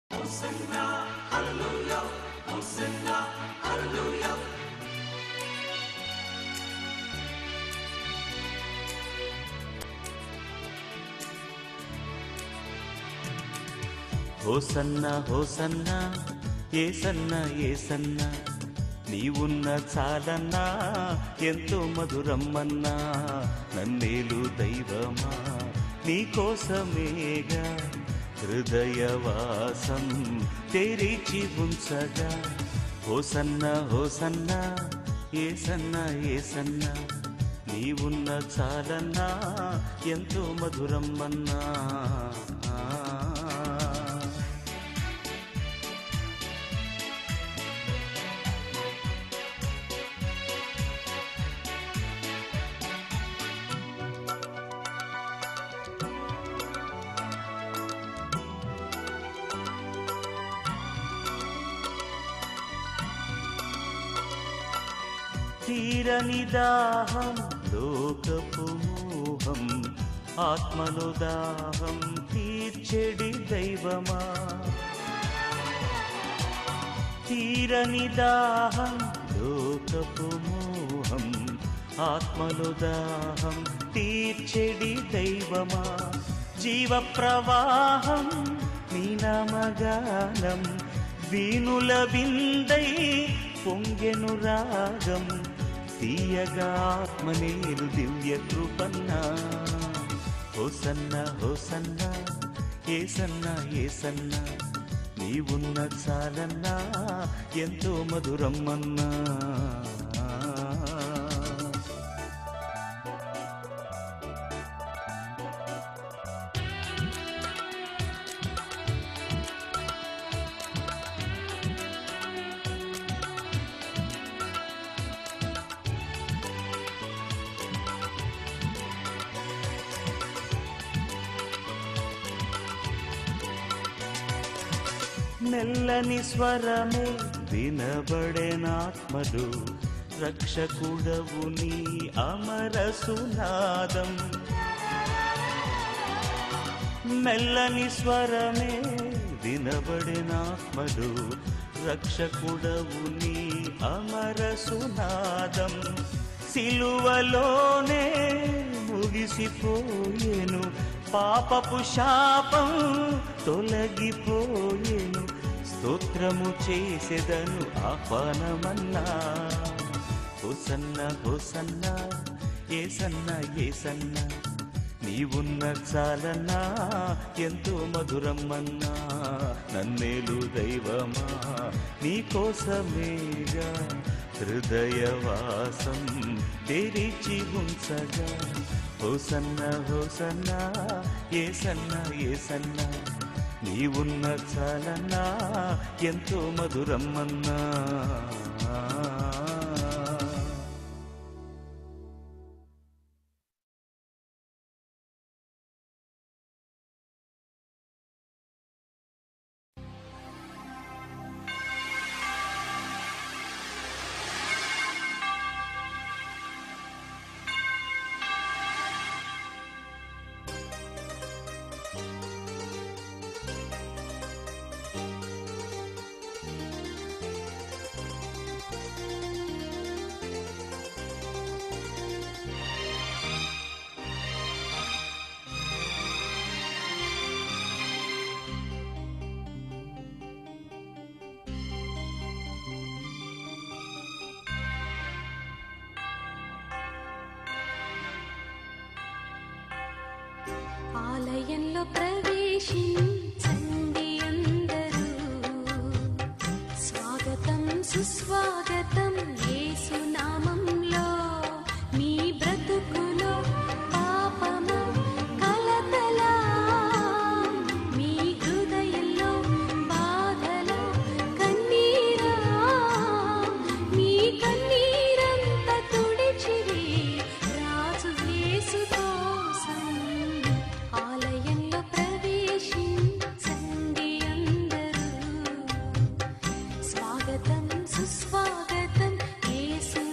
Hosanna హోసన్న ఏసన్న ఏసన్న నీవున్న చాలన్నా ఎంతో మధురమ్మన్నా నన్నేలు దైవమా నీకోసమేగా హృదయవాసం తెరిచి ఉంచగా హోసన్న హోసన్న ఏసన్న ఏసన్న నీవున్న చాలన్నా ఎంతో మధురమ్మన్నా తీరని దాహం లోకపు మోహం ఆత్మలో దాహం తీర్చెడి దైవమా తీరని దాహం లోకపు మోహం ఆత్మలో దాహం తీర్చెడి దైవమా జీవ ప్రవాహం నీ నామగానం వీణుల విందై పొంగెను రాగం తీయగా ఆత్మనేరు దివ్య కృపన్నా హోసన్న హోసన్న ఏసన్న ఏసన్న నీవున్న చాలన్నా ఎంతో మధురమ్మన్నా మెల్లని స్వరమే వినబడేనాత్మలు రక్షకుడవు నీ అమర సునాదం మెల్లని స్వరమే వినబడినాత్మలు రక్షకుడవు నీ అమర సునాదం సిలువలోనే ముగిసిపోయేను పాపపు శాపం తొలగిపోయేను స్తోత్రము చేసేదను ఆహ్వానమన్నా హోసన్న హోసన్న ఏసన్న ఏసన్న నీవున్న చాలన్నా ఎంతో మధురమ్మన్నా నన్నేలు దైవమా నీకోసమేగా హృదయవాసం తెరిచి ఉంచగా హోసన్న హోసన్న ఏసన్న ఏసన్న నీవున్న చాలన్నా ఎంతో మధురమ్మన్నా ఆలయంలో ప్రవేశించండి అందరూ స్వాగతం సుస్వాగతం యేసు నామంలో మీ బ్రతుకులో పాపము కలతల మీ హృదయంలో బాధల కన్నీరా మీ కన్నీరంత తుడిచిరి రాజు యేసు కోసం ఆలయంలో ప్రవేశించండి అందరూ స్వాగతం సుస్వాగతం యేసు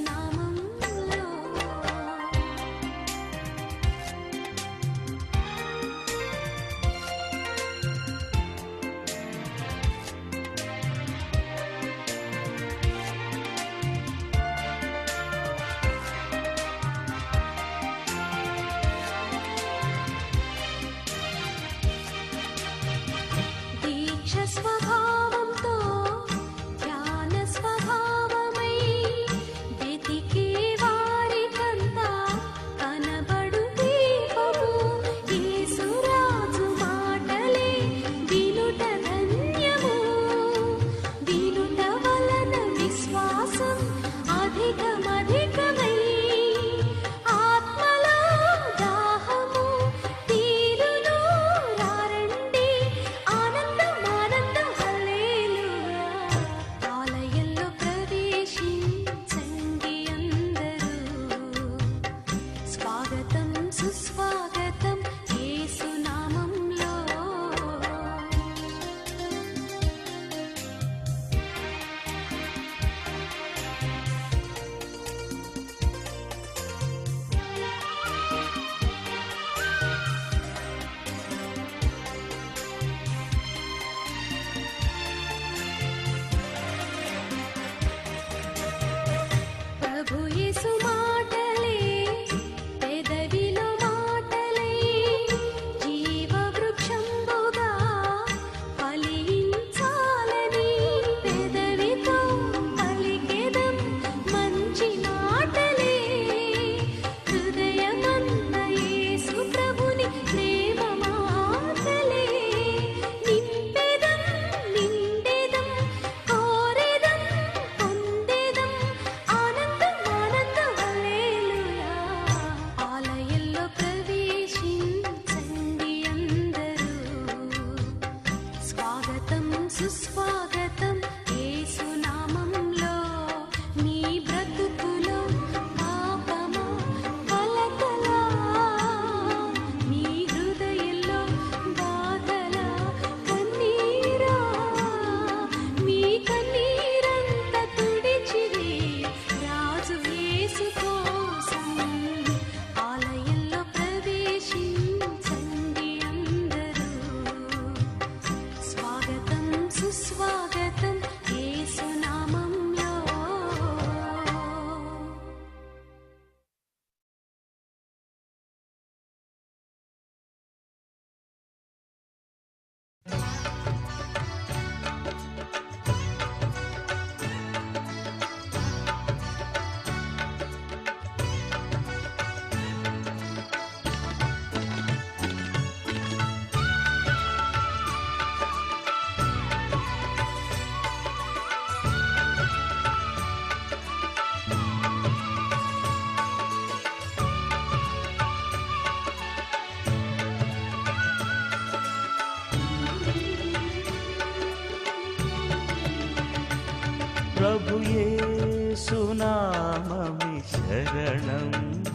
ప్రభుయేసునామమి శరణం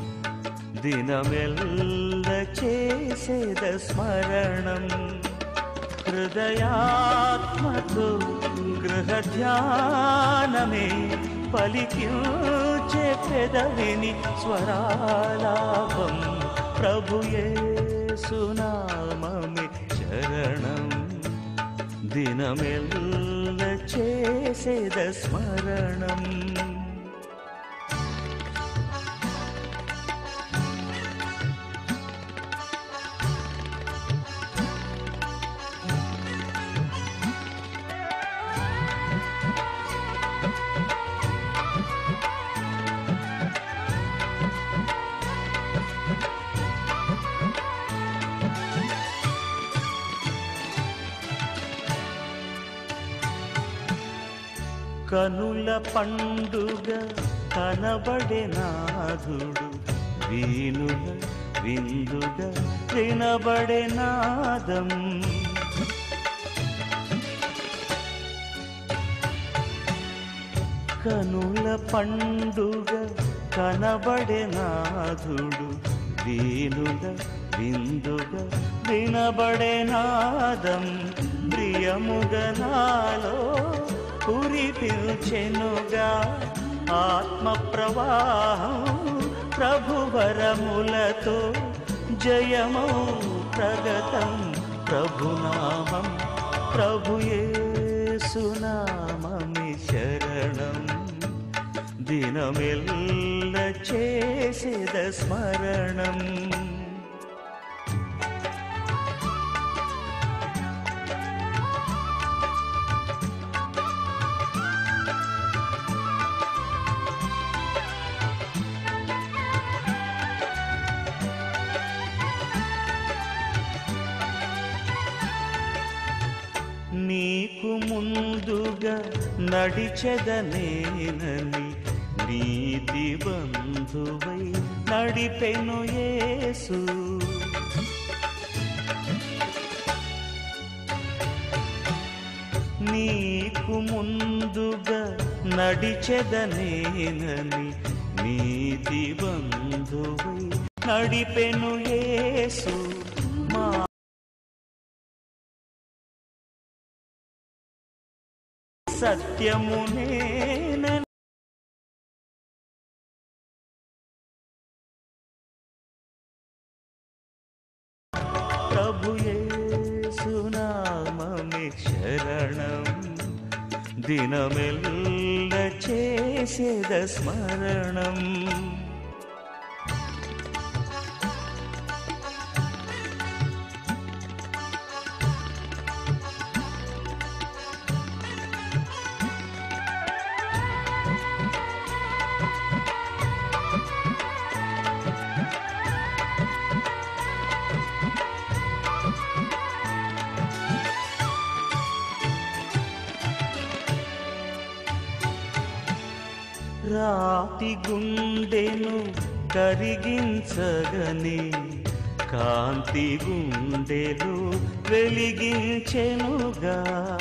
దినమెల్ల చేసేద స్మరణం హృదయాత్మతో గృహ ధ్యానమే పలికించే పెదవిని స్వరాలాపం ప్రభుయేసునామమి శరణం దినమెల్ల చేసేద స్మరణం కనుల పండుగ కనబడే నాథుడు వీనుల విందుగా వినబడే నాదం కనుల పండుగ కనబడే నాథుడు వీనుల విందుగా వినబడే నాదం ప్రియముగనాలో కురిపించెనుగా ఆత్మ ప్రవాహం ప్రభువరములతో జయమౌ ప్రగతం ప్రభునామం ప్రభుయేసునామమి శరణం దినమెల్ల చేసేద స్మరణం నీకు ముందుగా నడిచెదనేనని నీతి బంధువై నడిపెను యేసు నీకు ముందుగా నడిచెదనేనని నీతి బంధువై నడిపెను యేసు మా సత్యము నేనని ప్రభుయేసునామమి శరణం దినమెల్ల చేసేద స్మరణం రాతి గుండెను కరిగించగని కాంతి గుండెలు వెలిగించెనుగా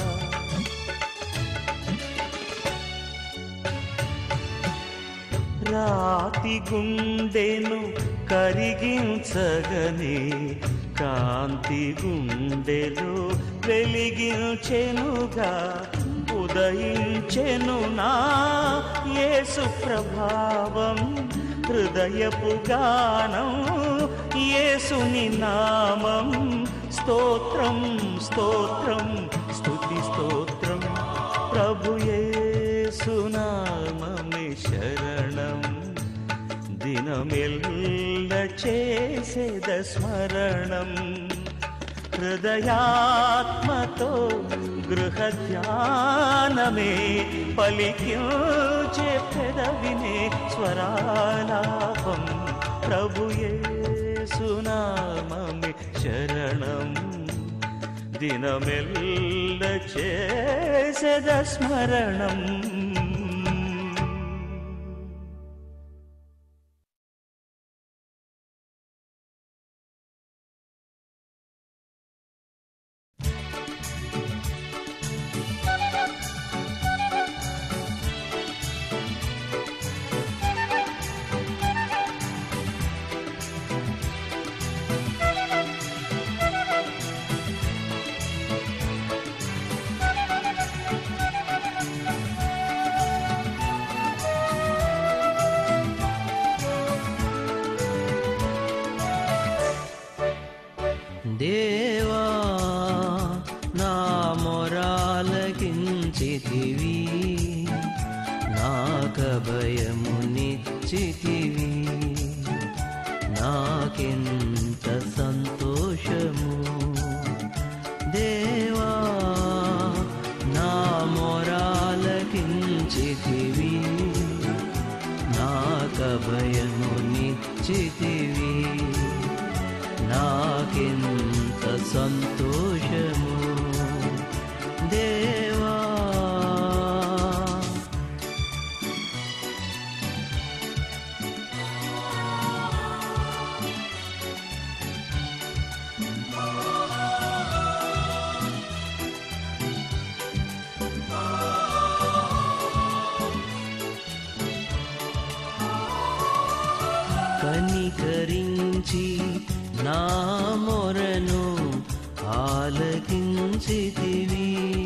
రాతి గుండెను కరిగించగని కాంతి గుండెలు వెలిగించెనుగా ఉదయించెను నా యేసు ప్రభావం హృదయపు గానం యేసుని నామం స్తోత్రం స్తోత్రం స్తుతి స్తోత్రం ప్రభు యేసునామమే శరణం దినమెల్ల చేసేద స్మరణం హృదయాత్మతో గృహ ధ్యానమే పలికించే పెదవినే స్వరాలాపం ప్రభుయేసునామమి శరణం దినమెల్ల చేసద స్మరణం నాకభయము నిశ్చితివి నాకెంత సంతోషము దేవా నా మొరాలకించితివి నాకభయము నిశ్చితివి నాకెంత సంతోషము దేవా కనికరించి నా మొరను ఆలకించితివి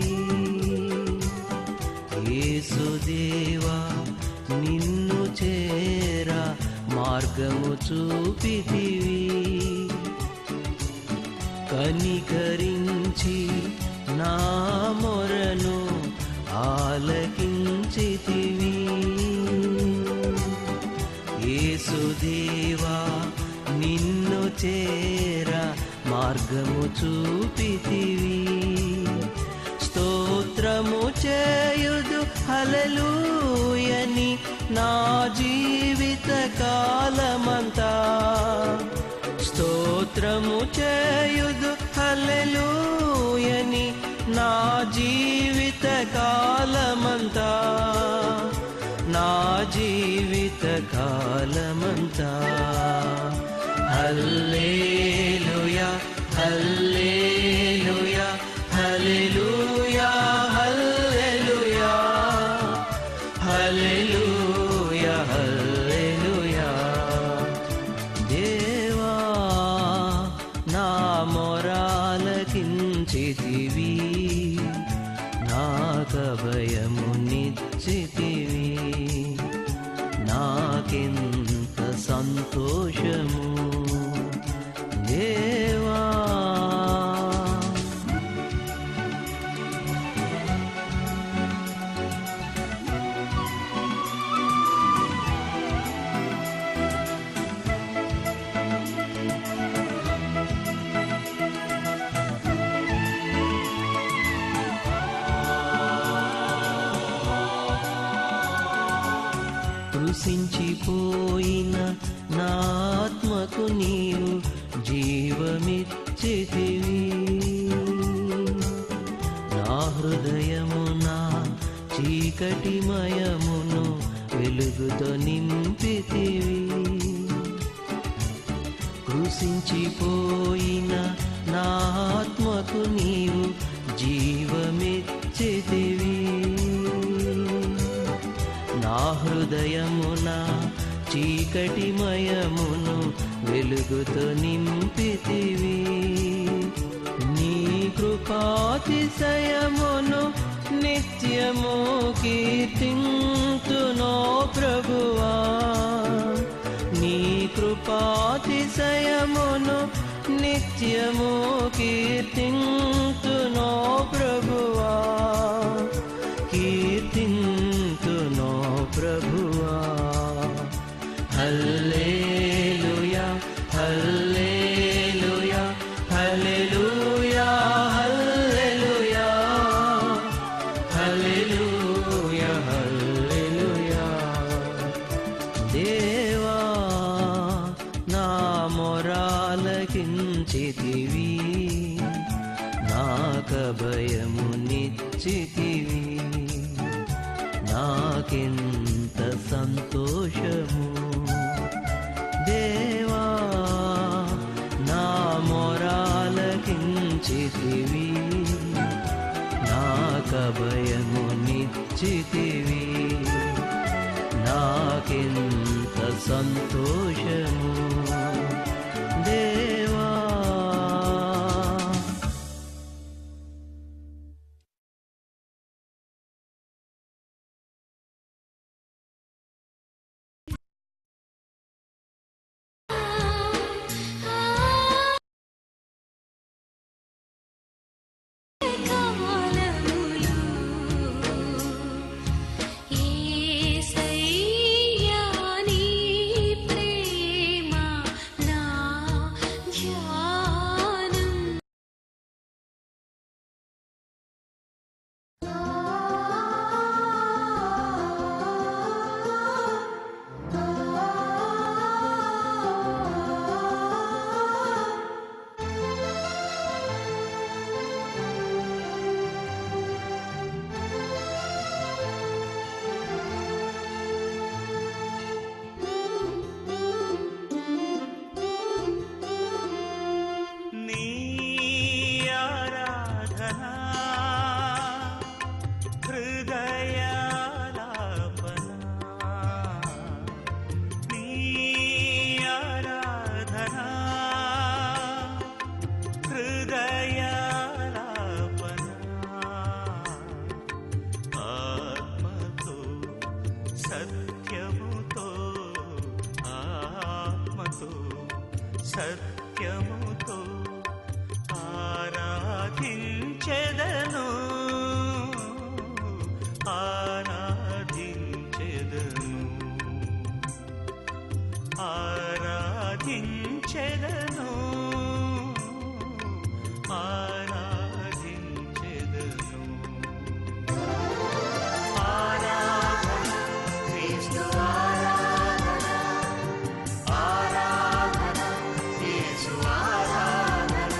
యేసుదేవా నిన్ను చేరా మార్గము చూపితివి కనికరించి నా మొరను ఆలకించితివి యేసుదేవా నిన్ను చేర మార్గము చూపితివి స్తోత్రము చేయుదు హలలుయని నా జీవిత కాలమంతా స్తోత్రము చేయుదు హల్లెలూయని నా జీవిత కాలమంతా నా జీవిత కాలమంతా హల్లేలుయా హల్లేలుయా హల్లెలూయా హల్లెలూయా హల్లెలూయా హల్లెలూయా దేవా నా మొరాలకించితివి నాకభయము నిశ్చితివి నాకెంత సంతోషము దేవా కృషించిపోయిన నా ఆత్మకు నీవు జీవమిచ్చితివి నా హృదయమున చీకటిమయమును వెలుగుతో నింపితివి కృషించిపోయిన నా ఆత్మకు నీవు జీవమిచ్చితివి నా హృదయమున చీకటిమయమును వెలుగుతో నింపితివి నీ కృపాతిశయమును నిత్యము కీర్తింతునో ప్రభువా నీ కృపాతిశయమును నిత్యము కీర్తింతునో ప్రభువా కీర్తింతునో ప్రభువా హల్లేలుయా హల్లేలుయా హల్లెలూయా హల్లెలూయా హల్లెలూయా హల్లెలూయా దేవా నా మొరాలకించితివి నాకభయము నిశ్చితివి నాకెంత సంతోషము దేవా నా మొరాలకించితివి నాకభయము నిశ్చితివి నాకెంత సంతోషము దేవా కాలములు సత్యముతో ఆత్మతో సత్యముతో ఆరాధించెదను ఆరాధించెదను ఆరాధించెదను ఆరాధించెదను ఆరాధన క్రీస్తు ఆరాధన ఆరాధన యేసు ఆరాధన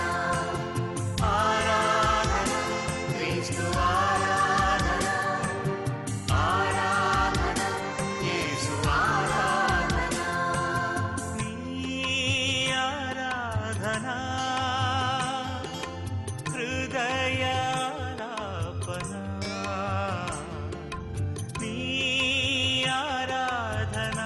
ఆరాధన క్రీస్తు ఆరాధన ఆరాధన యేసు ఆరాధన నీ ఆరాధన హృదయాలాపన నీ ఆరాధన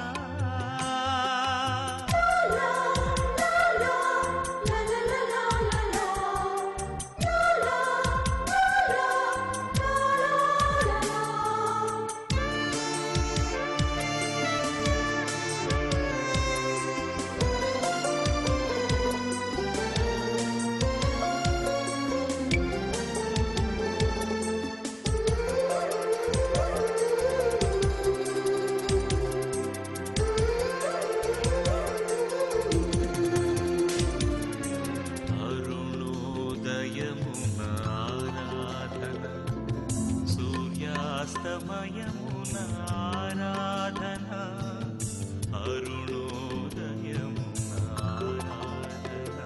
అరుణోదయమున ఆరాధన సూర్యాస్తమయమున ఆరాధన అరుణోదయమున ఆరాధన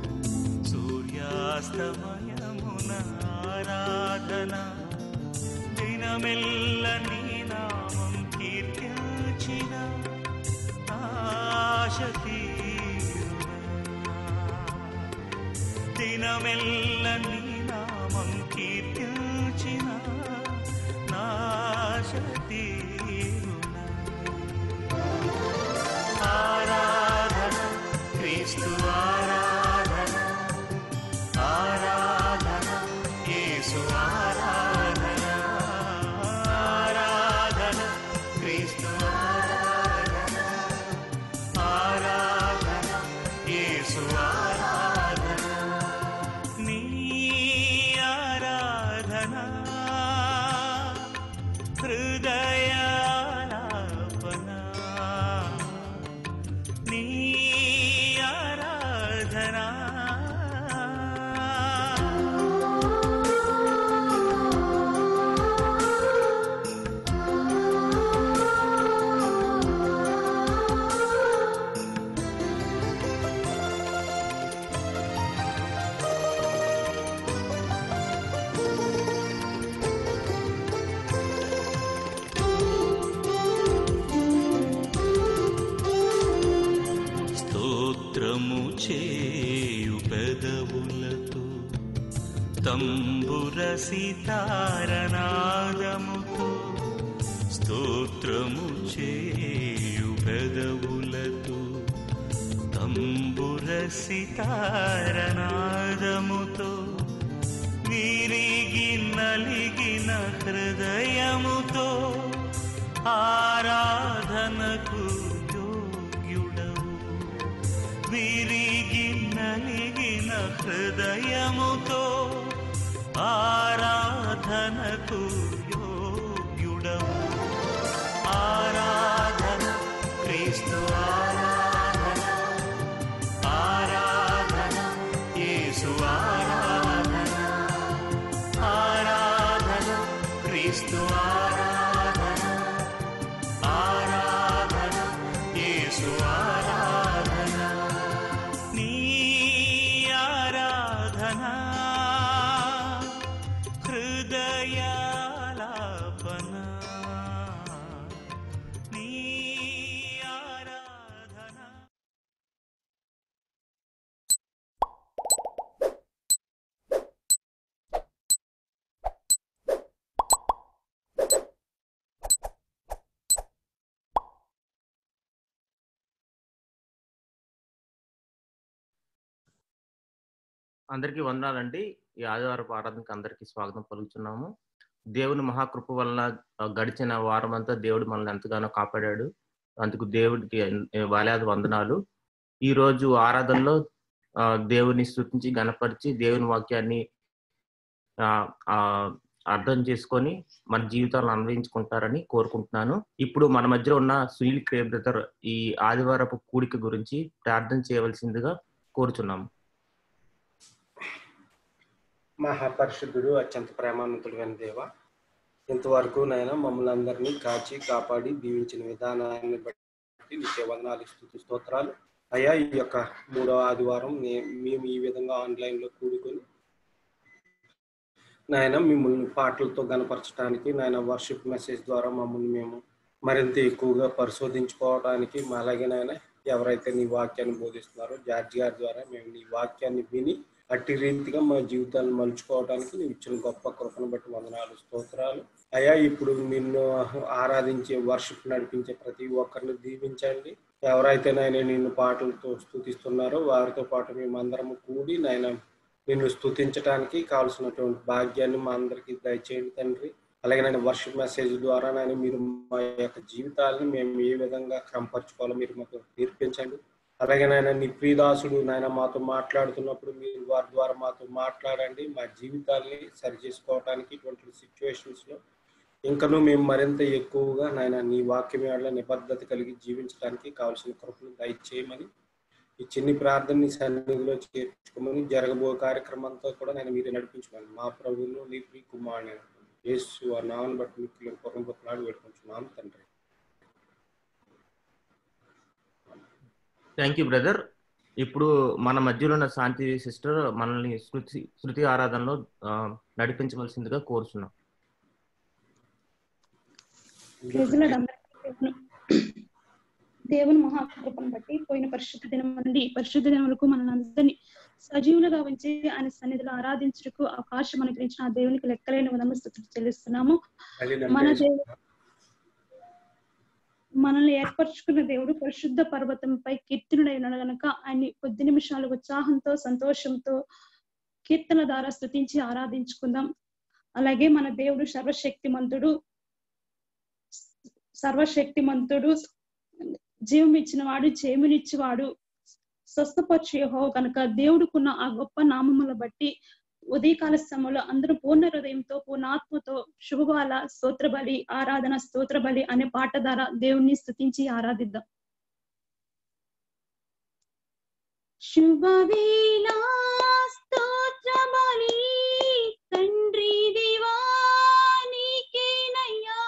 సూర్యాస్తమయమున ఆరాధన దినమెల్ల నీ నామం కీర్తించిన ఆశ తీరునా దినమెల్ల నీ నామం కీర్తించిన నాశ తీరునా ఆరాధన క్రీస్తు ఆరాధన ఆరాధన యేసు ఆరాధన ఆరాధన క్రీస్తు ఆరాధన ఆరాధన యేసు ఆరాధన నీ ఆరాధన హృదయాలాపన నీ ఆరాధన స్తోత్రము చేయు పెదవులతో తంబుర సితారనాదముతో స్తోత్రము చేయు పెదవులతో తంబుర సితారనాదముతో విరిగి నలిగిన హృదయముతో ఆరాధనకు యోగ్యుడవు విరిగి నలిగిన హృదయముతో ఆరాధనకు యోగ్యుడవు ఆరాధన క్రీస్తు ఆరాధన ఆరాధన యేసు ఆరాధన ఆరాధన క్రీస్తు ఆరాధన ఆరాధన యేసు ఆరాధన నీ ఆరాధన హృదయాలాపన నీ ఆరాధన అందరికీ వందనాలండి ఈ ఆదివారపు ఆరాధనకి అందరికీ స్వాగతం పలుకుతున్నాము దేవుని మహాకృప వలన ఆ, గడిచిన వారం అంతా దేవుడు మనల్ని ఎంతగానో కాపాడాడు అందుకు దేవుడికి ఎన్- వేలాది వందనాలు ఈ రోజు ఆరాధనలో ఆ, దేవుని స్థుతించి గణపరిచి దేవుని వాక్యాన్ని ఆ, ఆ, అర్థం చేసుకొని మన జీవితాలను అన్వయించుకుంటారని కోరుకుంటున్నాను ఇప్పుడు మన మధ్యలో ఉన్న సునీల్ క్రే బ్రదర్ ఈ ఆదివారపు కూడిక గురించి ప్రార్థన చేయవలసిందిగా కోరుచున్నాము మహాపరిశుద్ధుడు అత్యంత ప్రేమానంతుడైన దేవ ఇంతవరకు నాయన మమ్మల్ని అందరినీ కాచి కాపాడి దీవించిన విధానాన్ని బట్టి నీకే వందనాలు స్తుతి స్తోత్రాలు అయ్యా ఈ యొక్క మూడో ఆదివారం నే- మేము ఈ విధంగా ఆన్లైన్ లో కూడుకొని నాయన మిమ్మల్ని పాటలతో గనపరచడానికి నాయన వర్షిప్ మెసేజ్ ద్వారా మమ్మల్ని మేము మరింత ఎక్కువగా పరిశోధించుకోవడానికి మా అలాగే నాయన ఎవరైతే నీ వాక్యాన్ని బోధిస్తున్నారో జార్జ్ గారి ద్వారా మేము నీ వాక్యాన్ని విని అట్టి రీతిగా మా జీవితాన్ని మలుచుకోవడానికి నీవు ఇచ్చిన గొప్ప కృపను బట్టి వందనాలు స్తోత్రాలు అయ్యా ఇప్పుడు నిన్ను ఆరాధించే వర్షిప్ నడిపించే ప్రతి ఒక్కరిని దీవించండి ఎవరైతే నాయన నిన్ను పాటలతో స్తుతిస్తున్నారో వారితో పాటు మేమందరము కూడి నాయన నిన్ను స్తుతించడానికి కావాల్సినటువంటి భాగ్యాన్ని మా అందరికీ దయచేయండి తండ్రి అలాగే నేను వర్షిప్ మెసేజ్ ద్వారా నేను మీరు మా యొక్క జీవితాలను మేము ఏ విధంగా క్రమపరచుకోవాలో మీరు మాకు నేర్పించండి అలాగే నాయన నీ ప్రియదాసుడు నాయన మాతో మాట్లాడుతున్నప్పుడు మీరు వారి ద్వారా మాతో మాట్లాడండి మా జీవితాల్ని సరి చేసుకోవడానికి ఇటువంటి సిచ్యువేషన్స్ లో ఇంకనూ మేము మరింత ఎక్కువగా నాయన నీ వాక్యం వేళ నిబద్ధత కలిగి జీవించడానికి కావాల్సిన కృపను దయచేయమని ఈ చిన్ని ప్రార్థనని సన్నిధిలో చేర్చుకోమని జరగబో కార్యక్రమంతో కూడా నేను మీరు నడిపించమని మా ప్రభువును నీ ప్రియ కుమారుని యేసు ఆ నామను బట్టి మీకు పూర్వం కొట్లాడి పెట్టుకుంటున్నాను తండ్రి థ్యాంక్ యూ బ్రదర్ ఇప్పుడు మన మధ్యలో ఉన్న శాంతి సిస్టర్ మనల్ని శృతి శృతి ఆరాధనలో ఆ, నడిపించవలసిందిగా కోరుచున్నాం ప్రజల దేవుని మహాకృపను బట్టి పోయిన పరిశుద్ధ దినం నుండి ఈ పరిశుద్ధ దినం వరకు మనల్ని అందరినీ సజీవులుగా ఉంచి ఆయన సన్నిధిలో ఆరాధించుటకు అవకాశం అనుగ్రహించిన ఆ దేవునికి లెక్కలేని విధంగా స్థుతులు చెల్లిస్తున్నాము మళ్ళీ మన నన్ను దేవుడు మనల్ని ఏర్పరచుకున్న దేవుడు పరిశుద్ధ పర్వతంపై కీర్తనుడై ఉన్నాడు గనక ఆయన్ని కొద్ది నిమిషాలు ఉత్సాహంతో సంతోషంతో కీర్తన ద్వారా స్తుతించి ఆరాధించుకుందాం అలాగే మన దేవుడు సర్వశక్తిమంతుడు సర్వశక్తిమంతుడు జీవం ఇచ్చిన వాడు చేమునిచ్చివాడు స్వస్థపరచు యెహోవా కనుక దేవుడుకున్న ఆ గొప్ప నామముల బట్టి ఉదయకాల సమయంలో అందరూ పూర్ణ హృదయంతో పూర్ణ ఆత్మతో శుభవాల స్తోత్ర బలి ఆరాధన స్తోత్ర బలి అనే పాట ద్వారా దేవుణ్ణి స్తుతించి ఆరాధిద్దాం శుభవేళ స్తోత్ర బలి తండ్రి దివా నీకేనయ్యా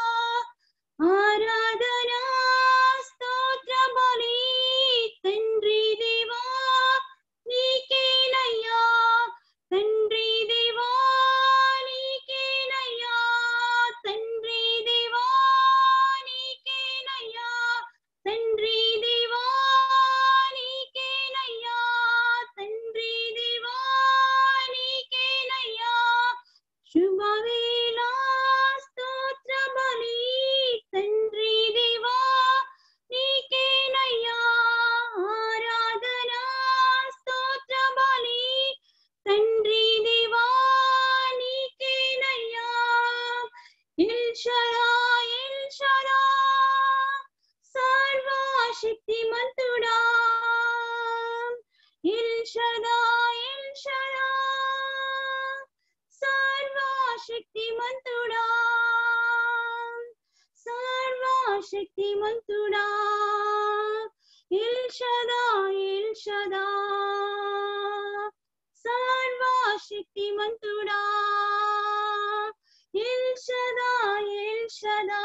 ఆరాధన స్తోత్ర బలి తండ్రి దివా నీకేనయ్యా తండ్రి దివా నీకేనయ్యా తండ్రి దివా నీకేనయ్యా తండ్రి దివా నీకేనయ్యా తండ్రి దివా నీకేనయ్యా శుభవేళ స్తోత్ర బలి తండ్రి దివా నీకేనయ్యా ఆరాధన స్తోత్ర బలి తండ్రి దివా నీకేనయ్యా ఇల్షరా ఇల్షరా సర్వశక్తిమంతుడా ఇల్షదా ఇల్షరా సర్వశక్తిమంతుడా సర్వశక్తిమంతుడా ఇల్షదా ఇల్షదా సర్వశక్తిమంతుడా ఇల్షదా ఇల్షదా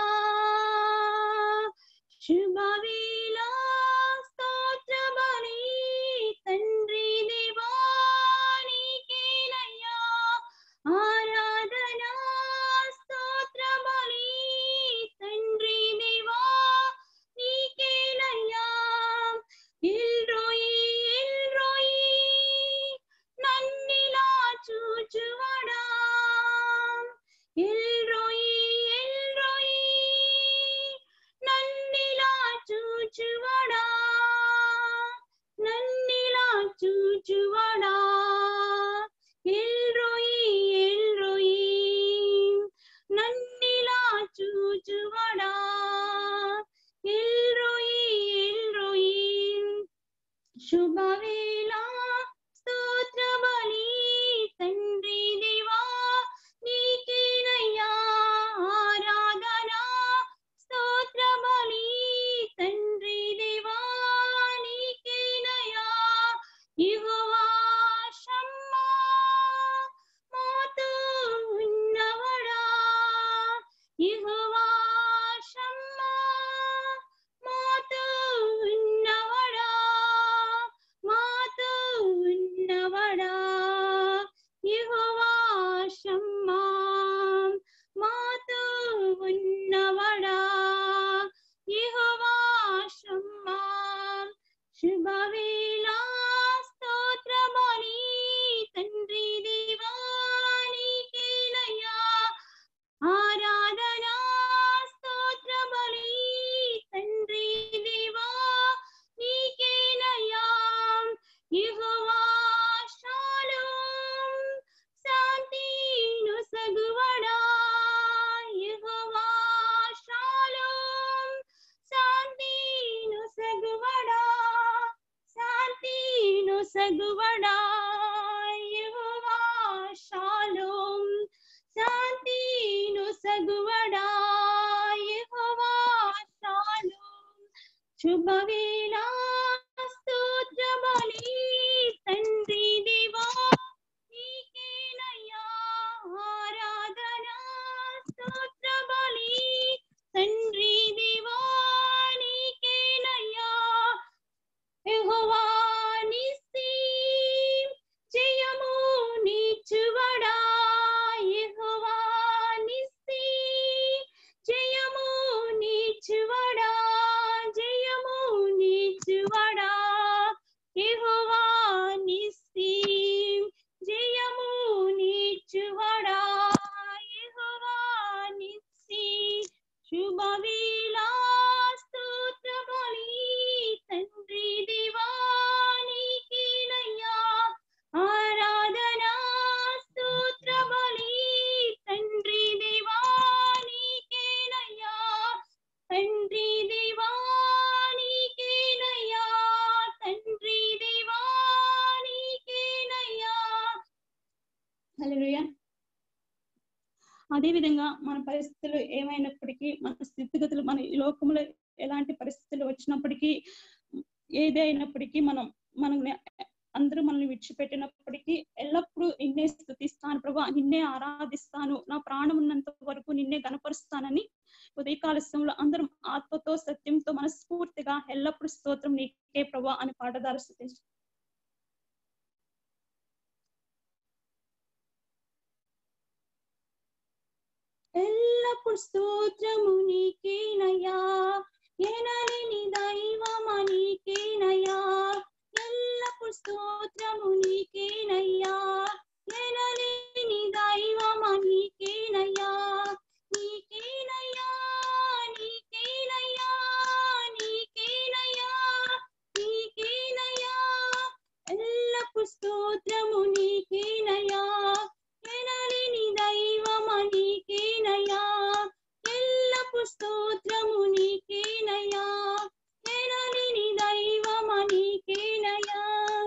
శుభవేళ స్తోత్ర బలి తండ్రి దివా నీకేనయ్యా ఆరాధన స్తోత్ర బలి తండ్రి దివా నీకేనయ్యా ఇల్రోయి ఇల్రోయి నన్నిలా చూచువడా ఇల్రోయి ఇల్రోయి సగువడా యెహోవా షాలోం శాంతిను సగువడా యెహోవా షాలోం శుభవేళ స్తోత్రబలి తండ్రి దేవా నీకేనయ్యా ఆరాధన స్తోత్రబలి తండ్రి దేవా నీకేనయ్యా యెహోవా నిస్సి జయము నీచువడా యెహోవా నిస్సి జయము నీచువడా జయము నీచువడా యెహోవా నిస్సి జయము నీచువడా యెహోవా నిస్సి శుభవేళ స్తోత్రబలి తండ్రి దివానికినయ్యా ఆరాధన స్తోత్రబలి తండ్రి దివానికేనయ్యా తండ్రి దివానికేనయ్యా తండ్రి దివానికేనయ్యా హల్లెలూయా అదే విధంగా మన పరిస్థితులు ఏమైనప్పటికీ మన స్థితిగతులు మన ఈ లోకంలో ఎలాంటి పరిస్థితులు వచ్చినప్పటికీ ఏదైనప్పటికీ మనం మనం అందరూ మనల్ని విడిచిపెట్టినప్పటికీ ఎల్లప్పుడూ నిన్నే స్థుతిస్తాను ప్రభా నిన్నే ఆరాధిస్తాను నా ప్రాణం ఉన్నంత వరకు నిన్నే గనపరుస్తానని ఉదయకాల సమయంలో అందరం ఆత్మతో సత్యంతో మనస్ఫూర్తిగా ఎల్లప్పుడూ స్తోత్రం నీకే ప్రభా అని పాట ద్వారా స్థుతించు ఎల్లప్పుడు స్తోత్రము నీకేనయ్యా ఎనలేని దైవమా నీకేనయ్యా ఎల్లప్పుడు స్తోత్రము నీకేనయ్యా ఎనలేని దైవమా నీకేనయ్యా నీకేనయ్యా నీకేనయ్యా నీకేనయ్యా నీకేనయ్యా ఎల్లప్పుడు స్తోత్రము నీకేనయ్యా ఎనలేని దైవమా నీకేనయ్యా ఎల్లప్పుడు స్తోత్రము నీకేనయ్యా ఎనలేని దైవమా నీకేనయ్యా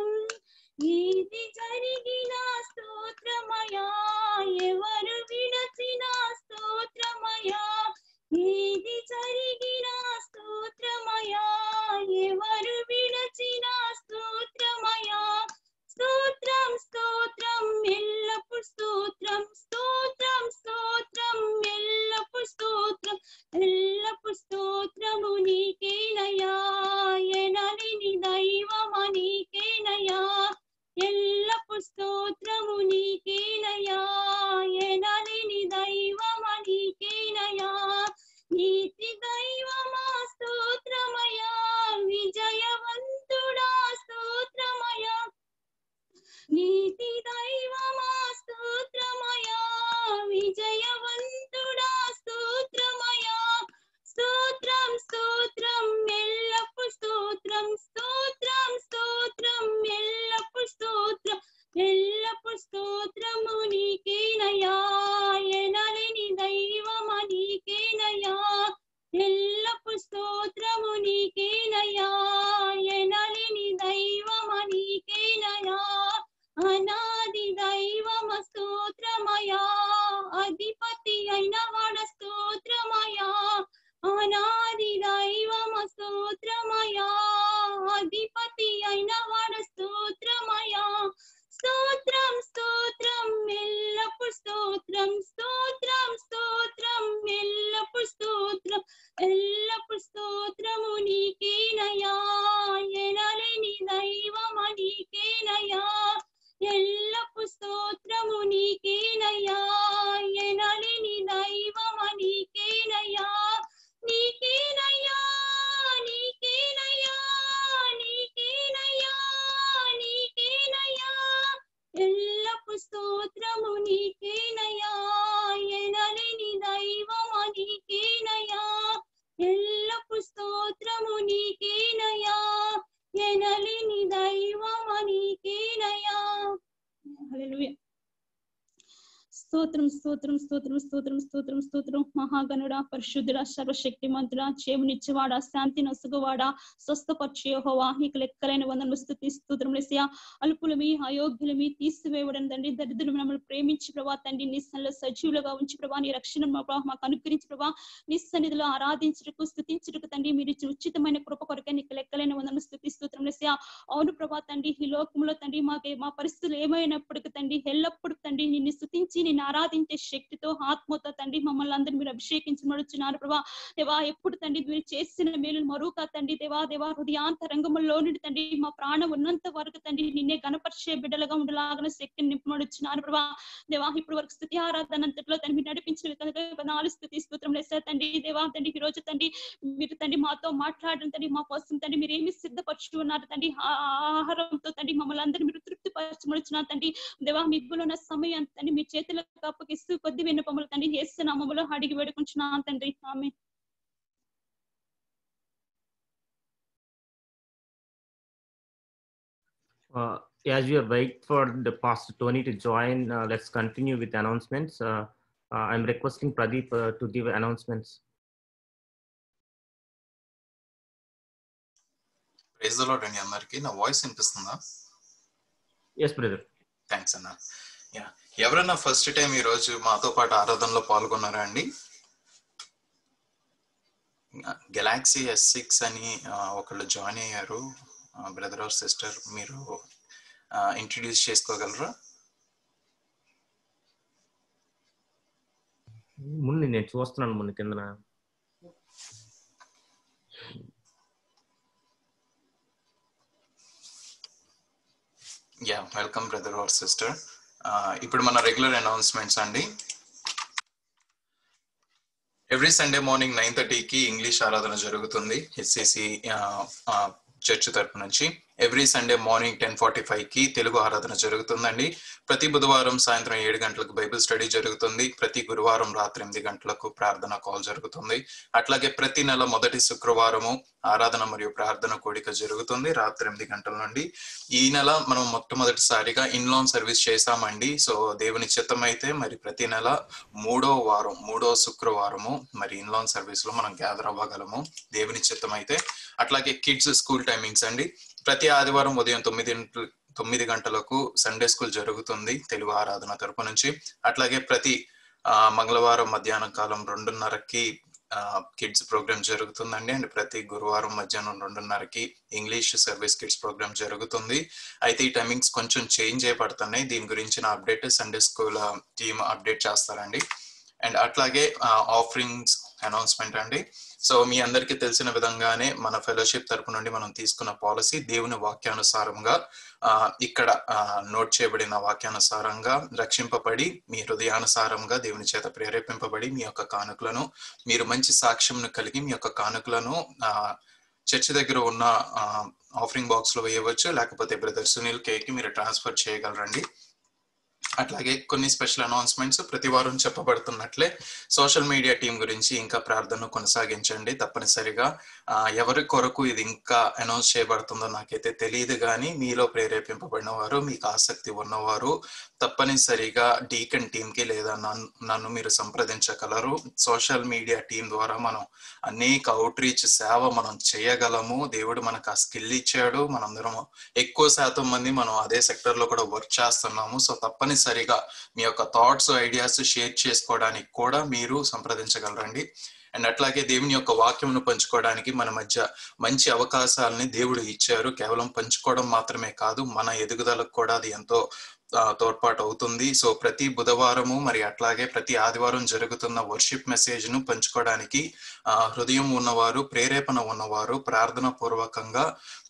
ఇది జరిగిన స్తోత్రమయా ఎవరు విడచిన స్తోత్రమయా ఇది జరిగిన స్తోత్రమయా ఎవరు విడచిన స్తోత్రమయా స్తోత్రం స్తోత్రం ఎల్లప్పుడు స్తోత్రం స్తోత్రం స్తోత్రం ఎల్లప్పుడు స్తోత్రం ఎల్లప్పుడు స్తోత్రము నీకేనయ్యా ఎనలిని దైవమా నీకేనయ్యా ఎల్లప్పుడు స్తోత్రము నీకేనయ్యా ఎనలిని దైవమా నీకేనయ్యా నీతి దైవమా స్తోత్రమయా విజయవంతుడా స్తోత్రమయా నీతి దైవమా స్తోత్రమయా విజయవంతుడా స్తోత్రమయా స్తోత్రం స్తోత్రం ఎల్లప్పుడు స్తోత్రం స్తోత్రం స్తోత్రం ఎల్లప్పుడు స్తోత్రం ఎల్లప్పుడు స్తోత్రము నీకేనయ్యా ఎనలేని దైవమా నీకేనయ్యా ఎల్లప్పుడు స్తోత్రము నీకేనయ్యా ఎనలేని దైవమా నీకేనయ్యా అనాది దైవమ స్తోత్రమయా అధిపతి అయిన వాడ స్తోత్రమయా అనాది దైవమ స్తోత్రమయా అధిపతి అయిన వాడ స్తోత్రమయా స్తోత్రం స్తోత్రం ఎల్లప్పుడు స్తోత్రం స్తోత్రం స్తోత్రం ఎల్లప్పుడు స్తోత్రం ఎల్లప్పుడు స్తోత్రము నీకేనయ్యా ఎనలేని దైవమ నీకేనయ్యా ఎల్లప్పుడు స్తోత్రము నీకేనయ్యా ఎనలేని దైవమ నీకేనయ్యా నీకేనయ్యా నీకేనయ్యా నీకేనయ్యా నీకేనయ్యా ఎల్లప్పుడు స్తోత్రము నీకేనయ్యా ఎనలేని దైవమ నీకేనయ్యా ఎల్లప్పుడు స్తోత్రము నీకేనయ్యా ఎనలేని దైవమ నీకేనయ్యా హల్లెలూయా స్తోత్రం స్తోత్రం స్తోత్రం స్తోత్రం స్తోత్రం స్తోత్రం మహాగణుడ పరిశుద్ధుడ సర్వశక్తిమంతుడ చేమునిచ్చేవాడ శాంతి నొసగువాడ స్వస్థపరిచే హోవా నీకు లెక్కలైన వందనలు స్థుతి స్తోత్రం లేసియా అల్పులమి అయోగ్యులమి తీసివేయబడిన తండ్రి దరిద్రులు మమ్మల్ని ప్రేమించి ప్రభా తండ్రి నీ సన్నిధిలో సజీవులుగా ఉంచి ప్రభా నీ రక్షణ మా ప్రభా మాకు అనుగ్రహించి ప్రభా నీ సన్నిధిలో ఆరాధించుటకు స్థుతించుటకు తండ్రి మీరు ఇచ్చిన ఉచితమైన కృప కొరకే నీకు లెక్కలైన వందనలు స్థుతి స్తోత్రం లేసియా అవును ప్రభా తండ్రి ఈ లోకంలో తండ్రి మాకే మా పరిస్థితులు ఏమైనప్పటికీ తండ్రి ఎల్లప్పుడు తండ్రి నిన్ను స్థుతించి నిన్ను ఆరాధించే శక్తితో ఆత్మతో తండ్రి మమ్మల్ని అందరూ మీరు అభిషేకించమడుచున్నారు ప్రభా దేవా ఎప్పుడు తండ్రి మీరు చేసిన మేలు మరొక తండ్రి దేవా దేవా హృదయాంత రంగంలో నుండి తండ్రి మా ప్రాణం ఉన్నంత వరకు తండ్రి నిన్నే గణపరిచే బిడ్డలుగా ఉండలాగిన శక్తిని నింపమడుచున్నారు ప్రభా దేవా ఇప్పుడు వరకు స్థుతి ఆరాధన అంతట్లో తండ్రి మీరు నడిపించిన విధంగా నాలుగు స్థుతి స్తోత్రం లేసారు తండ్రి దేవా తండ్రి ఈ రోజు తండ్రి మీరు తండ్రి మాతో మాట్లాడడం తండ్రి మా కోసం తండ్రి మీరు ఏమి సిద్ధపరచు ఉన్నారు తండ్రి ఆ ఆహారంతో తండ్రి మమ్మల్ని అందరూ మీరు తృప్తి పరచమడుచున్నారు తండ్రి దేవా మిగ్గులో ఉన్న సమయం తండ్రి మీ చేతులకు అప్పగిస్తూ కొద్ది విన్నపములు తండ్రి ఏసు నామములో అడిగి వేడుకుంటున్నాను తండ్రి ఆమె Uh, as we are wait for the Pastor Tony to join, uh, let's continue with the announcements. Uh, uh, I'm requesting Pradeep uh, to give announcements. Praise lord అండి అందరికి నా వాయిస్ వినిపిస్తుందా Yes, brother. థ్యాంక్స్ అన్న yeah ఎవరన్నా first time ఈ రోజు మాతో పాటు ఆరాధనలో పాల్గొన్నారా అండి గెలాక్సీ ఎస్ సిక్స్ అని ఆ, ఒకళ్ళు జాయిన్ అయ్యారు బ్రదర్ ఆర్ సిస్టర్ మీరు ఇంట్రడ్యూస్ చేసుకోగలరా ముందు నేను చూస్తున్నాను ముందు కిందన yeah welcome brother or sister ఇప్పుడు మన రెగ్యులర్ అనౌన్స్మెంట్స్ అండి ఎవ్రీ సండే మార్నింగ్ నైన్ థర్టీకి ఇంగ్లీష్ ఆరాధన జరుగుతుంది హెచ్సిసి చర్చ్ తరపు నుంచి every Sunday morning ten forty five కి తెలుగు ఆరాధన జరుగుతుందండి ప్రతి బుధవారం సాయంత్రం ఏడు గంటలకు బైబిల్ స్టడీ జరుగుతుంది ప్రతి గురువారం రాత్రి ఎనిమిది గంటలకు ప్రార్థన కాల్ జరుగుతుంది అట్లాగే ప్రతి నెల మొదటి శుక్రవారము ఆరాధన మరియు ప్రార్థన కూడిక జరుగుతుంది రాత్రి ఎనిమిది గంటల నుండి ఈ నెల మనం మొట్టమొదటిసారిగా ఇన్లాన్ సర్వీస్ చేశామండి సో దేవుని చిత్తం అయితే మరి ప్రతి నెల మూడో వారం మూడో శుక్రవారము మరి ఇన్లాన్ సర్వీస్ లో మనం గ్యాదర్ అవ్వగలము దేవుని చిత్తం అయితే అట్లాగే కిడ్స్ స్కూల్ టైమింగ్స్ అండి ప్రతి ఆదివారం ఉదయం తొమ్మిది గంటల- తొమ్మిది గంటలకు సండే స్కూల్ జరుగుతుంది తెలుగు ఆరాధన తరపు నుంచి అట్లాగే ప్రతి ఆ, మంగళవారం మధ్యాహ్నం కాలం రెండున్నరకి కిడ్స్ ప్రోగ్రామ్ జరుగుతుందండి అండ్ ప్రతి గురువారం మధ్యాహ్నం రెండున్నరకి ఇంగ్లీష్ సర్వీస్ కిడ్స్ ప్రోగ్రామ్ జరుగుతుంది అయితే ఈ టైమింగ్స్ కొంచెం చేంజ్ చేయబడుతున్నాయి దీని గురించిన update Sunday school team update చేస్తారండి అండ్ అట్లాగే ఆఫరింగ్స్ అనౌన్స్మెంట్ అండి సో మీ అందరికీ తెలిసిన విధంగానే మన ఫెలోషిప్ తరపు నుండి మనం తీసుకున్న పాలసీ దేవుని వాక్యానుసారంగా ఆ, ఇక్కడ నోట్ చేయబడిన వాక్యానుసారంగా రక్షింపబడి మీ హృదయానుసారంగా దేవుని చేత ప్రేరేపింపబడి మీ యొక్క కానుకలను మీరు మంచి సాక్ష్యంను కలిగి మీ యొక్క కానుకలను ఆ, చర్చి దగ్గర ఉన్న ఆఫరింగ్ బాక్స్ లో వేయవచ్చు లేకపోతే బ్రదర్ సునీల్ కేకి మీరు ట్రాన్స్ఫర్ చేయగలరండి అట్లాగే కొన్ని స్పెషల్ అనౌన్స్మెంట్స్ ప్రతి వారం చెప్పబడుతున్నట్లే సోషల్ మీడియా టీం గురించి ఇంకా ప్రార్థన కొనసాగించండి తప్పనిసరిగా ఆ, ఎవరి కొరకు ఇది ఇంకా అనౌన్స్ చేయబడుతుందో నాకైతే తెలియదు కానీ మీలో ప్రేరేపింపబడిన వారు మీకు ఆసక్తి ఉన్నవారు తప్పనిసరిగా డీకన్ టీం కి లేదా నన్ను నన్ను మీరు సంప్రదించగలరు సోషల్ మీడియా టీం ద్వారా మనం అనేక అవుట్ రీచ్ సేవ మనం చేయగలము దేవుడు మనకు ఆ స్కిల్ ఇచ్చాడు మనందరం ఎక్కువ శాతం మంది మనం అదే సెక్టర్ లో కూడా వర్క్ చేస్తున్నాము సో తప్పనిసరిగా మీ యొక్క థాట్స్ ఐడియాస్ షేర్ చేసుకోవడానికి కూడా మీరు సంప్రదించగలరండి అండ్ అట్లాగే దేవుని యొక్క వాక్యమును పంచుకోవడానికి మన మధ్య మంచి అవకాశాలని దేవుడు ఇచ్చారు కేవలం పంచుకోవడం మాత్రమే కాదు మన ఎదుగుదలకు కూడా అది ఎంతో ఆ, తోడ్పాటు అవుతుంది సో ప్రతి బుధవారము మరి అట్లాగే ప్రతి ఆదివారం జరుగుతున్న వర్షిప్ మెసేజ్ ను పంచుకోవడానికి ఆ, హృదయం ఉన్నవారు ప్రేరేపణ ఉన్నవారు ప్రార్థన పూర్వకంగా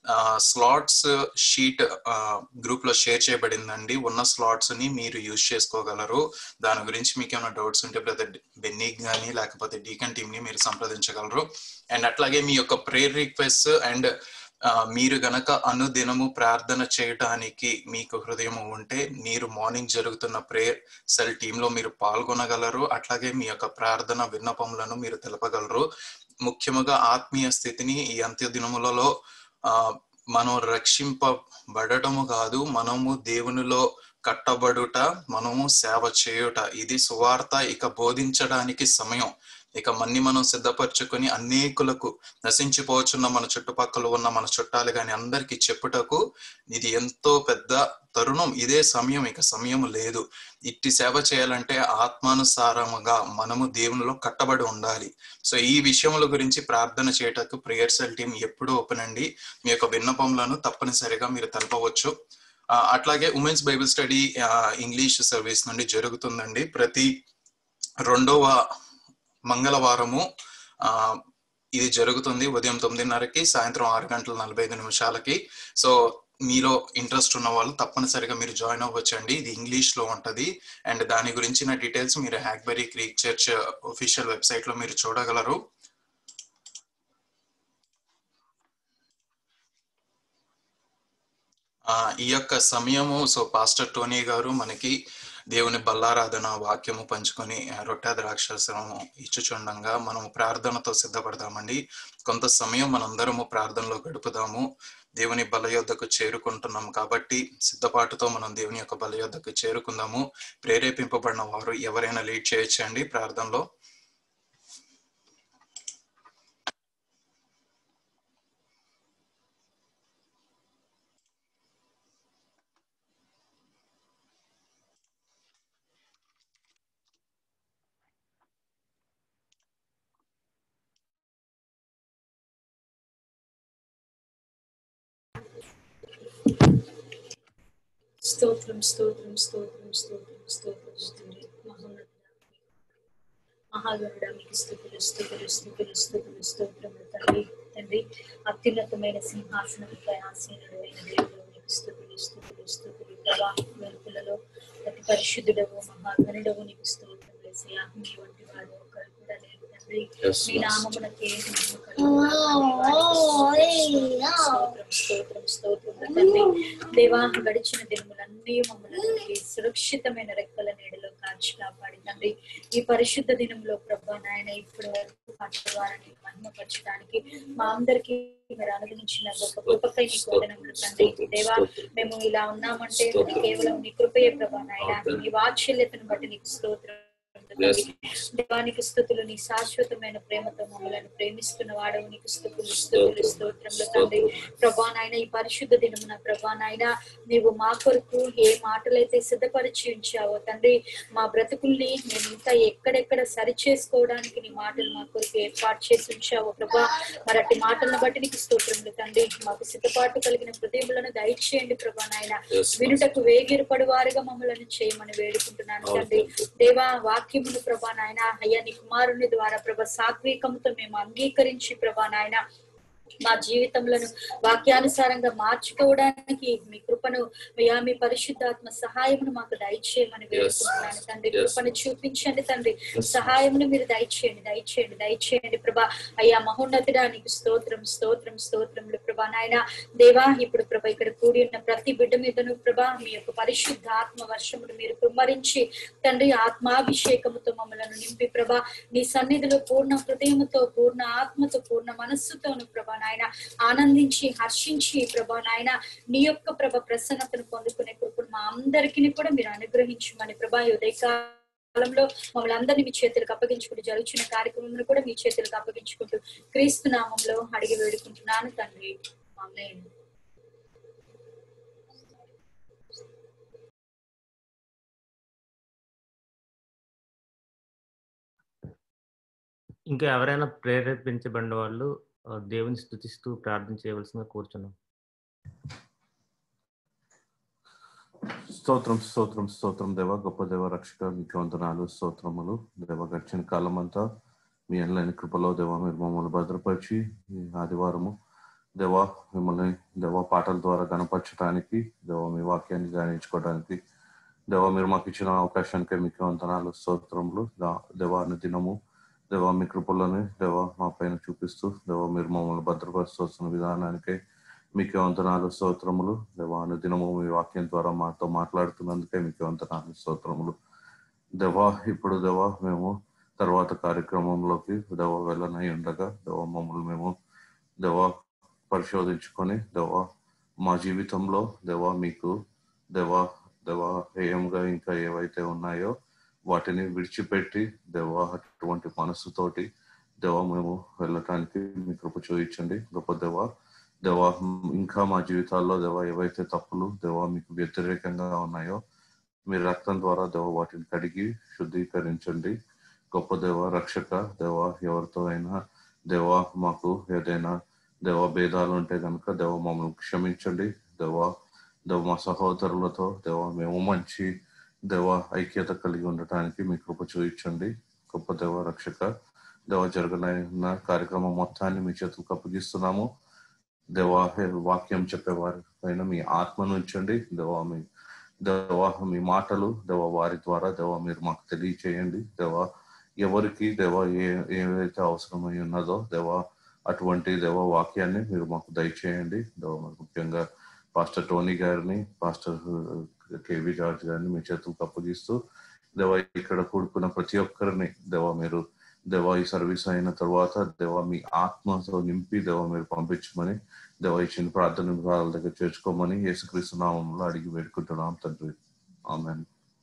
స్లాట్స్ షీట్ గ్రూప్ లో షేర్ చేయబడిందండి ఉన్న స్లాట్స్ ని మీరు యూజ్ చేసుకోగలరు దాని గురించి మీకు ఏమైనా డౌట్స్ ఉంటే బ్రదర్ బెన్నీ కానీ లేకపోతే డీకన్ టీమ్ ని మీరు సంప్రదించగలరు అండ్ అట్లాగే మీ యొక్క ప్రేయర్ రిక్వెస్ట్ అండ్ ఆ, మీరు గనక అనుదినము ప్రార్థన చేయటానికి మీకు హృదయం ఉంటే మీరు మార్నింగ్ జరుగుతున్న ప్రేయర్ సెల్ టీంలో మీరు పాల్గొనగలరు అట్లాగే మీ యొక్క ప్రార్థన విన్నపములను మీరు ముఖ్యముగా ఆత్మీయ స్థితిని ఈ అంత్య దినములలో ఆ మనం రక్షింపబడటము కాదు మనము దేవునిలో కట్టబడుట మనము సేవ చేయుట ఇది సువార్త ఇక బోధించడానికి సమయం ఇక మన్ని మనం సిద్ధపరచుకొని అనేకులకు నశించిపోవచ్చున్న మన చుట్టుపక్కల ఉన్న మన చుట్టాలు గాని అందరికి చెప్పుటకు ఇది ఎంతో పెద్ద తరుణం ఇదే సమయం ఇక సమయం లేదు ఇట్టి సేవ చేయాలంటే ఆత్మానుసారముగా మనము దేవునిలో కట్టబడి ఉండాలి సో ఈ విషయముల గురించి ప్రార్థన చేయటకు ప్రేయర్ సెల్ టీం ఎప్పుడూ ఓపెన్ అండి మీ యొక్క విన్నపములను తప్పనిసరిగా మీరు తెలపవచ్చు ఆ, అట్లాగే women's Bible study English service నుండి జరుగుతుందండి ప్రతి రెండవ మంగళవారము ఆ ఇది జరుగుతుంది ఉదయం తొమ్మిదిన్నరకి సాయంత్రం ఆరు గంటల నలభై ఐదు నిమిషాలకి సో మీలో ఇంట్రెస్ట్ ఉన్న వాళ్ళు తప్పనిసరిగా మీరు జాయిన్ అవ్వచ్చండి ఇది ఇంగ్లీష్ లో ఉంటది అండ్ దాని గురించిన డీటెయిల్స్ మీరు Hackberry Creek church official website లో మీరు చూడగలరు ఆ ఈ యొక్క సమయము సో పాస్టర్ టోనీ గారు మనకి దేవుని బల్లారాధన వాక్యము పంచుకొని ఆ, రొట్టె ద్రాక్షరసము ఇచ్చుచుండగా మనము ప్రార్థనతో సిద్ధపడదామండి కొంత సమయం మనందరము ప్రార్థనలో గడుపుదాము దేవుని బల యొద్దకు చేరుకుంటున్నాం కాబట్టి సిద్ధపాటుతో మనం దేవుని యొక్క బల యొద్దకు చేరుకుందాము ప్రేరేపింపబడిన వారు ఎవరైనా లీడ్ చేయొచ్చండి ప్రార్థనలో స్తోత్రం స్తోత్రం స్తోత్రం స్తోత్రం స్తోత్రం స్తుతి మహోన్నతుడా మహాగణుడా మీకు స్థుతులు స్థుతులు స్థుతులు స్థుతులు స్తోత్రములు తండ్రి తండ్రి అత్యున్నతమైన సింహాసనముపై ఆసీనుడు అయిన దేవుడు నీకు స్థుతులు స్థుతులు స్థుతులు ప్రభా వెలుపులలో అతి పరిశుద్ధుడవు మహాగణుడవు నీకు స్తోత్రం వేసయా మీ వంటి వాడు ఒకరు కూడా లేరు తండ్రి మీ నామమునకే మహిమ కలుగును. స్తోత్రం స్తోత్రం స్తోత్రం తండ్రి దేవా గడిచిన దినములన్నీ మమ్మల్ని మీ సురక్షితమైన రెక్కల నీడలో కాల్చి కాపాడి తండ్రి ఈ పరిశుద్ధ దినంలో ప్రభా నాయన ఇప్పుడు వరకు పాటల ద్వారా నీకు మహిమపరచడానికి మా అందరికీ మీరు అనుగ్రహించిన గొప్ప కృపకై నీకు వందనములు తండ్రి దేవా మేము ఇలా ఉన్నామంటే అది కేవలం నీ కృపయే ప్రభా నాయన నీ వాత్సల్యతను బట్టి నీకు స్తోత్రం తండ్రి. దేవానికి స్థుతులు నీ శాశ్వతమైన ప్రేమతో మమ్మల్ని ప్రేమిస్తున్న వాడవు నీకు స్థుతులు స్థుతులు స్తోత్రములు తండ్రి ప్రభా నాయన ఈ పరిశుద్ధ దినమున ప్రభా నాయన నీవు మా కొరకు ఏ మాటలైతే సిద్ధపరిచి ఉంచావో తండ్రి మా బ్రతుకుల్ని మేము ఇంకా ఎక్కడెక్కడ సరి చేసుకోవడానికి నీ మాటలు మా కొరకు ఏర్పాటు చేసి ఉంచావో ప్రభా మరి అట్టి మాటలను బట్టి నీకు స్తోత్రములు తండ్రి మాకు సిద్ధపాటు కలిగిన హృదయములను దయచేయండి ప్రభా నాయన వినుటకు వేగిరపడు వారిగా మమ్మల్ని చేయమని వేడుకుంటున్నాను తండ్రి దేవా వాక్యమును ప్రభా నాయన అయ్యా నీ కుమారుని ద్వారా ప్రభా సాత్వికంతో మేము అంగీకరించి ప్రభా నాయన మా జీవితములను వాక్యానుసారంగా మార్చుకోవడానికి మీ కృపను అయ్యా మీ పరిశుద్ధాత్మ సహాయమును మాకు దయచేయమని వేడుకుంటున్నాను తండ్రి కృపను చూపించండి తండ్రి సహాయమును మీరు దయచేయండి దయచేయండి దయచేయండి ప్రభా అయ్యా మహోన్నతుడా నీకు స్తోత్రం స్తోత్రం స్తోత్రములు ప్రభా నాయన దేవా ఇప్పుడు ప్రభా ఇక్కడ కూడి ఉన్న ప్రతి బిడ్డ మీదను ప్రభా మీ యొక్క పరిశుద్ధ ఆత్మ వర్షమును మీరు కుమ్మరించి తండ్రి ఆత్మాభిషేకముతో మమ్మల్ని నింపి ప్రభా నీ సన్నిధిలో పూర్ణ హృదయముతో పూర్ణ ఆత్మతో పూర్ణ మనస్సుతోను ప్రభా నాయన ఆనందించి హర్షించి ప్రభా నాయన నీ యొక్క ప్రభ ప్రసన్నతను పొందుకునే కృపను మా అందరికీ కూడా మీరు అనుగ్రహించమని ప్రభా ఈ ఉదయకాలంలో మమ్మల్ని అందరినీ మీ చేతులకు అప్పగించుకుంటూ జరుగుతున్న కార్యక్రమం కూడా మీ చేతులకు అప్పగించుకుంటూ క్రీస్తు నామంలో అడిగి వేడుకుంటున్నాను తండ్రి ఆమేన్ ఇంకా ఎవరైనా ప్రేరేపించబడిన వాళ్ళు ఆ, దేవుని స్థుతిస్తూ ప్రార్థన చేయవలసిందిగా కోరుచున్నాం స్తోత్రం స్తోత్రం స్తోత్రం దేవ గొప్ప దేవ రక్షక మీకు వందనాలు స్తోత్రములు దేవ గడిచిన కాలం అంతా మీ ఎన్లైన కృపలో దేవ మీరు మమ్మల్ని భద్రపరిచి ఈ ఆదివారము దేవ మిమ్మల్ని దేవ పాటల ద్వారా గణపరచడానికి దేవ మీ వాక్యాన్ని ధ్యానించుకోవడానికి దేవ మీరు మాకు ఇచ్చిన అవకాశానికి మీకు వందనాలు స్తోత్రములు దా- దేవాన్ని దినము దేవ మీ కృపలోనే దేవ మా పైన చూపిస్తూ దేవ మీరు మమ్మల్ని భద్రపరుస్తున్న విధానానికే మీకు వందనాలు స్తోత్రములు దేవా దినము మీ వాక్యం ద్వారా మాతో మాట్లాడుతున్నందుకే మీకు వందనాలు స్తోత్రములు దేవా ఇప్పుడు దేవా మేము తర్వాత కార్యక్రమంలోకి దేవ వెళ్ళనై ఉండగా దేవ మమ్మల్ని మేము దేవ పరిశోధించుకొని దేవ మా జీవితంలో దేవ మీకు దేవ దేవా హేయంగా ఇంకా ఏవైతే ఉన్నాయో వాటిని విడిచిపెట్టి దేవా అటువంటి మనసుతోటి దేవా మేము వెళ్ళటానికి మీ కృప చూపించండి గొప్ప దేవా దేవా ఇంకా మా జీవితాల్లో దేవా ఏవైతే తప్పులు దేవా మీకు వ్యతిరేకంగా ఉన్నాయో మీ రక్తం ద్వారా దేవ వాటిని కడిగి శుద్ధీకరించండి గొప్ప దేవ రక్షక దేవ ఎవరితో అయినా దేవ మాకు ఏదైనా దేవ భేదాలు ఉంటే కనుక దేవ మమ్మల్ని క్షమించండి దేవ దేవ మా సహోదరులతో దేవ మేము మంచి దేవ ఐక్యత కలిగి ఉండటానికి మీ కృప చూపించండి గొప్ప దేవ రక్షక దేవ జరగనైన కార్యక్రమం మొత్తాన్ని మీ చేతులకు అప్పగిస్తున్నాము దేవా వాక్యం చెప్పేవారి పైన మీ ఆత్మను ఉంచండి దేవా మీ దేవా మీ మాటలు దేవ వారి ద్వారా దేవ మీరు మాకు తెలియచేయండి దేవా ఎవరికి దేవ ఏ ఏవైతే అవసరమై ఉన్నదో దేవ అటువంటి దేవ వాక్యాన్ని మీరు మాకు దయచేయండి దేవ మరి ముఖ్యంగా పాస్టర్ టోనీ గారిని పాస్టర్ కేవి జార్జ్ గారిని మీ చేతులకు అప్పగిస్తూ దేవ ఇక్కడ కూడుకున్న ప్రతి ఒక్కరిని దేవ మీరు దేవ ఈ సర్వీస్ అయిన తర్వాత దేవ మీ ఆత్మతో నింపి దేవ మీరు పంపించమని దేవ ఇచ్చిన ప్రార్థన వాళ్ళ దగ్గర చేర్చుకోమని యేసుక్రీస్తు నామంలో అడిగి వేడుకుంటున్నాం తండ్రి amen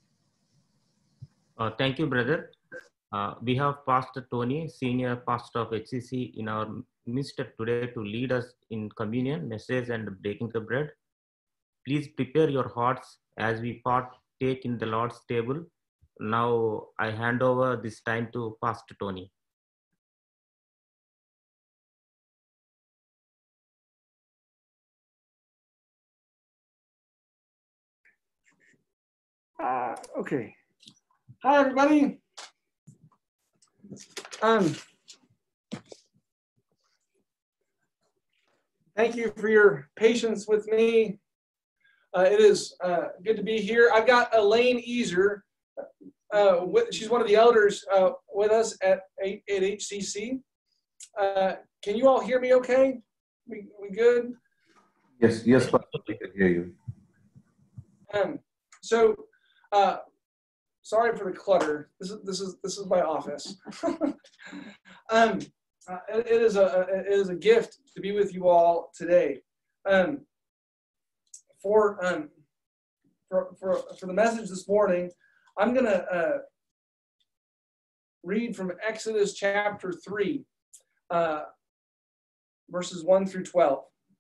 Uh, thank you, brother. Uh, we have Pastor Tony, senior pastor of HCC, in our midst today to lead us in communion, message, and breaking the bread. Please prepare your hearts as we partake in the Lord's table. Now I hand over this time to Pastor Tony. Uh, okay. Hi, everybody. Um, thank you for your patience with me. Uh, it is uh, good to be here. I've got Elaine Easer. Uh, with, she's one of the elders uh, with us at, at HCC. Uh, can you all hear me okay? We, we good? Yes, yes, Pastor, we can hear you. Um, so, uh, sorry for the clutter. This is this is this is my office. um, uh, it, it is a it is a gift to be with you all today. Um, for um, for for for the message this morning, I'm gonna uh, read from Exodus chapter three, uh, verses one through twelve.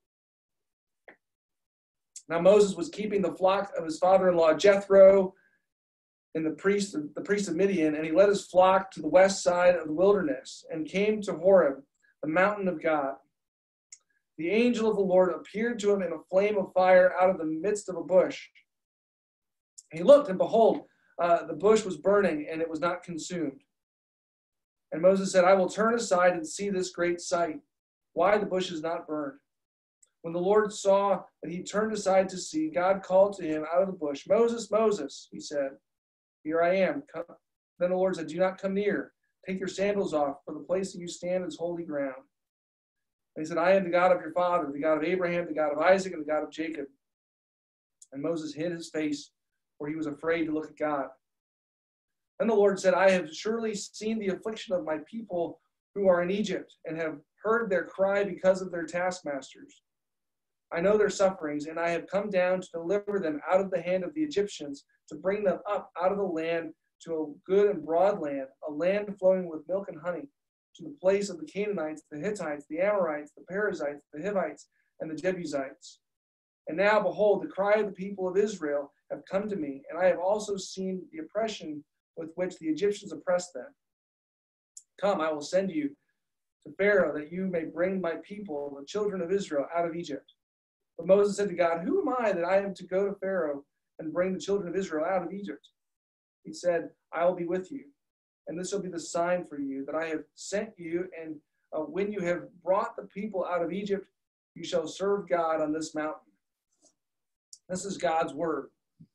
Now Moses was keeping the flock of his father-in-law Jethro and the priest, the priest of Midian, and he led his flock to the west side of the wilderness and came to Horeb, the mountain of God. The angel of the Lord appeared to him in a flame of fire out of the midst of a bush. He looked, and behold, uh, the bush was burning, and it was not consumed. And Moses said, I will turn aside and see this great sight, why the bush is not burned. When the Lord saw that he turned aside to see, God called to him out of the bush, Moses, Moses, he said, Here I am. Come. Then the Lord said, Do not come near. Take your sandals off, for the place that you stand is holy ground. And he said, I am the God of your father, the God of Abraham, the God of Isaac, and the God of Jacob. And Moses hid his face, for he was afraid to look at God. Then the Lord said, I have surely seen the affliction of my people who are in Egypt, and have heard their cry because of their taskmasters. I know their sufferings, and I have come down to deliver them out of the hand of the Egyptians, to bring them up out of the land to a good and broad land, a land flowing with milk and honey, to the place of the Canaanites, the Hittites, the Amorites, the Perizzites, the Hivites, and the Jebusites. And now, behold, the cry of the people of Israel have come to me, and I have also seen the oppression with which the Egyptians oppressed them. Come, I will send you to Pharaoh, that you may bring my people, the children of Israel, out of Egypt. But Moses said to God, Who am I that I am to go to Pharaoh and bring the children of Israel out of Egypt? He said, I will be with you, and this will be the sign for you that I have sent you. And uh, when you have brought the people out of Egypt, you shall serve God on this mountain. This is God's word.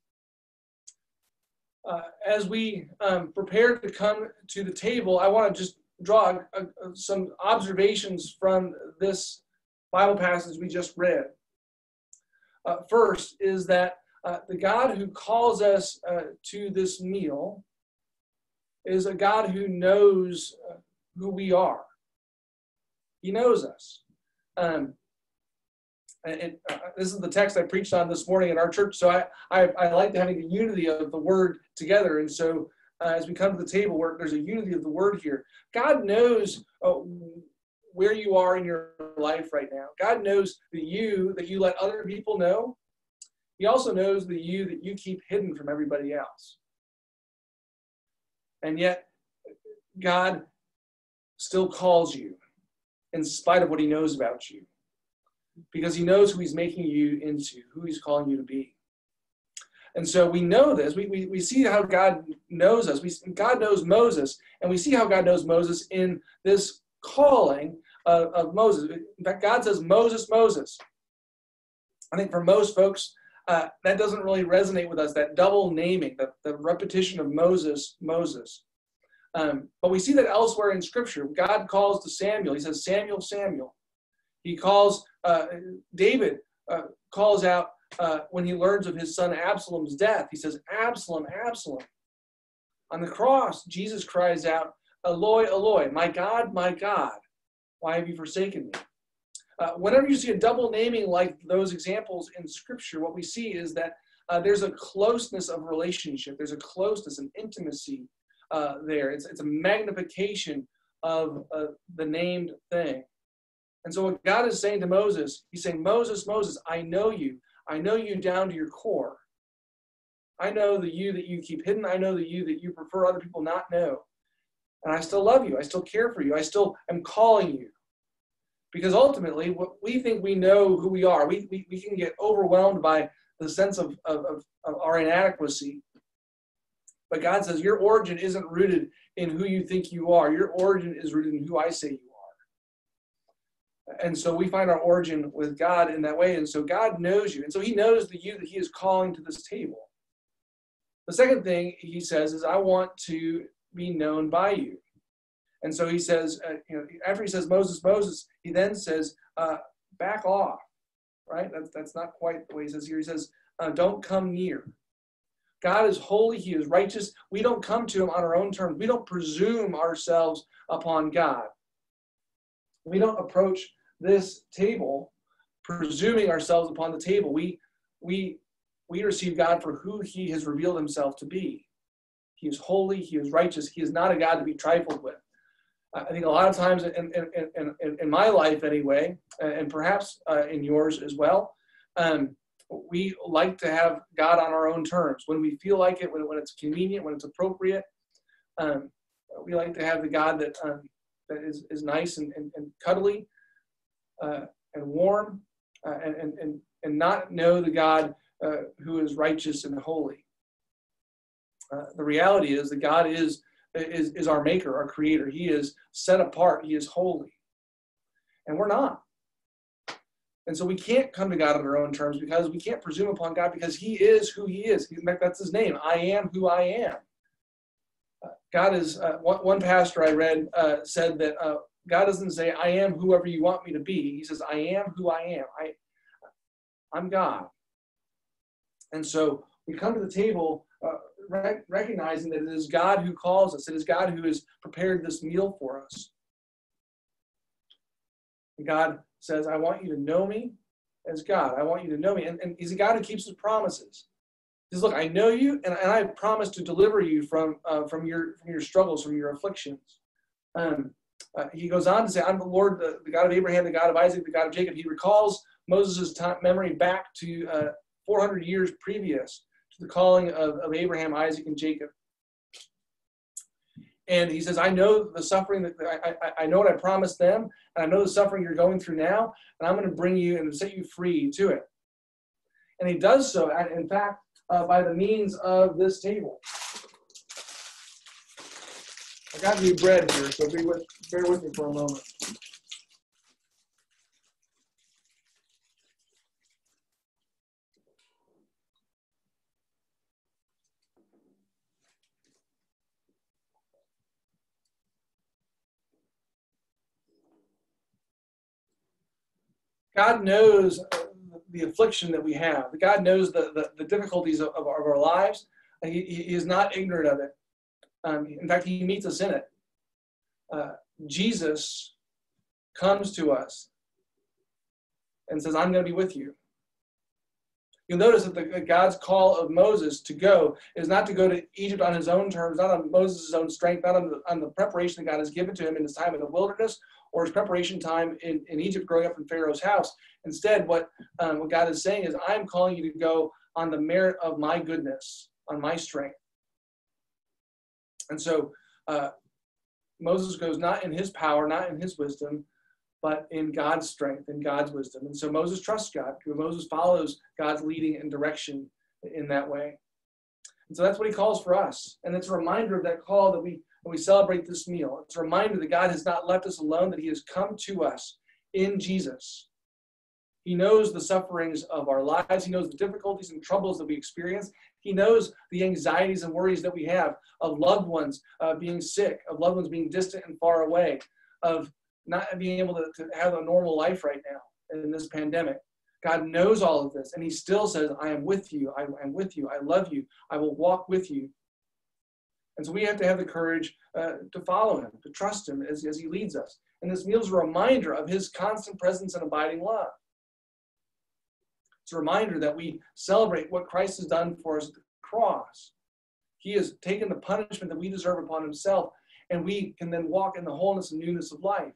Uh, as we um, prepare to come to the table, I want to just draw uh, some observations from this Bible passage we just read uh, first is that uh, the God who calls us uh, to this meal is a God who knows uh, who we are. He knows us. Um, And it, uh, this is the text I preached on this morning in our church. So I, I, I like having the unity of the word together. And so uh, as we come to the table, where there's a unity of the word here, God knows uh, where you are in your life right now. God knows the you that you let other people know. He also knows the you that you keep hidden from everybody else. And yet, God still calls you in spite of what he knows about you because he knows who he's making you into, who he's calling you to be. And so we know this. We, we, we see how God knows us. We, God knows Moses, and we see how God knows Moses in this calling of, of Moses. In fact, God says, Moses, Moses. I think for most folks, uh, that doesn't really resonate with us, that double naming, the, the repetition of Moses, Moses. Um, but we see that elsewhere in Scripture. God calls to Samuel, he says, Samuel, Samuel. He calls, uh, David uh, calls out uh, when he learns of his son Absalom's death. He says, Absalom, Absalom. On the cross, Jesus cries out, Eloi, Eloi, my God, my God, why have you forsaken me? Uh, whenever you see a double naming like those examples in Scripture, what we see is that uh, there's a closeness of relationship, there's a closeness and intimacy uh, there. It's, it's a magnification of uh, the named thing. And so, what God is saying to Moses, He's saying, Moses, Moses, I know you. I know you down to your core. I know the you that you keep hidden. I know the you that you prefer other people not know. And I still love you. I still care for you. I still am calling you. Because ultimately, what we think we know who we are, we, we, we can get overwhelmed by the sense of, of, of, of our inadequacy. But God says your origin isn't rooted in who you think you are. Your origin is rooted in who I say you are. And so we find our origin with God in that way. And so God knows you. And so he knows the you that he is calling to this table. The second thing he says is, I want to be known by you. And so he says, uh, you know, after he says Moses, Moses, he then says, uh, back off, right? That's, that's not quite the way he says here. He says, uh, don't come near. God is holy, he is righteous. We don't come to him on our own terms. We don't presume ourselves upon God. We don't approach this table presuming ourselves upon the table. We, we, we receive God for who he has revealed himself to be. He is holy, he is righteous, he is not a God to be trifled with. I think a lot of times in, in, in, in my life, anyway, and perhaps uh, in yours as well, um, we like to have God on our own terms when we feel like it, when, when it's convenient, when it's appropriate. Um, we like to have the God that, um, that is, is nice and, and, and cuddly uh, and warm uh, and, and, and not know the God uh, who is righteous and holy. Uh, the reality is that God is is, is our maker, our creator. He is set apart, He is holy. And we're not. And so we can't come to God on our own terms because we can't presume upon God because He is who He is. In fact, that's His name. I am who I am. Uh, God is, uh, one, one, pastor I read uh, said that uh, God doesn't say, I am whoever you want me to be. He says, I am who I am. I, I'm God. And so we come to the table uh, rec- recognizing that it is God who calls us. It is God who has prepared this meal for us. And God says, I want you to know me as God. I want you to know me. And, and He's a God who keeps His promises. He says, Look, I know you, and, and I promise to deliver you from, uh, from, your, from your struggles, from your afflictions. Um, uh, he goes on to say, I'm the Lord, the, the, God of Abraham, the God of Isaac, the God of Jacob. He recalls Moses' time, memory back to uh, 400 years previous the calling of, of Abraham, Isaac, and Jacob. And he says, I know the suffering that I, I, I know what I promised them, and I know the suffering you're going through now, and I'm going to bring you and set you free to it. And he does so, in fact, uh, by the means of this table. I got new bread here, so be with, bear with me for a moment. God knows the affliction that we have. God knows the, the, the difficulties of, of, our, of, our, lives. He, he, is not ignorant of it. Um, in fact, he meets us in it. Uh, Jesus comes to us and says, I'm going to be with you. You'll notice that the, God's call of Moses to go is not to go to Egypt on his own terms, not on Moses' own strength, not on the, on the preparation that God has given to him in his time in the wilderness or his preparation time in, in Egypt growing up in Pharaoh's house. Instead, what, um, what God is saying is, I'm calling you to go on the merit of my goodness, on my strength. And so uh, Moses goes not in his power, not in his wisdom, but in God's strength and God's wisdom. And so Moses trusts God. Moses follows God's leading and direction in that way. And so that's what he calls for us. And it's a reminder of that call that we that we celebrate this meal. It's a reminder that God has not left us alone, that he has come to us in Jesus. He knows the sufferings of our lives. He knows the difficulties and troubles that we experience. He knows the anxieties and worries that we have of loved ones uh, being sick, of loved ones being distant and far away, of not being able to, to have a normal life right now in this pandemic. God knows all of this, and He still says, I am with you. I am with you. I love you. I will walk with you. And so we have to have the courage uh, to follow Him, to trust Him as, as He leads us. And this meal is a reminder of His constant presence and abiding love. It's a reminder that we celebrate what Christ has done for us at the cross. He has taken the punishment that we deserve upon Himself, and we can then walk in the wholeness and newness of life.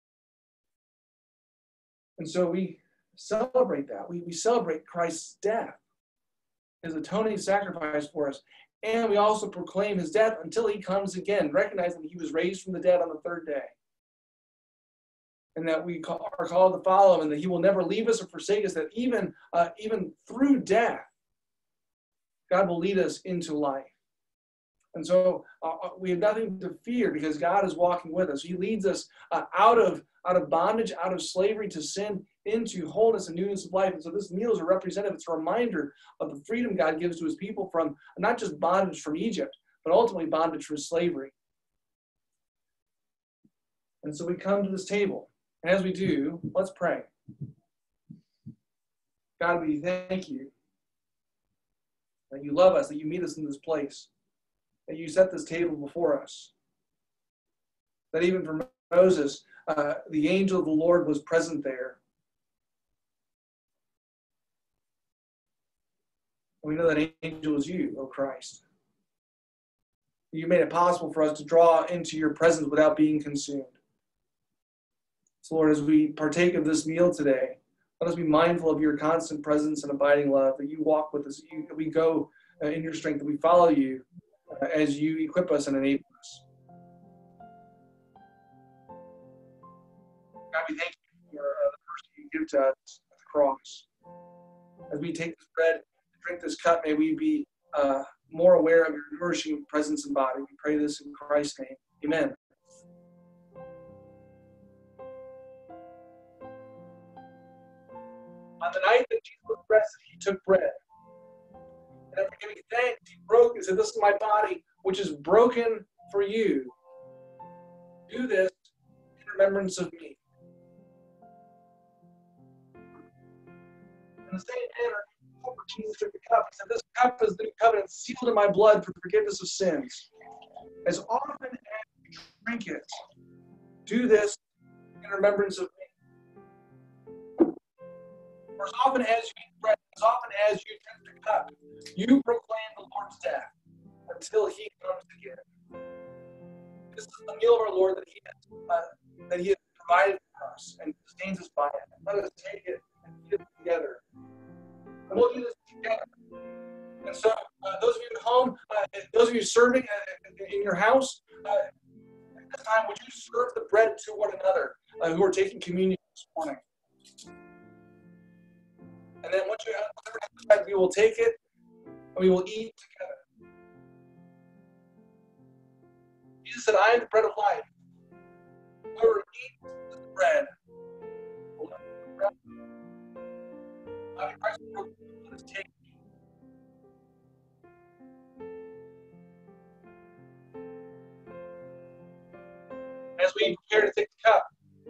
And so we celebrate that. We, we celebrate Christ's death, his atoning sacrifice for us. And we also proclaim his death until he comes again, recognizing that he was raised from the dead on the third day. And that we call, are called to follow him, and that he will never leave us or forsake us, that even, uh, even through death, God will lead us into life. And so uh, we have nothing to fear because God is walking with us. He leads us uh, out of out of bondage, out of slavery to sin, into wholeness and newness of life. And so this meal is a representative, it's a reminder of the freedom God gives to his people from not just bondage from Egypt, but ultimately bondage from slavery. And so we come to this table. And as we do, let's pray. God, we thank you that you love us, that you meet us in this place, that you set this table before us. That even for Moses, uh, the angel of the Lord was present there. We know that angel is you, O Christ. You made it possible for us to draw into your presence without being consumed. So, Lord, as we partake of this meal today, let us be mindful of your constant presence and abiding love, that you walk with us, that we go uh, in your strength, that we follow you uh, as you equip us and enable us. God, we thank you for uh, the person you give to us at the cross. As we take this bread and drink this cup, may we be uh, more aware of your nourishing presence and body. We pray this in Christ's name. Amen. On the night that Jesus was arrested, he took bread. And after giving thanks, he broke and said, This is my body, which is broken for you. Do this in remembrance of me. In the same manner, Jesus took the cup. He said, This cup is the new covenant sealed in my blood for the forgiveness of sins. As often as you drink it, do this in remembrance of me. For as often as you eat bread, as often as you drink the cup, you proclaim the Lord's death until he comes again. This is the meal of our Lord that he has, uh, that he has provided for us and sustains us by it. Let us take it and eat it together. And we'll do this together. And so, uh, those of you at home, uh, those of you serving uh, in your house, uh, at this time, would you serve the bread to one another uh, who are taking communion this morning? And then once you have bread, we will take it and we will eat together. Jesus said, I am the bread of life. Whoever eats the bread will never Christ let us take As we prepare to take the cup,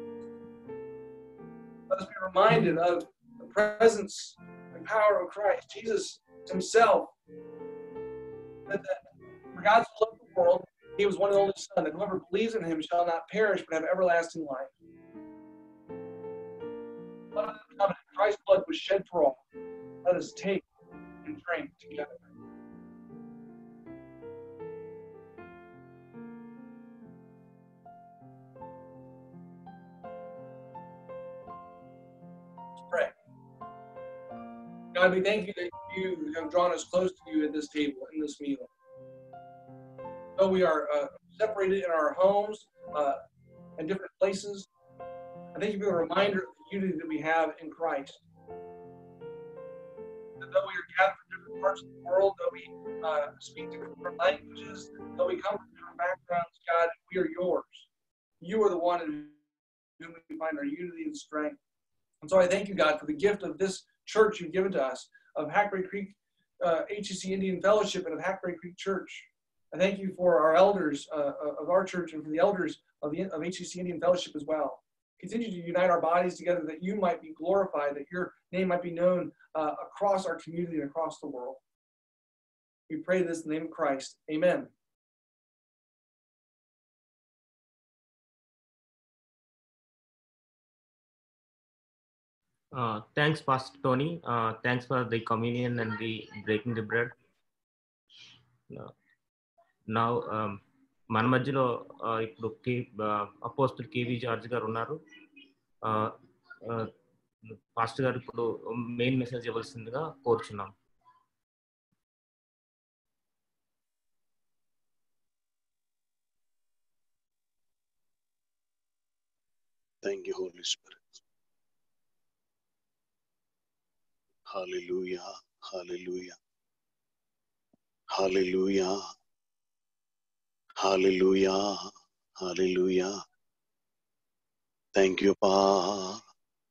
let us be reminded of the presence and power of Christ. Jesus himself said that for God so loved the world, he was one and only Son, that whoever believes in him shall not perish but have everlasting life. was shed for all. Let us take and drink together. Let's pray. God, we thank you that you have drawn us close to you at this table, in this meal. Though we are uh, separated in our homes uh, and different places, I thank you for the reminder of the unity that we have in Christ. That though we are gathered from different parts of the world, though we uh, speak different languages, though we come from different backgrounds, God, we are yours. You are the one in whom we find our unity and strength. And so I thank you, God, for the gift of this church you've given to us, of Hackberry Creek uh, HEC Indian Fellowship and of Hackberry Creek Church. I thank you for our elders uh, of our church and for the elders of, the, of HEC Indian Fellowship as well. Continue to unite our bodies together that you might be glorified, that your name might be known uh, across our community and across the world. We pray this in the name of Christ. Amen. Uh, thanks, Pastor Tony. Uh, thanks for the communion and the breaking the bread. Uh, now, um, మన మధ్యలో uh, ఇప్పుడు కే apostle KV George గారు ఉన్నారు pastor గారు ఇప్పుడు main message ఇవ్వాల్సిందిగా కోరుచున్నాం Thank you, Holy Spirit. Hallelujah. Hallelujah. Hallelujah. Hallelujah. Hallelujah. Thank you, Pa.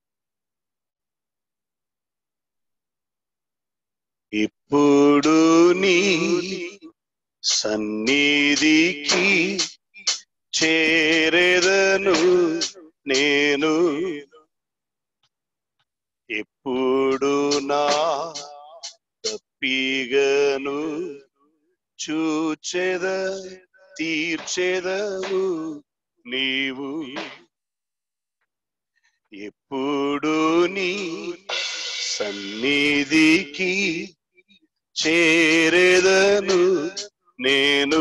ఇప్పుడు నీ సన్నిధికి చేరేదను నేను ఎప్పుడు నా తప్పిగను చూచెద తీర్చెదవు నీవు ఎప్పుడు నీ సన్నిధికి చేరేదను నేను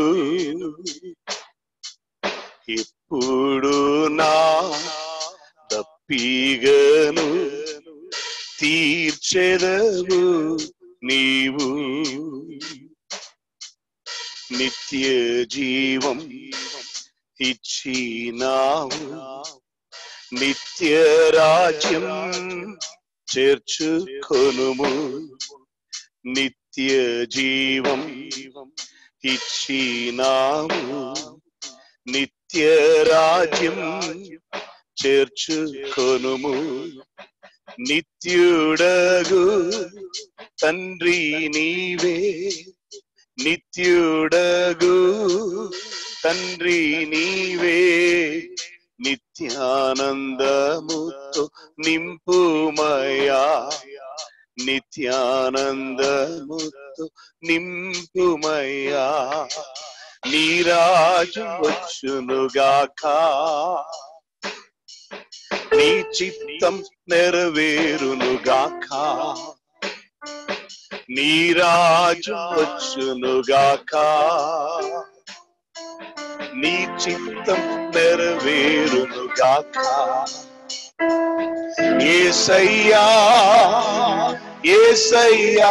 ఇప్పుడు నా తప్పిగను తీర్చెదవు నీవు నిత్య జీవం ఇచ్చినావు నిత్య రాజ్యం చేర్చుకొనుము నిత్య జీవం ఇచ్చినావు నిత్య రాజ్యం చేర్చుకొనుము నిత్యుడగు తండ్రి నీవే నిత్యుడగు తండ్రి నీవే నిత్యానందముతో నింపుమయా నిత్యానందముతో నింపుమయ్యా నీరాజు వచ్చునుగాక నీ చిత్తం నెరవేరునుగాక నీరాజు వచ్చునుగాక నీ చిత్తం నెరవేరునుగాక ఏసయ్యా ఏసయ్యా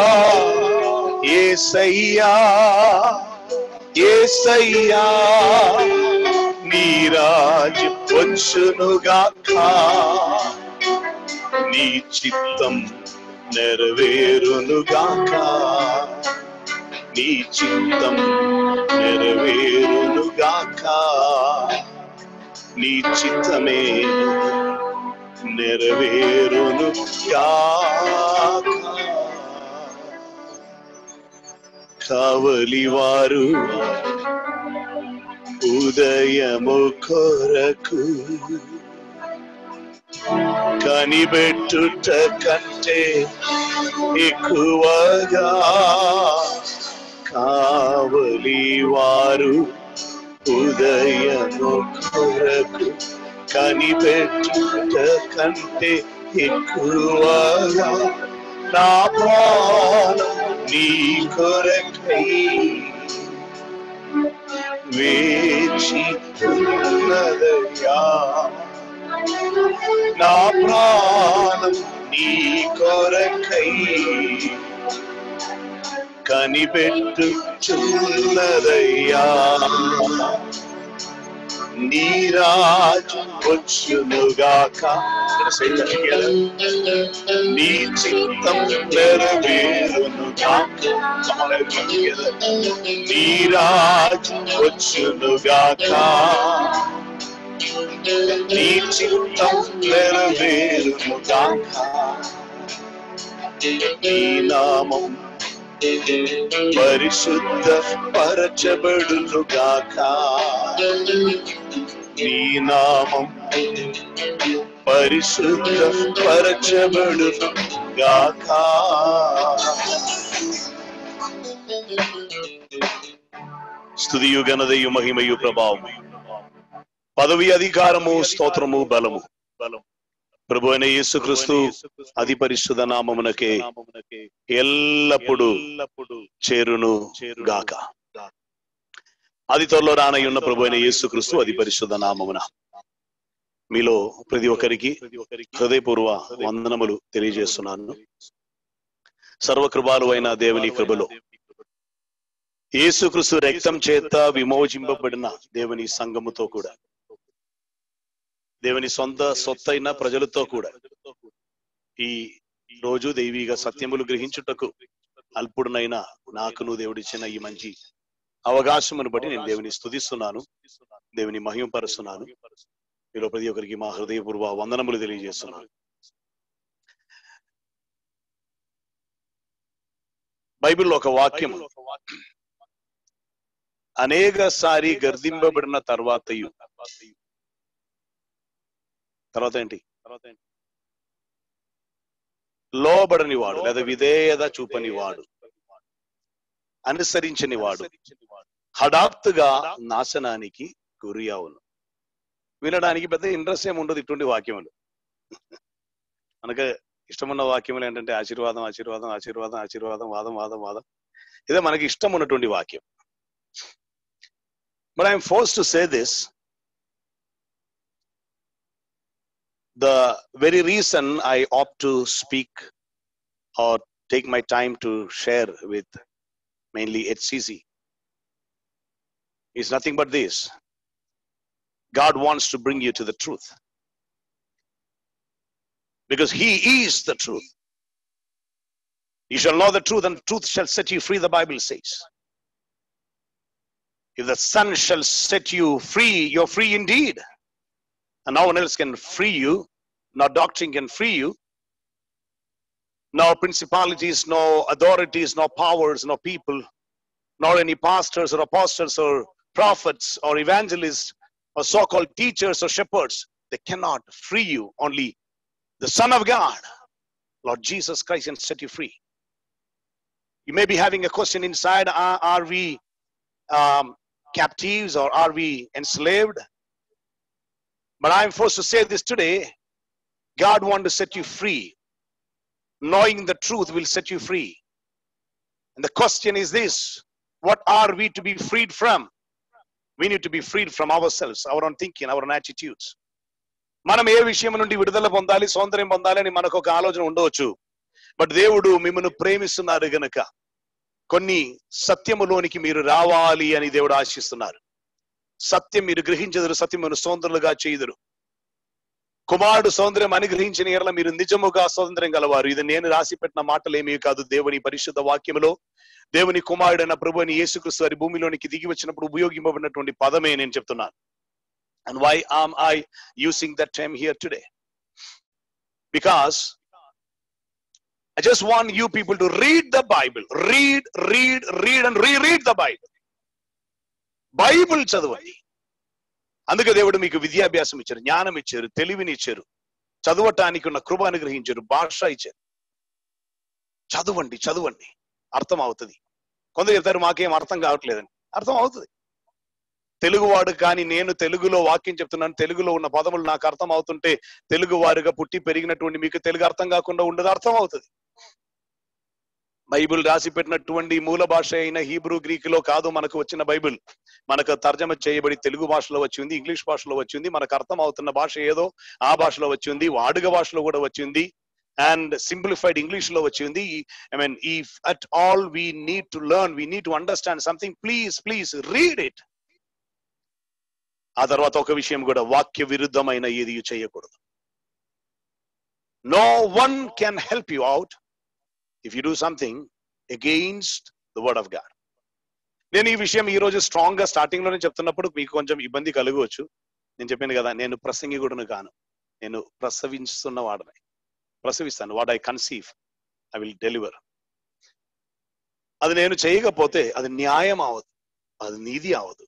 ఏసయ్యా ఏసయ్యా నీరాజ్ వచ్చునుగాక నీ చిత్తం నెరవేరునుగాక నీ చిత్తం నెరవేరునుగాక నీ చిత్తమే నెరవేరును గాక కావలివారు ఉదయము కొరకు కనిపెట్టుట కంటే ఎక్కువగా కావలివారు ఉదయము కొరకు కనిపెట్టుట కంటే ఎక్కువగా నా ప్రాణం నీ కొరకై వేచి ఉన్నదయ్యా నా ప్రాణం నీ కొరకై కనిపెట్టుచున్నదయ్యా నీరాజు వచ్చునుగాక నీ చిత్తం నెరవేరునుగాక నీరాజు వచ్చునుగాక నీ చిత్తం నెరవేరునుగాక నీ నామం పరిశుద్ధ పరచబడునుగాక నీ నామం పరిశుద్ధ పరచబడును గాక స్థుతియు ఘనదయు మహిమయు ప్రభావం పదవి అధికారము స్తోత్రము బలము బలం ప్రభు అయిన యేసుక్రీస్తు అతి పరిశుద్ధ నామమునకే ఎల్లప్పుడు చేరును గాక అది త్వరలో రానయ్యున్న ప్రభు అయిన యేసుక్రీస్తు అది పరిశుద్ధ నామమున మీలో ప్రతి ఒక్కరికి హృదయపూర్వ వందనములు తెలియజేస్తున్నాను సర్వకృపాలు అయిన దేవుని కృపలో యేసుక్రీస్తు రక్తం చేత విమోచింపబడిన దేవుని సంఘముతో కూడా దేవుని సొంత సొత్తైన ప్రజలతో కూడా ఈ రోజు దైవీగా సత్యములు గ్రహించుటకు అల్పుడునైనా నాకును దేవుడిచ్చిన ఈ మంచి అవకాశమును బట్టి నేను దేవుని స్తుతిస్తున్నాను దేవుని మహిమపరుస్తున్నాను మీలో ప్రతి ఒక్కరికి మా హృదయపూర్వ వందనములు తెలియజేస్తున్నాను బైబిల్లో ఒక వాక్యం అనేక సారి గర్దింపబడిన తర్వాతయు తర్వాత ఏంటి తర్వాత ఏంటి లోబడని వాడు లేదా విధేయత చూపని వాడు అనుసరించని వాడు హఠాత్తుగా నాశనానికి గురి అవును వినడానికి పెద్ద ఇంట్రెస్ట్ ఏమి ఉండదు ఇటువంటి వాక్యములు మనకు ఇష్టమున్న వాక్యములు ఏంటంటే ఆశీర్వాదం ఆశీర్వాదం ఆశీర్వాదం ఆశీర్వాదం వాదం వాదం వాదం ఇదే మనకి ఇష్టం ఉన్నటువంటి వాక్యం but I'm force to say this the very reason I opt to speak or take my time to share with mainly HCC is nothing but this. God wants to bring you to the truth. Because He is the truth. You shall know the truth, and truth shall set you free, the Bible says. If the Son shall set you free, you're free indeed and no one else can free you. No doctrine can free you. No principalities, no authorities, no powers, no people, nor any pastors or apostles or prophets or evangelists or so called teachers or shepherds. They cannot free you. Only the Son of God, Lord Jesus Christ, can set you free. You may be having a question inside Are, are we um, captives or are we enslaved? But I'm forced to say this today God wants to set you free. Knowing the truth will set you free. And the question is this what are we to be freed from? We need to be freed from ourselves, our own thinking, our own attitudes. మనం ఏ విషయం నుండి విడుదల పొందాలి సౌందర్యం పొందాలి అని మనకు ఒక ఆలోచన ఉండవచ్చు బట్ దేవుడు మిమ్మల్ని ప్రేమిస్తున్నారు గనుక కొన్ని సత్యములోనికి మీరు రావాలి అని దేవుడు ఆశిస్తున్నారు సత్యం మీరు గ్రహించదురు సత్యం మీరు సౌందర్యులుగా చేయుదురు కుమారుడు సౌందర్యం అనుగ్రహించిన ఎడల మీరు నిజముగా స్వాతంత్ర్యం గలవారు ఇది నేను రాసి పెట్టిన మాటలు ఏమీ కాదు దేవుని పరిశుద్ధ వాక్యములో దేవుని కుమారుడైన ప్రభు అని యేసుక్రీస్తు వారి భూమిలోనికి దిగి వచ్చినప్పుడు ఉపయోగింపబడినటువంటి పదమే నేను చెప్తున్నాను and why am I using that time here today because I just want you people to read the Bible. Read, read, read, and reread the Bible. Bible చదవండి అందుకే దేవుడు మీకు విద్యాభ్యాసం ఇచ్చారు జ్ఞానం ఇచ్చారు తెలివిని ఇచ్చారు చదవటానికి ఉన్న కృప అనుగ్రహించారు భాష ఇచ్చారు చదవండి చదవండి అర్థం అవుతుంది కొందరు చెప్తారు మాకేం అర్థం కావట్లేదని అర్థం అవుతుంది తెలుగువాడు కానీ నేను తెలుగులో వాక్యం చెప్తున్నాను తెలుగులో ఉన్న పదములు నాకు అర్థం అవుతుంటే తెలుగు వారుగా పుట్టి పెరిగినటువంటి మీకు తెలుగు అర్థం కాకుండా ఉండదు అర్థం అవుతుంది బైబిల్ రాసి పెట్టినటువంటి మూల భాష అయిన హీబ్రూ గ్రీక్ లో కాదు మనకు వచ్చిన బైబిల్ మనకు తర్జమ చేయబడి తెలుగు భాషలో వచ్చింది ఇంగ్లీష్ భాషలో వచ్చింది మనకు అర్థం అవుతున్న భాష ఏదో ఆ భాషలో వచ్చింది వాడుక భాషలో కూడా వచ్చింది అండ్ సింప్లిఫైడ్ ఇంగ్లీష్ లో వచ్చింది I mean if at all we need to learn we need to understand something please please read it ఆ తర్వాత ఒక విషయం కూడా వాక్య విరుద్ధమైన ఏది చేయకూడదు no one can help you out if you do something against the word of God నేను ఈ విషయం ఈ రోజు స్ట్రాంగ్ గా స్టార్టింగ్ లోనే చెప్తున్నప్పుడు మీకు కొంచెం ఇబ్బంది కలగవచ్చు నేను చెప్పాను కదా నేను ప్రసంగికుడును కాను నేను ప్రసవిస్తున్న వాడని ప్రసవిస్తాను what I conceive I will deliver అది నేను చేయకపోతే అది న్యాయం అవదు అది నీతి అవదు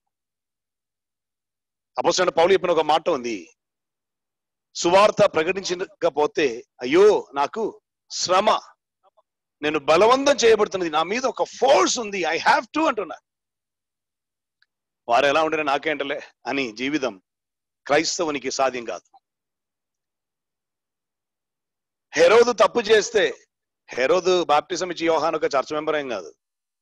అపోసిన పౌలు చెప్పిన ఒక మాట ఉంది సువార్త ప్రకటించకపోతే అయ్యో నాకు శ్రమ నేను బలవంతం చేయబడుతున్నది నా మీద ఒక ఫోర్స్ ఉంది ఐ హ్యావ్ టు అంటున్నా వారు ఎలా ఉంటే నాకేంటలే అని జీవితం క్రైస్తవునికి సాధ్యం కాదు హెరోదు తప్పు చేస్తే హెరోదు బాప్టిజం ఇచ్చి యోహాన్ ఒక చర్చ్ మెంబర్ ఏం కాదు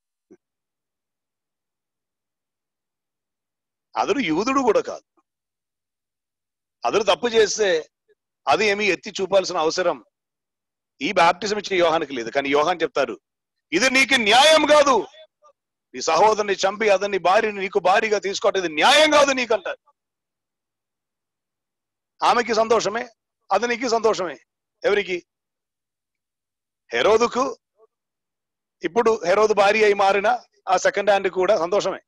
అతడు యూదుడు కూడా కాదు అతడు తప్పు చేస్తే అది ఏమి ఎత్తి చూపాల్సిన అవసరం ఈ బాప్టిజం ఇచ్చే యోహానికి లేదు కానీ యోహాన్ చెప్తారు ఇది నీకు న్యాయం కాదు నీ సహోదరుని చంపి అతన్ని భార్యని నీకు భారీగా తీసుకోవటం ఇది న్యాయం కాదు నీకంటారు ఆమెకి సంతోషమే అతనికి సంతోషమే ఎవరికి హెరోదుకు ఇప్పుడు హెరోదు భార్య అయి మారిన ఆ సెకండ్ హ్యాండ్ కూడా సంతోషమే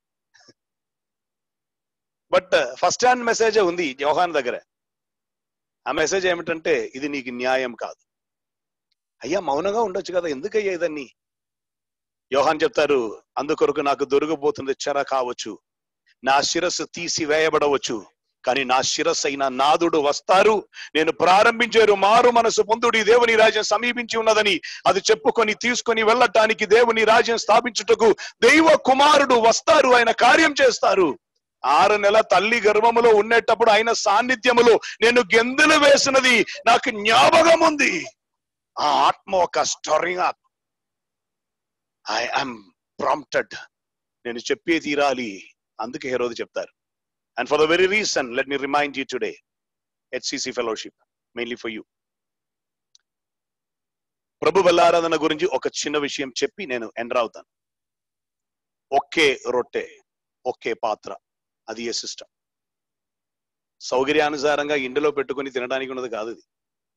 బట్ ఫస్ట్ హ్యాండ్ మెసేజ్ ఉంది యోహాన్ దగ్గర ఆ మెసేజ్ ఏమిటంటే ఇది నీకు న్యాయం కాదు అయ్యా మౌనంగా ఉండొచ్చు కదా ఎందుకయ్యా ఇదన్నీ యోహాన్ చెప్తారు అందుకొరకు నాకు దొరికిపోతుంది చెర కావచ్చు నా శిరస్సు తీసి వేయబడవచ్చు కానీ నా శిరస్సు అయిన నాదుడు వస్తారు నేను ప్రారంభించారు మారు మనసు పొందుడి దేవుని రాజ్యం సమీపించి ఉన్నదని అది చెప్పుకొని తీసుకొని వెళ్ళటానికి దేవుని రాజ్యం స్థాపించుటకు దైవ కుమారుడు వస్తారు ఆయన కార్యం చేస్తారు ఆరు నెల తల్లి గర్భములో ఉండేటప్పుడు ఆయన సాన్నిధ్యములో నేను గెంతులు వేసినది నాకు జ్ఞాపకం ఉంది ఆ ఆత్మ ఒక storing up I am prompted నేను చెప్పే తీరాలి అందుకే హెరోదు చెప్తారు and for the very reason let me remind you today HCC fellowship mainly for you ప్రభు బెల్లారాధన గురించి ఒక చిన్న విషయం చెప్పి నేను ఎంటర్ అవుతాను ఒకే రొట్టె ఒకే పాత్ర అది ఏ సిస్టమ్ సౌకర్యానుసారంగా ఇంటిలో పెట్టుకుని తినడానికి ఉన్నది కాదు ఇది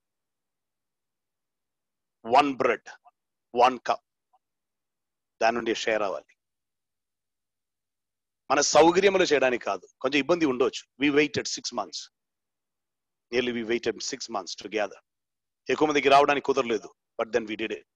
వన్ బ్రెడ్ వన్ కప్ దాని నుండి షేర్ అవ్వాలి మన సౌకర్యములు చేయడానికి కాదు కొంచెం ఇబ్బంది ఉండొచ్చు we waited six months nearly we waited six months together ఎక్కువ మందికి రావడానికి కుదరలేదు but then we did it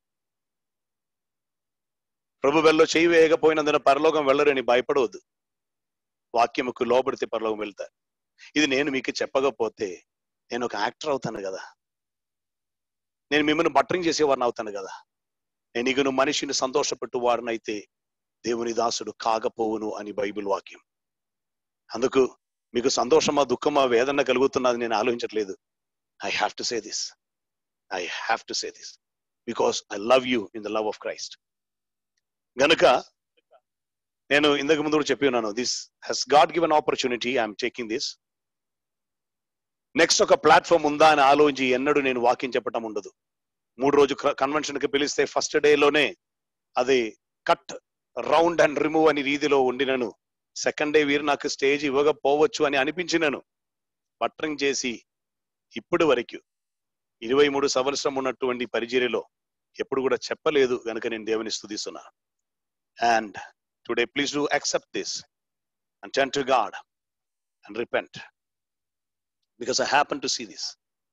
ప్రభు వెళ్ళలో చేయి వేయకపోయినందున పరలోకం వెళ్ళరని భయపడవద్దు వాక్యముకు లోబడితే పరలోకం వెళ్తారు ఇది నేను మీకు చెప్పకపోతే నేను ఒక యాక్టర్ అవుతాను కదా నేను మిమ్మల్ని బట్టరింగ్ చేసేవారిని అవుతాను కదా నేను ఇక నువ్వు మనిషిని సంతోషపెట్టు వారినైతే దేవుని దాసుడు కాకపోవును అని బైబిల్ వాక్యం అందుకు మీకు సంతోషమా దుఃఖమా వేదన కలుగుతున్నది నేను ఆలోచించట్లేదు I have to say this I have to say this because I love you in the love of Christ గనుక నేను ఇంతకు ముందు కూడా చెప్పి ఉన్నాను this he's God given opportunity I'm taking this next ఒక ప్లాట్ఫామ్ ఉందా అని ఆలోచించి ఎన్నడూ నేను వాక్యం చెప్పటం ఉండదు మూడు రోజు కన్వెన్షన్ కి పిలిస్తే ఫస్ట్ డేలోనే అది కట్ రౌండ్ అండ్ రిమూవ్ అని రీతిలో ఉండినను సెకండ్ డే వీరు నాకు స్టేజ్ ఇవ్వకపోవచ్చు అని అనిపించినను బట్టరింగ్ చేసి ఇప్పటి వరకు ఇరవై మూడు సంవత్సరం ఉన్నటువంటి పరిచర్యలో ఎప్పుడు కూడా చెప్పలేదు కనుక నేను దేవుని స్థుతిస్తున్నా and today please do accept this and turn to God and repent because I happen to see this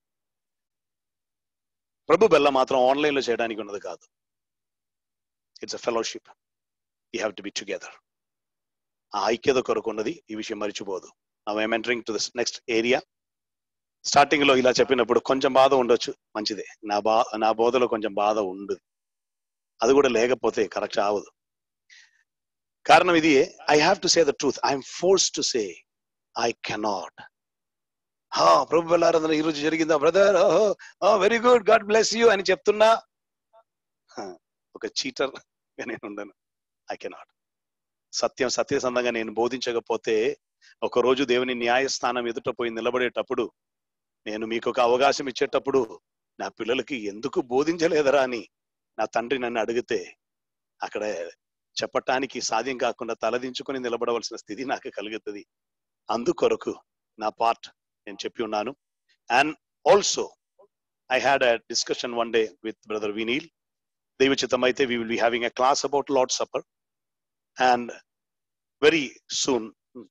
ప్రభు బెల్ల మాత్రం ఆన్లైన్ లో చేయడానికి ఉన్నది కాదు it's a fellowship you have to be together ఆ ఐక్యత కొరకు ఉన్నది ఈ విషయం మర్చిపోదు I'm entering to this next area starting లో ఇలా చెప్పినప్పుడు కొంచెం బాధ ఉండొచ్చు మంచిదే నా బా నా బోధలో కొంచెం బాధ ఉండదు అది కూడా లేకపోతే కరెక్ట్ అవదు కారణం ఇది I have to say the truth I'm force to say I cannot ప్రభు వెళ్ళారన్న ఈరోజు జరిగిందా brother very good God bless you అని చెప్తున్నా huh, ఒక చీటర్ నేను ఉండను ఐ కెనాట్ సత్యం సత్యసంధంగా నేను బోధించకపోతే ఒక రోజు దేవుని న్యాయస్థానం ఎదుట పోయి నిలబడేటప్పుడు నేను మీకు ఒక అవకాశం ఇచ్చేటప్పుడు నా పిల్లలకి ఎందుకు బోధించలేదరా అని నా తండ్రి నన్ను అడిగితే అక్కడ చెప్పటానికి సాధ్యం కాకుండా తలదించుకొని నిలబడవలసిన స్థితి నాకు కలుగుతుంది అందుకొరకు నా పార్ట్ నేను చెప్పి ఉన్నాను and also I had a discussion one day with brother Vineel దైవచితం అయితే we will be having a class about lord supper and very soon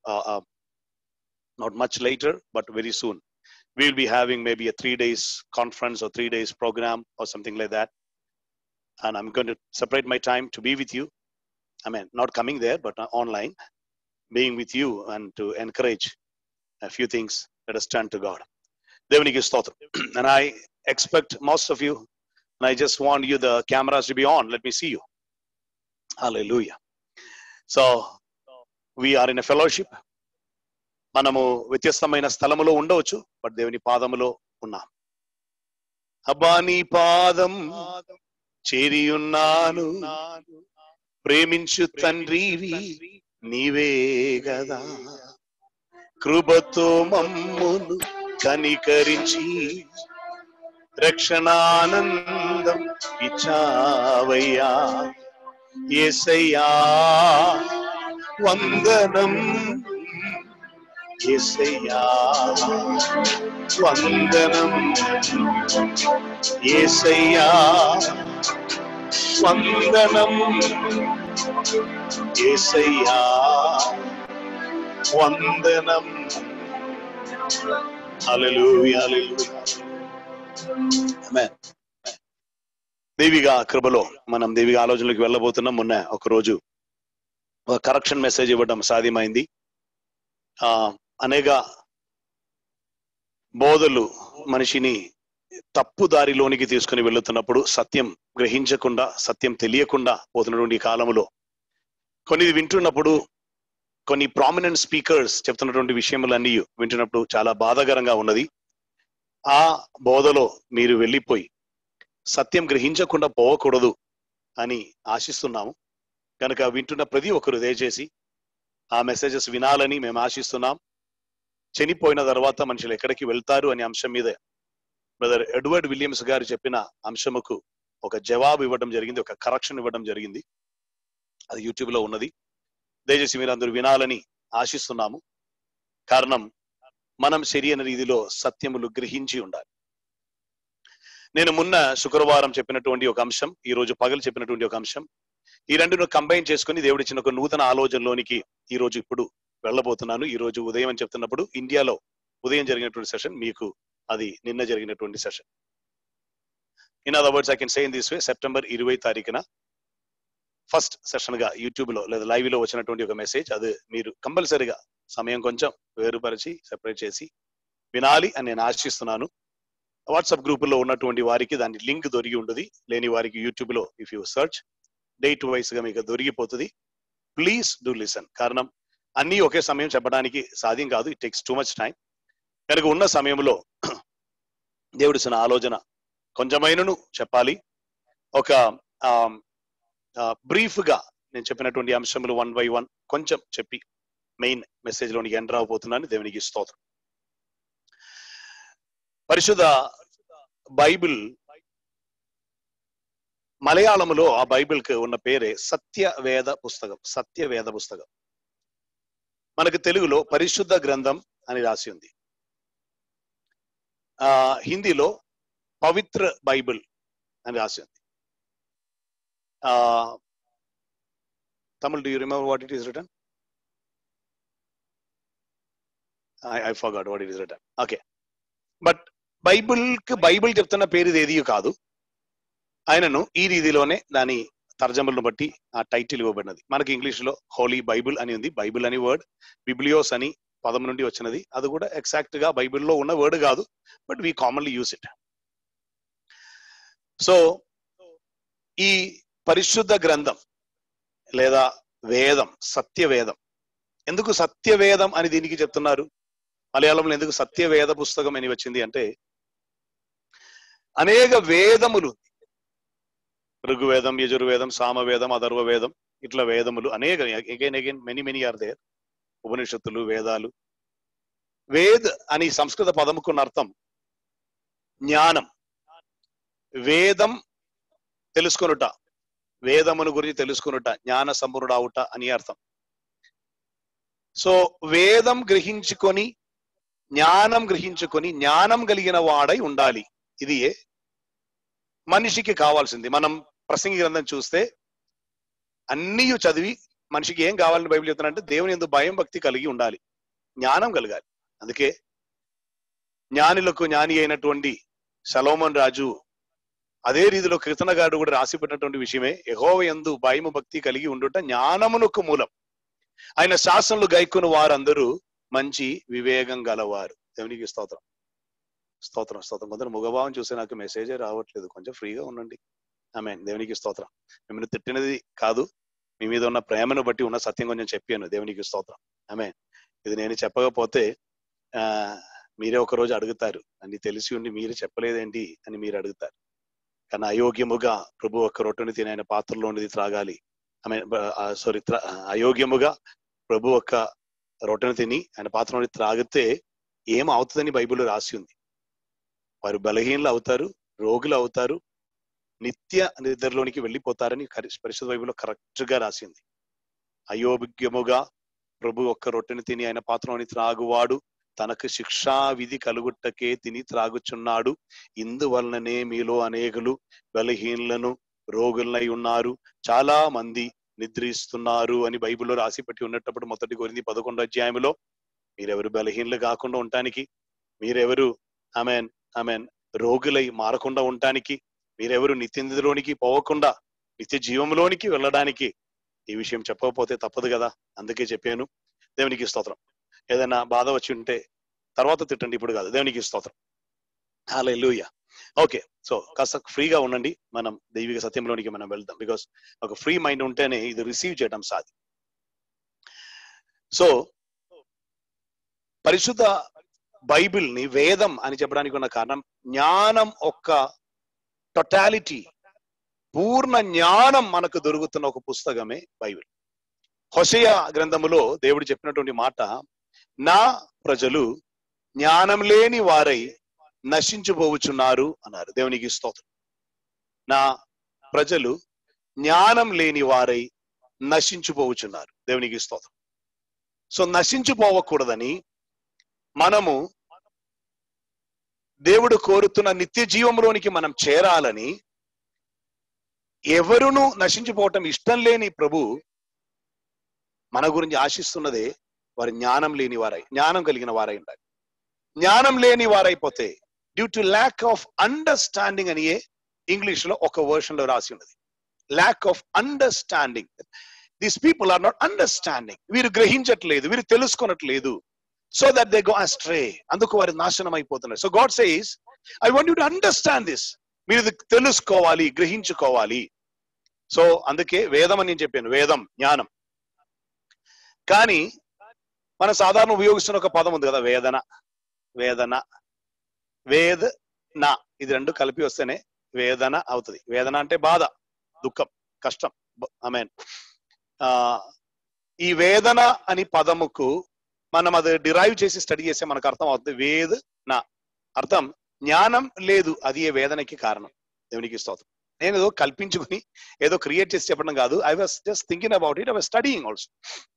not much later, but very soon. We'll be having maybe a three days conference or three days program or something like that. And I'm going to separate my time to be with you. I mean, not coming there, but uh, online, being with you and to encourage a few things. Let us turn to God. Devaniki Stotram. And I expect most of you, and I just want you, the cameras to be on. Let me see you. Hallelujah. So, we are in a fellowship. మనము వ్యత్యస్తమైన స్థలములో ఉండవచ్చు but దేవుని పాదములో ఉన్నాం అబ్బా నీ పాదం చేరి ఉన్నాను ప్రేమించు తండ్రివి నీవే గదా కృపతో మమ్మును కనికరించి రక్షణానందం ఇచ్చావయ్యా ఏసయ్యా వందనం ఏసయ్యా వందనం ఏసయ్యా వందనం ఏసయ్యా వందనం హల్లెలూయా హల్లెలూయా ఆమేన్ దేవిగా కృపలో మనం దేవిగా ఆలోచనలకు వెళ్ళబోతున్నాం మొన్న ఒక రోజు ఒక కరెక్షన్ మెసేజ్ ఇవ్వడం సాధ్యమైంది ఆ అనేక బోధలు మనిషిని తప్పు దారిలోనికి తీసుకుని వెళుతున్నప్పుడు సత్యం గ్రహించకుండా సత్యం తెలియకుండా పోతున్నటువంటి ఈ కాలంలో కొన్ని వింటున్నప్పుడు కొన్ని ప్రామినెంట్ స్పీకర్స్ చెప్తున్నటువంటి విషయములన్నీ వింటున్నప్పుడు చాలా బాధాకరంగా ఉన్నది ఆ బోధలో మీరు వెళ్ళిపోయి సత్యం గ్రహించకుండా పోకూడదు అని ఆశిస్తున్నాము కనుక వింటున్న ప్రతి ఒక్కరు దయచేసి ఆ మెసేజెస్ వినాలని మేము ఆశిస్తున్నాం చనిపోయిన తర్వాత మనుషులు ఎక్కడికి వెళ్తారు అనే అంశం మీద బ్రదర్ ఎడ్వర్డ్ విలియమ్స్ గారు చెప్పిన అంశముకు ఒక జవాబు ఇవ్వడం జరిగింది ఒక కరెక్షన్ ఇవ్వడం జరిగింది అది యూట్యూబ్ లో ఉన్నది దయచేసి మీరు అందరూ వినాలని ఆశిస్తున్నాము కారణం మనం సరియైన రీతిలో సత్యములు గ్రహించి ఉండాలి నేను మొన్న శుక్రవారం చెప్పినటువంటి ఒక అంశం ఈ రోజు పగలు చెప్పినటువంటి ఒక అంశం ఈ రెండును కంబైన్ చేసుకుని దేవుడు ఇచ్చిన ఒక నూతన ఆలోచనలోనికి ఈ రోజు ఇప్పుడు వెళ్ళబోతున్నాను ఈ రోజు ఉదయం అని చెప్తున్నప్పుడు ఇండియాలో ఉదయం జరిగినటువంటి సెషన్ మీకు అది నిన్న జరిగినటువంటి session in other words I can say in this way September ఇరవై తారీఖున ఫస్ట్ సెషన్ గా యూట్యూబ్ లో లేదా లైవ్ లో వచ్చినటువంటి ఒక మెసేజ్ అది మీరు కంపల్సరిగా సమయం కొంచెం వేరుపరిచి సెపరేట్ చేసి వినాలి అని నేను ఆశిస్తున్నాను వాట్సాప్ గ్రూపుల్లో ఉన్నటువంటి వారికి దాని లింక్ దొరికి ఉండదు లేని వారికి యూట్యూబ్ లో if you search date wise గా మీకు దొరికిపోతుంది ప్లీజ్ డూ లిసన్ కారణం అన్నీ ఒకే సమయం చెప్పడానికి సాధ్యం కాదు it takes too much time కనుక ఉన్న సమయంలో దేవుడిసిన ఆలోచన కొంచెమైనను చెప్పాలి ఒక బ్రీఫ్ గా నేను చెప్పినటువంటి అంశములు వన్ బై వన్ కొంచెం చెప్పి మెయిన్ మెసేజ్ లోనికి ఎంటర్ అవబోతున్నాను దేవునికి స్తోత్రం పరిశుద్ధ బైబిల్ మలయాళములో ఆ బైబిల్ కి ఉన్న పేరే సత్యవేద పుస్తకం సత్యవేద పుస్తకం మనకు తెలుగులో పరిశుద్ధ గ్రంథం అని రాసి ఉంది ఆ హిందీలో పవిత్ర బైబిల్ అని రాసి ఉంది ఆ Tamil do you remember what it is return I forgot what it is return okay but Bible కి బైబిల్ చెప్తున్న పేరు ఇది ఏది కాదు ఆయనను ఈ రీతిలోనే దాని తర్జములను బట్టి ఆ టైటిల్ ఇవ్వబడినది మనకి ఇంగ్లీష్ లో హోలీ బైబిల్ అని ఉంది బైబిల్ అని వర్డ్ బిబ్లియోస్ అని పదం నుండి వచ్చినది అది కూడా ఎగ్జాక్ట్ గా బైబిల్లో ఉన్న వర్డ్ కాదు but we commonly use it so ఈ పరిశుద్ధ గ్రంథం లేదా వేదం సత్యవేదం ఎందుకు సత్యవేదం అని దీనికి చెప్తున్నారు మలయాళంలో ఎందుకు సత్యవేద పుస్తకం అని వచ్చింది అంటే అనేక వేదములు ఋగ్వేదం యజుర్వేదం సామవేదం అథర్వ వేదం ఇట్లా వేదములు అనేక again again many many are there ఉపనిషత్తులు వేదాలు వేద్ అని సంస్కృత పదముకున్న అర్థం జ్ఞానం వేదం తెలుసుకొనుట వేదమును గురించి తెలుసుకొనుట జ్ఞాన సంపూర్ణుడావుట అని అర్థం సో వేదం గ్రహించుకొని జ్ఞానం గ్రహించుకొని జ్ఞానం కలిగిన వాడై ఉండాలి ఇది ఏ మనిషికి కావాల్సింది మనం ప్రసంగి గ్రంథం చూస్తే అన్నీ చదివి మనిషికి ఏం కావాలని బైబిల్ చెప్తున్నారంటే దేవుని ఎందుకు భయం భక్తి కలిగి ఉండాలి జ్ఞానం కలగాలి అందుకే జ్ఞానులకు జ్ఞాని అయినటువంటి సలోమన్ రాజు అదే రీతిలో కీర్తనగాడు కూడా రాసిపెట్టినటువంటి విషయమే యహోవ ఎందు భయము భక్తి కలిగి ఉండుట జ్ఞానమునకు మూలం ఆయన శాసనలు గైకుని వారందరూ మంచి వివేకం గలవారు దేవునికి స్తోత్రం స్తోత్రం స్తోత్రం కొందరు ముగభావం చూస్తే నాకు మెసేజే రావట్లేదు కొంచెం ఫ్రీగా ఉండండి ఆమె దేవునికి స్తోత్రం మిమ్మల్ని తిట్టినది కాదు మీ మీద ఉన్న ప్రేమను బట్టి ఉన్న సత్యం కొంచెం చెప్పాను దేవునికి స్తోత్రం ఆమె ఇది నేను చెప్పకపోతే ఆ మీరే ఒక రోజు అడుగుతారు అని తెలిసి ఉండి మీరు చెప్పలేదేంటి అని మీరు అడుగుతారు కానీ అయోగ్యముగా ప్రభు ఒక్క రొట్టెని తిని ఆయన పాత్రలోనిది త్రాగాలి ఆమె సారీ అయోగ్యముగా ప్రభు ఒక్క రొట్టెను తిని ఆయన పాత్రలోని త్రాగితే ఏం అవుతుందని బైబిల్లో రాసి ఉంది వారు బలహీనలు అవుతారు రోగులు అవుతారు నిత్య నిద్రలోనికి వెళ్ళిపోతారని కరి- పరిశుద్ధ బైబిల్లో కరెక్ట్ గా రాసింది అయోగ్యముగా ప్రభు ఒక్క రొట్టెని తిని ఆయన పాత్రలోని త్రాగువాడు తనకు శిక్షా విధి కలుగుట్టకే తిని త్రాగుచున్నాడు ఇందువలననే మీలో అనేకులు బలహీనులను రోగులనై ఉన్నారు చాలా మంది నిద్రిస్తున్నారు అని బైబిల్లో రాసి పెట్టి ఉన్నప్పుడు మొదటి కొరింది పదకొండో అధ్యాయంలో మీరెవరు బలహీనలు కాకుండా ఉండటానికి మీరెవరు ఆమెన్ ఆమెన్ రోగులై మారకుండా ఉండటానికి మీరెవరు నిత్య నిధిలోనికి పోవకుండా నిత్య జీవంలోనికి వెళ్ళడానికి ఈ విషయం చెప్పకపోతే తప్పదు కదా అందుకే చెప్పాను దేవునికి స్తోత్రం ఏదైనా బాధ వచ్చి ఉంటే తర్వాత తిట్టండి ఇప్పుడు కాదు దేవునికి స్తోత్రం హల్లెలూయా ఓకే సో కాస్త ఫ్రీగా ఉండండి మనం దైవిక సత్యంలోనికి మనం వెళ్దాం బికాస్ ఒక ఫ్రీ మైండ్ ఉంటేనే ఇది రిసీవ్ చేయడం సాధ్యం సో పరిశుద్ధ బైబిల్ ని వేదం అని చెప్పడానికి ఉన్న కారణం జ్ఞానం ఒక్క టొటాలిటీ పూర్ణ జ్ఞానం మనకు దొరుకుతున్న ఒక పుస్తకమే బైబిల్ హొషయ గ్రంథములో దేవుడు చెప్పినటువంటి మాట నా ప్రజలు జ్ఞానం లేని వారై నశించుపోవచ్చున్నారు అన్నారు దేవునికి స్తోత్రం నా ప్రజలు జ్ఞానం లేని వారై నశించుపోవచ్చున్నారు దేవునికి స్తోత్రం సో నశించుపోవకూడదని మనము దేవుడు కోరుతున్న నిత్య జీవంలోనికి మనం చేరాలని ఎవరును నశించిపోవటం ఇష్టం లేని ప్రభు మన గురించి ఆశిస్తున్నదే వారి జ్ఞానం లేని వారై జ్ఞానం కలిగిన వారై ఉండాలి జ్ఞానం లేని వారైపోతే due to lack of understanding అని ఇంగ్లీష్ లో ఒక వర్షన్ లో రాసి ఉన్నది lack of understanding these people are not understanding వీరు గ్రహించట్లేదు వీరు తెలుసుకొనట్లేదు so that they go astray అందుకు వారి నాశనం అయిపోతున్నారు so God says I want you to understand this మీరు ఇది తెలుసుకోవాలి గ్రహించుకోవాలి సో అందుకే వేదం అని నేను చెప్పాను వేదం జ్ఞానం కానీ మన సాధారణ ఉపయోగిస్తున్న ఒక పదం ఉంది కదా వేదన వేదన వేద నా ఇది రెండు కలిపి వస్తేనే వేదన అవుతుంది వేదన అంటే బాధ దుఃఖం కష్టం ఐ మీన్ ఈ వేదన అని పదముకు మనం అది డిరైవ్ చేసి స్టడీ చేస్తే మనకు అర్థం అవుతుంది వేద్ నా అర్థం జ్ఞానం లేదు అది ఏ వేదనకి కారణం దేవునికి స్తోత్రం నేను ఏదో కల్పించుకుని ఏదో క్రియేట్ చేసి చెప్పడం కాదు I was just thinking about it I was studying also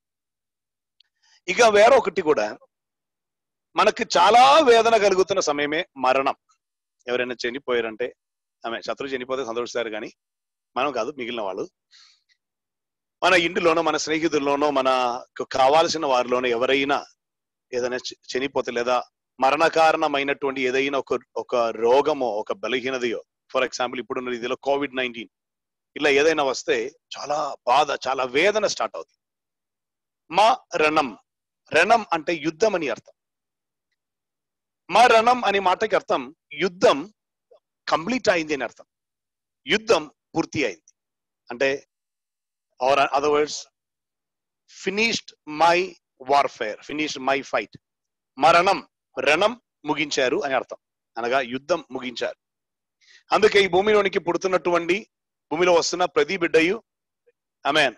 ఇక వేరొకటి కూడా మనకి చాలా వేదన కలుగుతున్న సమయమే మరణం ఎవరైనా చనిపోయారంటే ఆమె శత్రువు చనిపోతే సంతోషిస్తారు కానీ మనం కాదు మిగిలిన వాళ్ళు మన ఇంటిలోనో మన స్నేహితుల్లోనో మనకు కావాల్సిన వారిలోనో ఎవరైనా ఏదైనా చ- చనిపోతే లేదా మరణ కారణమైనటువంటి ఏదైనా ఒక ఒక రోగమో ఒక బలహీనతయో ఫర్ ఎగ్జాంపుల్ ఇప్పుడున్న రీతిలో కోవిడ్ నైన్టీన్ ఇలా ఏదైనా వస్తే చాలా బాధ చాలా వేదన స్టార్ట్ అవుతుంది మా రణం రణం అంటే యుద్ధం అని అర్థం మా రణం అనే మాటకి అర్థం యుద్ధం కంప్లీట్ అయింది అని అర్థం యుద్ధం పూర్తి అయింది అంటే or other words finished my warfare finished my fight మరణం రణం ముగించారు అని అర్థం అనగా యుద్ధం ముగించారు అందుకే ఈ భూమిలోనికి పుడుతున్నటువంటి భూమిలో వస్తున్న ప్రతి బిడ్డయు అమెన్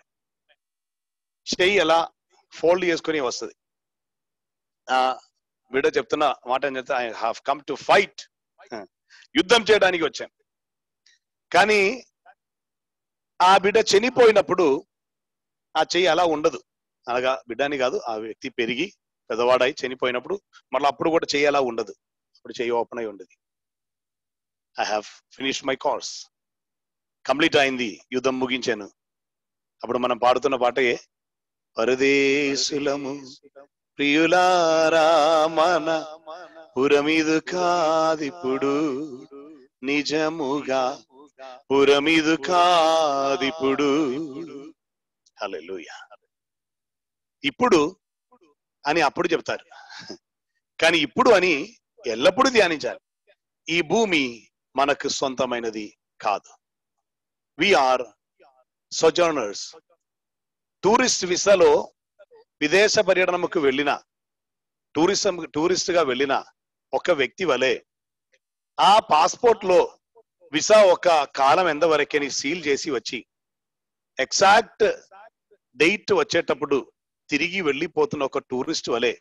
చెయ్యి ఎలా ఫోల్డ్ చేసుకుని వస్తుంది ఆ బిడ్డ చెప్తున్న మాట ఏం చెప్తే I have come to fight యుద్ధం చేయడానికి వచ్చాను కానీ ఆ బిడ్డ చనిపోయినప్పుడు ఆ చెయ్యి అలా ఉండదు అనగా బిడ్డని కాదు ఆ వ్యక్తి పెరిగి పెద్దవాడై చనిపోయినప్పుడు మళ్ళీ అప్పుడు కూడా చెయ్యి అలా ఉండదు అప్పుడు చెయ్యి ఓపెన్ అయి ఉండదు I have finish my course complete అయింది యుద్ధం ముగించాను అప్పుడు మనం పాడుతున్న పాటే పరదేశులము ప్రియులారా మన పురమిదు కాదిప్పుడు నిజముగా పురమిదు కాదిప్పుడు హల్లెలూయా ఇప్పుడు అని అప్పుడు చెప్తారు కానీ ఇప్పుడు అని ఎల్లప్పుడూ ధ్యానించాలి ఈ భూమి మనకు సొంతమైనది కాదు ఆర్ సొజర్నర్స్ టూరిస్ట్ విసాలో విదేశ పర్యటనకు వెళ్ళిన టూరిజం టూరిస్ట్ గా వెళ్ళిన ఒక వ్యక్తి వలె ఆ పాస్పోర్ట్ లో విసా ఒక కాలం ఎంత వరకని సీల్ చేసి వచ్చి ఎగ్జాక్ట్ డేట్ వచ్చేటప్పుడు తిరిగి వెళ్ళిపోతున్న ఒక టూరిస్ట్ వలె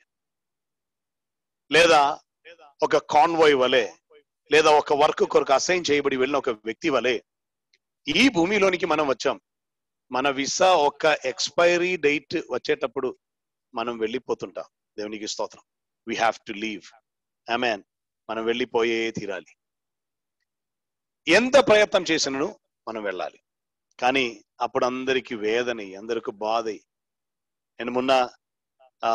లేదా ఒక కాన్వాయ్ వలె లేదా ఒక వర్క్ కొరకు అసైన్ చేయబడి వెళ్ళిన ఒక వ్యక్తి వలె ఈ భూమిలోనికి మనం వచ్చాం మన విసా ఒక ఎక్స్పైరీ డేట్ వచ్చేటప్పుడు మనం వెళ్ళిపోతుంటాం దేవునికి స్తోత్రం we have to leave amen మనం వెళ్ళిపోయే తీరాలి ఎంత ప్రయత్నం చేసినను మనం వెళ్ళాలి కానీ అప్పుడు అందరికి వేదని అందరికి బాధ నేను మొన్న ఆ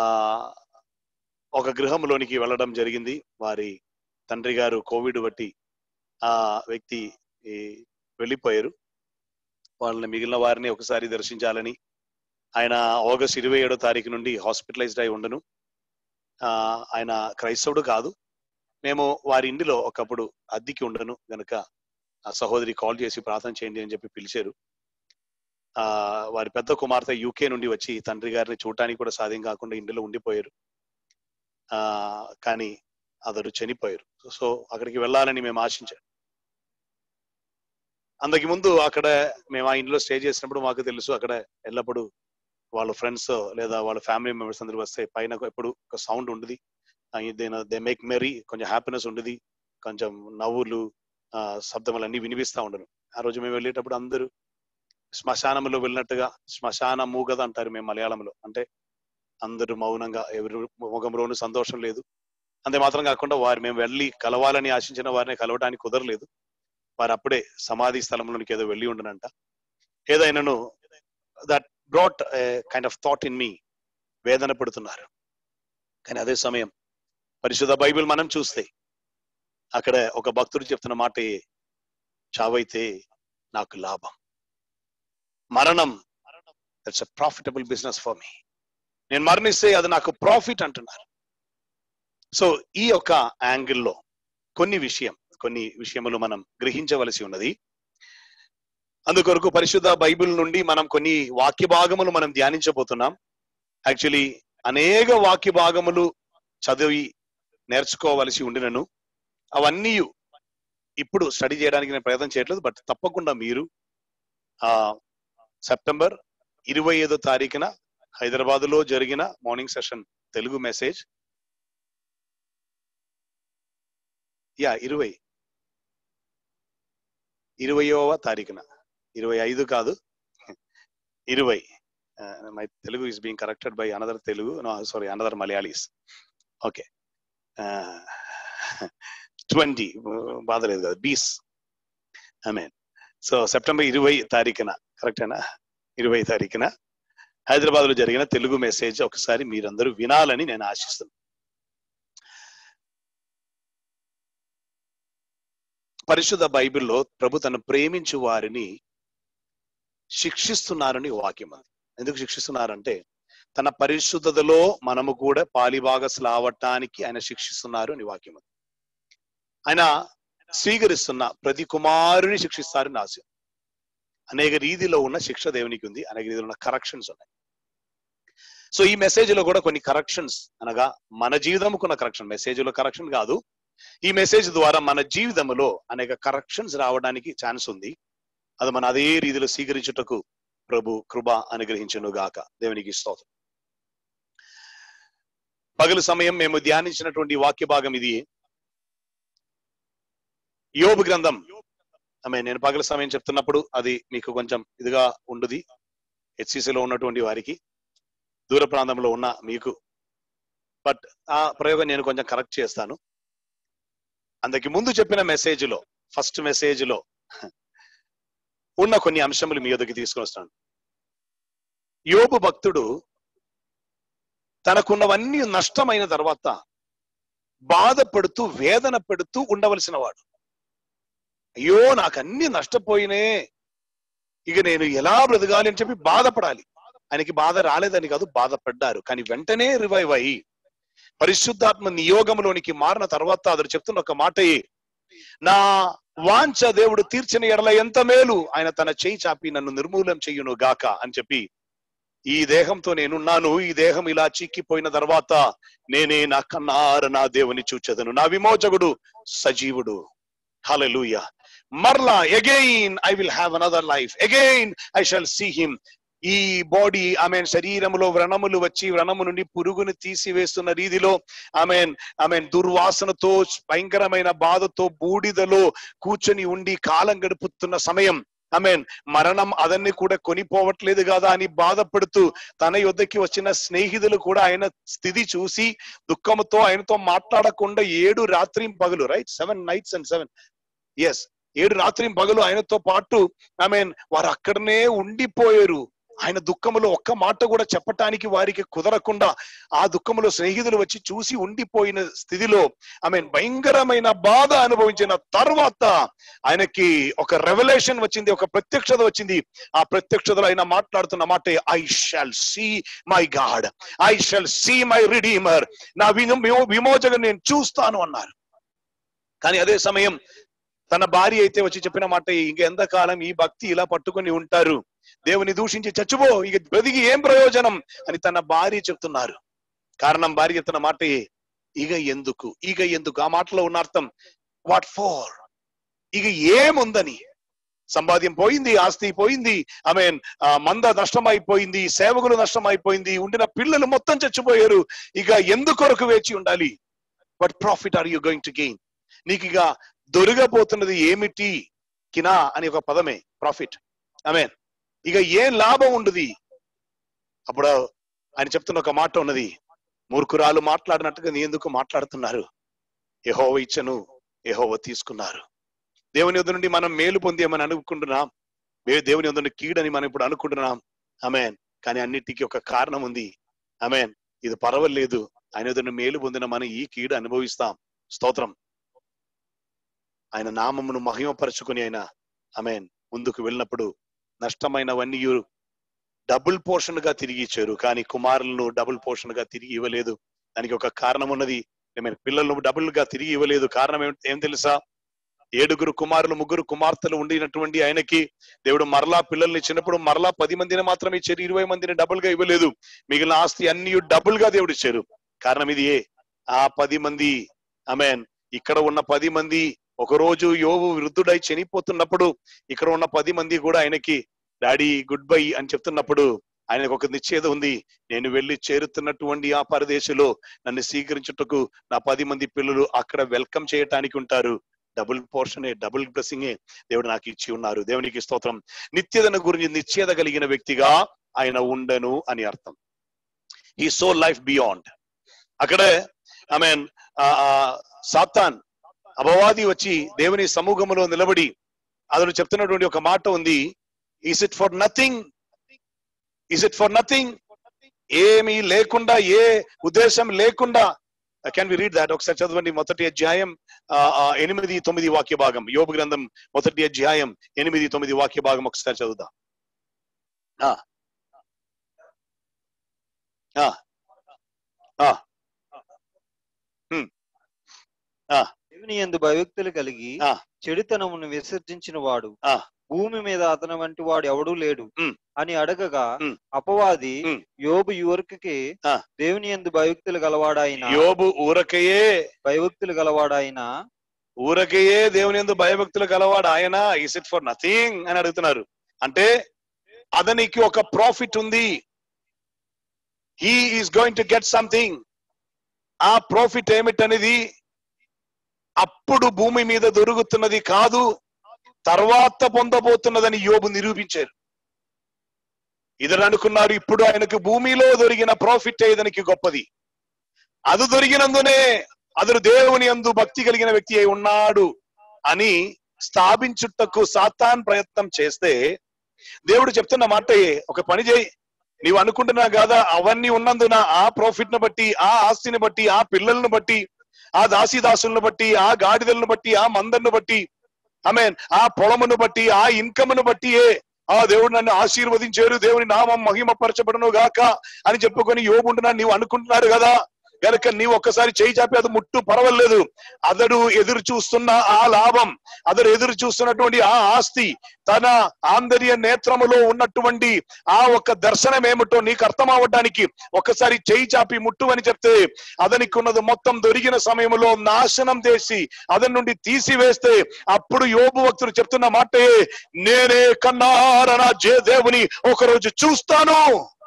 ఒక గృహంలోనికి వెళ్ళడం జరిగింది వారి తండ్రి గారు కోవిడ్ బట్టి ఆ వ్యక్తి ఈ, వెళ్ళిపోయారు వాళ్ళని మిగిలిన వారిని ఒకసారి దర్శించాలని ఆయన ఆగస్ట్ ఇరవై ఏడో తారీఖు నుండి హాస్పిటలైజ్డ్ అయి ఉండను ఆ ఆయన క్రైస్తవుడు కాదు మేము వారి ఇంటిలో ఒకప్పుడు అద్దెకి ఉండను గనుక ఆ సహోదరి కాల్ చేసి ప్రార్థన చేయండి అని చెప్పి పిలిచారు ఆ వారి పెద్ద కుమార్తె యూకే నుండి వచ్చి తండ్రి గారిని చూడటానికి కూడా సాధ్యం కాకుండా ఇంటిలో ఉండిపోయారు ఆ కానీ అతడు చనిపోయారు సో అక్కడికి వెళ్ళాలని మేము ఆశించాం అందుకు ముందు అక్కడ మేము ఆ ఇంట్లో స్టే చేసినప్పుడు మాకు తెలుసు అక్కడ ఎల్లప్పుడూ వాళ్ళ ఫ్రెండ్స్ లేదా వాళ్ళ ఫ్యామిలీ మెంబర్స్ అందరూ వస్తే పైన ఎప్పుడు ఒక సౌండ్ ఉండదు దే మేక్ మెరీ కొంచెం హ్యాపీనెస్ ఉండదు కొంచెం నవ్వులు ఆ శబ్దములు అన్ని వినిపిస్తా ఉండను ఆ రోజు మేము వెళ్ళేటప్పుడు అందరూ శ్మశానంలో వెళ్ళినట్టుగా శ్మశాన మూగద అంటారు మేము మలయాళంలో అంటే అందరూ మౌనంగా ఎవరు ముఖంలోనూ సంతోషం లేదు అంతే మాత్రం కాకుండా వారు మేము వెళ్ళి కలవాలని ఆశించిన వారిని కలవడానికి కుదరలేదు వారు అప్పుడే సమాధి స్థలంలోనికి ఏదో వెళ్ళి ఉండనంట ఏదైనాను that brought kind of thought in me వేదన పడుతున్నారు కానీ అదే సమయం పరిశుద్ధ బైబిల్ మనం చూస్తే అక్కడ ఒక భక్తుడు చెప్తున్న మాట చావైతే నాకు లాభం మరణం that's a profitable business for me నేను మరణిస్తే అది నాకు ప్రాఫిట్ అంటున్నారు సో ఈ యొక్క యాంగిల్లో కొన్ని విషయం కొన్ని విషయములు మనం గ్రహించవలసి ఉన్నది అందుకొరకు పరిశుద్ధ బైబిల్ నుండి మనం కొన్ని వాక్య భాగములు మనం ధ్యానించబోతున్నాం యాక్చువల్లీ అనేక వాక్య భాగములు చదివి నేర్చుకోవలసి ఉండినను అవన్నీ ఇప్పుడు స్టడీ చేయడానికి నేను ప్రయత్నం చేయట్లేదు బట్ తప్పకుండా మీరు ఆ సెప్టెంబర్ ఇరవై ఐదో తారీఖున హైదరాబాద్ లో జరిగిన morning session Telugu message yeah ఇరవై ఇరవయవ తారీఖున ఇరవై ఐదు కాదు ఇరవై my Telugu is being corrected by another Telugu sorry another Malayalis okay twenty బాధలేదు కదా బీస్ ఐ మీన్ సో సెప్టెంబర్ ఇరవై తారీఖున కరెక్టేనా ఇరవై తారీఖున హైదరాబాద్ లో జరిగిన తెలుగు మెసేజ్ ఒకసారి మీరందరూ వినాలని నేను ఆశిస్తున్నాను పరిశుద్ధ బైబిల్లో ప్రభు తను ప్రేమించు వారిని శిక్షిస్తున్నారని వాక్యం అది ఎందుకు శిక్షిస్తున్నారంటే తన పరిశుద్ధతలో మనము కూడా పాలిభాగస్లు అవటానికి ఆయన శిక్షిస్తున్నారు అని వాక్యం అది ఆయన స్వీకరిస్తున్న ప్రతి కుమారుని శిక్షిస్తారని ఆశ అనేక రీతిలో ఉన్న శిక్ష దేవునికి ఉంది అనేక రీతిలో ఉన్న కరెక్షన్స్ ఉన్నాయి సో ఈ మెసేజ్ లో కూడా కొన్ని కరెక్షన్స్ అనగా మన జీవితంకున్న కరెక్షన్ మెసేజ్ లో కరెక్షన్ కాదు ఈ మెసేజ్ ద్వారా మన జీవితంలో అనేక కరెక్షన్స్ రావడానికి ఛాన్స్ ఉంది అది మన అదే రీతిలో స్వీకరించుటకు ప్రభు కృప అనుగ్రహించును గాక దేవునికి స్తోత్రం పగలు సమయం మేము ధ్యానించినటువంటి వాక్య భాగం ఇది యోబు గ్రంథం ఆమె నేను పగల సమయం చెప్తున్నప్పుడు అది మీకు కొంచెం ఇదిగా ఉండుది హెచ్సిసిలో ఉన్నటువంటి వారికి దూర ప్రాంతంలో ఉన్న మీకు బట్ ఆ ప్రయోగం నేను కొంచెం కరెక్ట్ చేస్తాను అందుకు ముందు చెప్పిన మెసేజ్ లో ఫస్ట్ మెసేజ్ లో ఉన్న కొన్ని అంశములు మీ ఎదుగుకి తీసుకొని వస్తాను యోబు భక్తుడు తనకున్నవన్నీ నష్టమైన తర్వాత బాధపడుతూ వేదన పెడుతూ ఉండవలసిన వాడు అయ్యో నాకు అన్ని నష్టపోయినే ఇక నేను ఎలా బ్రతకాలి అని చెప్పి బాధపడాలి ఆయనకి బాధ రాలేదని కాదు బాధపడ్డారు కానీ వెంటనే రివైవ్ అయ్యి పరిశుద్ధాత్మ నియోగంలోనికి మారిన తర్వాత అతడు చెప్తున్న ఒక మాటయే నా వాంఛ దేవుడు తీర్చిన ఎడల ఎంత మేలు ఆయన తన చేయి చాపి నన్ను నిర్మూలం చెయ్యును గాక అని చెప్పి ఈ దేహంతో నేనున్నాను ఈ దేహం ఇలా చిక్కిపోయిన తర్వాత నేనే నా కన్నార నా దేవుని చూచెదను నా విమోచకుడు సజీవుడు హల్లెలూయా మరలా again I will have another life again I shall see him ఈ బాడీ ఆమె శరీరములో వ్రణములు వచ్చి వ్రణము నుండి పురుగుని తీసివేస్తున్న రీతిలో ఆమె ఆమె దుర్వాసనతో భయంకరమైన బాధతో బూడిదలో కూర్చొని ఉండి కాలం గడుపుతున్న సమయం ఆమెన్ మరణం అదన్ని కూడా కొనిపోవట్లేదు కదా అని బాధపడుతూ తన యొద్దకి వచ్చిన స్నేహితులు కూడా ఆయన స్థితి చూసి దుఃఖంతో ఆయనతో మాట్లాడకుండా ఏడు రాత్రి పగలు right seven nights and seven ఎస్ ఏడు రాత్రి పగలు ఆయనతో పాటు ఐ మీన్ వారు అక్కడనే ఉండిపోయారు ఆయన దుఃఖములో ఒక్క మాట కూడా చెప్పటానికి వారికి కుదరకుండా ఆ దుఃఖములో స్నేహితులు వచ్చి చూసి ఉండిపోయిన స్థితిలో ఐ మీన్ భయంకరమైన బాధ అనుభవించిన తర్వాత ఆయనకి ఒక రెవల్యూషన్ వచ్చింది ఒక ప్రత్యక్షత వచ్చింది ఆ ప్రత్యక్షతలో ఆయన మాట్లాడుతున్న మాట I shall see my God I shall see my redeemer నా విమో విమోచన నేను చూస్తాను అన్నారు కానీ అదే సమయం తన భార్య అయితే వచ్చి చెప్పిన మాట ఇంక ఎంతకాలం ఈ భక్తి ఇలా పట్టుకొని ఉంటారు దేవుని దూషించి చచ్చిపో ఇక బ్రతికి ఏం ప్రయోజనం అని తన భార్య చెప్తున్నారు కారణం భార్య తన మాట ఇక ఎందుకు ఇక ఎందుకు ఆ మాటలో ఉన్న అర్థం వాట్ ఫోర్ ఇక ఏముందని సంపాద్యం పోయింది ఆస్తి పోయింది ఐ మీన్ మంద నష్టమైపోయింది సేవకులు నష్టమైపోయింది ఉండిన పిల్లలు మొత్తం చచ్చిపోయారు ఇక ఎందుకొరకు వేచి ఉండాలి but profit are you going to gain నీకు ఇక దొరగబోతున్నది ఏమిటి కినా అని ఒక పదమే ప్రాఫిట్ మీన్ ఇక ఏం లాభం ఉండదు అప్పుడు ఆయన చెప్తున్న ఒక మాట ఉన్నది మూర్ఖురాలు మాట్లాడినట్టుగా నీ ఎందుకు మాట్లాడుతున్నారు ఎహోవ ఇచ్చను ఎహోవ తీసుకున్నారు దేవుని యొద్ద నుండి మనం మేలు పొందేమని అనుకుంటున్నాం మే- దేవుని యొద్ద నుండి కీడని మనం ఇప్పుడు అనుకుంటున్నాం అమెన్ కానీ అన్నిటికీ ఒక కారణం ఉంది అమెన్ ఇది పర్వాలేదు ఆయన యొద్ద నుండి మేలు పొందిన మనం ఈ కీడు అనుభవిస్తాం స్తోత్రం ఆయన నామమును మహిమపరచుకుని ఆయన అమెన్ ముందుకు వెళ్ళినప్పుడు నష్టమైనవన్నీ డబుల్ పోర్షన్ గా తిరిగి ఇచ్చారు కానీ కుమారులను డబుల్ పోర్షన్ గా తిరిగి ఇవ్వలేదు దానికి ఒక కారణం ఉన్నది ఏమైనా పిల్లలను డబుల్ గా తిరిగి ఇవ్వలేదు కారణం ఏం- ఏం తెలుసా ఏడుగురు కుమారులు ముగ్గురు కుమార్తెలు ఉండినటువంటి ఆయనకి దేవుడు మరలా పిల్లల్ని ఇచ్చినప్పుడు మరలా పది మందిని మాత్రమే ఇచ్చారు ఇరవై మందిని డబుల్ గా ఇవ్వలేదు మిగిలిన ఆస్తి అన్ని డబుల్ గా దేవుడు ఇచ్చారు కారణం ఇది ఏ ఆ పది మంది ఆమెన్ ఇక్కడ ఉన్న పది మంది ఒక రోజు యోగు వృద్ధుడై చనిపోతున్నప్పుడు ఇక్కడ ఉన్న పది మంది కూడా ఆయనకి డాడీ గుడ్ బై అని చెప్తున్నప్పుడు ఆయనకు ఒక నిశ్చేద ఉంది నేను వెళ్ళి చేరుతున్నటువంటి ఆ పరదేశంలో నన్ను స్వీకరించుటకు నా పది మంది పిల్లలు అక్కడ వెల్కమ్ చేయటానికి ఉంటారు డబుల్ పోర్షనే డబుల్ బ్లెస్సింగే దేవుడు నాకు ఇచ్చి ఉన్నారు దేవునికి స్తోత్రం నిత్యదన గురించి నిశ్చేద కలిగిన వ్యక్తిగా ఆయన ఉండను అని అర్థం ఈ సో లైఫ్ బియాండ్ అక్కడే ఐ మీన్ సాతాన్ అపవాది వచ్చి దేవుని సమూహములో నిలబడి అతను చెప్తున్నటువంటి ఒక మాట ఉంది is it for nothing is it for nothing ఏమీ లేకుండా ఏ ఉద్దేశం లేకుండా కెన్ వి రీడ్ దాట్ ఒకసారి చదవండి మొదటి అధ్యాయం ఆ, ఆ, ఎనిమిది తొమ్మిది వాక్య భాగం యోగ గ్రంథం మొదటి అధ్యాయం ఎనిమిది తొమ్మిది వాక్య భాగం ఒకసారి చదువుదాం ఆ. ఆ. ఆ. హ్మ్. ఆ. దేవుని యందు భయభక్తులు కలిగి ఆ. చెడుతనమును విసర్జించిన వాడు ఆ. భూమి మీద అతని వంటి వాడు ఎవడూ లేడు ఉమ్. అని అడగగా ఉమ్. అపవాది ఉమ్. యోబు యువరికి ఆ. దేవుని యందు భయభక్తులు గలవాడాయన యోబు ఊరకయే భయభక్తులు గలవాడాయన ఊరకయే దేవుని ఎందు భయభక్తులు గలవాడు ఆయన ఇస్ ఇట్ ఫర్ నథింగ్ అని అడుగుతున్నారు అంటే అతనికి ఒక ప్రాఫిట్ ఉంది he is going to get something ఆ ప్రాఫిట్ ఏమిటనేది అప్పుడు భూమి మీద దొరుకుతున్నది కాదు తర్వాత పొందబోతున్నదని యోబు నిరూపించారు ఇతడు అనుకున్నారు ఇప్పుడు ఆయనకు భూమిలో దొరికిన ప్రాఫిట్ ఇతనికి గొప్పది అది దొరికినందునే అతడు దేవుని అందు భక్తి కలిగిన వ్యక్తి అయి ఉన్నాడు అని స్థాపించుటకు సాతాన్ ప్రయత్నం చేస్తే దేవుడు చెప్తున్న మాట ఒక పని చేయి నీవు అనుకుంటున్నా కాదా అవన్నీ ఉన్నందున ఆ ప్రాఫిట్ ను బట్టి ఆ ఆస్తిని బట్టి ఆ పిల్లలను బట్టి ఆ దాసీదాసులను బట్టి ఆ గాడిదలను బట్టి ఆ మందర్ను బట్టి మీన్ ఆ పొలమును బట్టి ఆ ఇన్కమ్ ను బట్టియే ఆ దేవుడు నన్ను ఆశీర్వదించారు దేవుని నామం మహిమపరచబడును గాక అని చెప్పుకొని యోగుంటున్నా నీవు అనుకుంటున్నారు కదా గనక నీవు ఒక్కసారి చేయి చాపి అది ముట్టు పర్వాలేదు అతడు ఎదురు చూస్తున్న ఆ లాభం అతడు ఎదురు చూస్తున్నటువంటి ఆ ఆస్తి తన ఆంతర్య నేత్రములో ఉన్నటువంటి ఆ ఒక దర్శనం ఏమిటో నీకు అర్థం అవ్వడానికి ఒక్కసారి చేయి చాపి ముట్టు అని చెప్తే అతనికి ఉన్నది మొత్తం దొరికిన సమయంలో నాశనం చేసి అతని నుండి తీసివేస్తే అప్పుడు యోబు భక్తుడు చెప్తున్న మాటే నేనే కన్నారన జే దేవుని ఒకరోజు చూస్తాను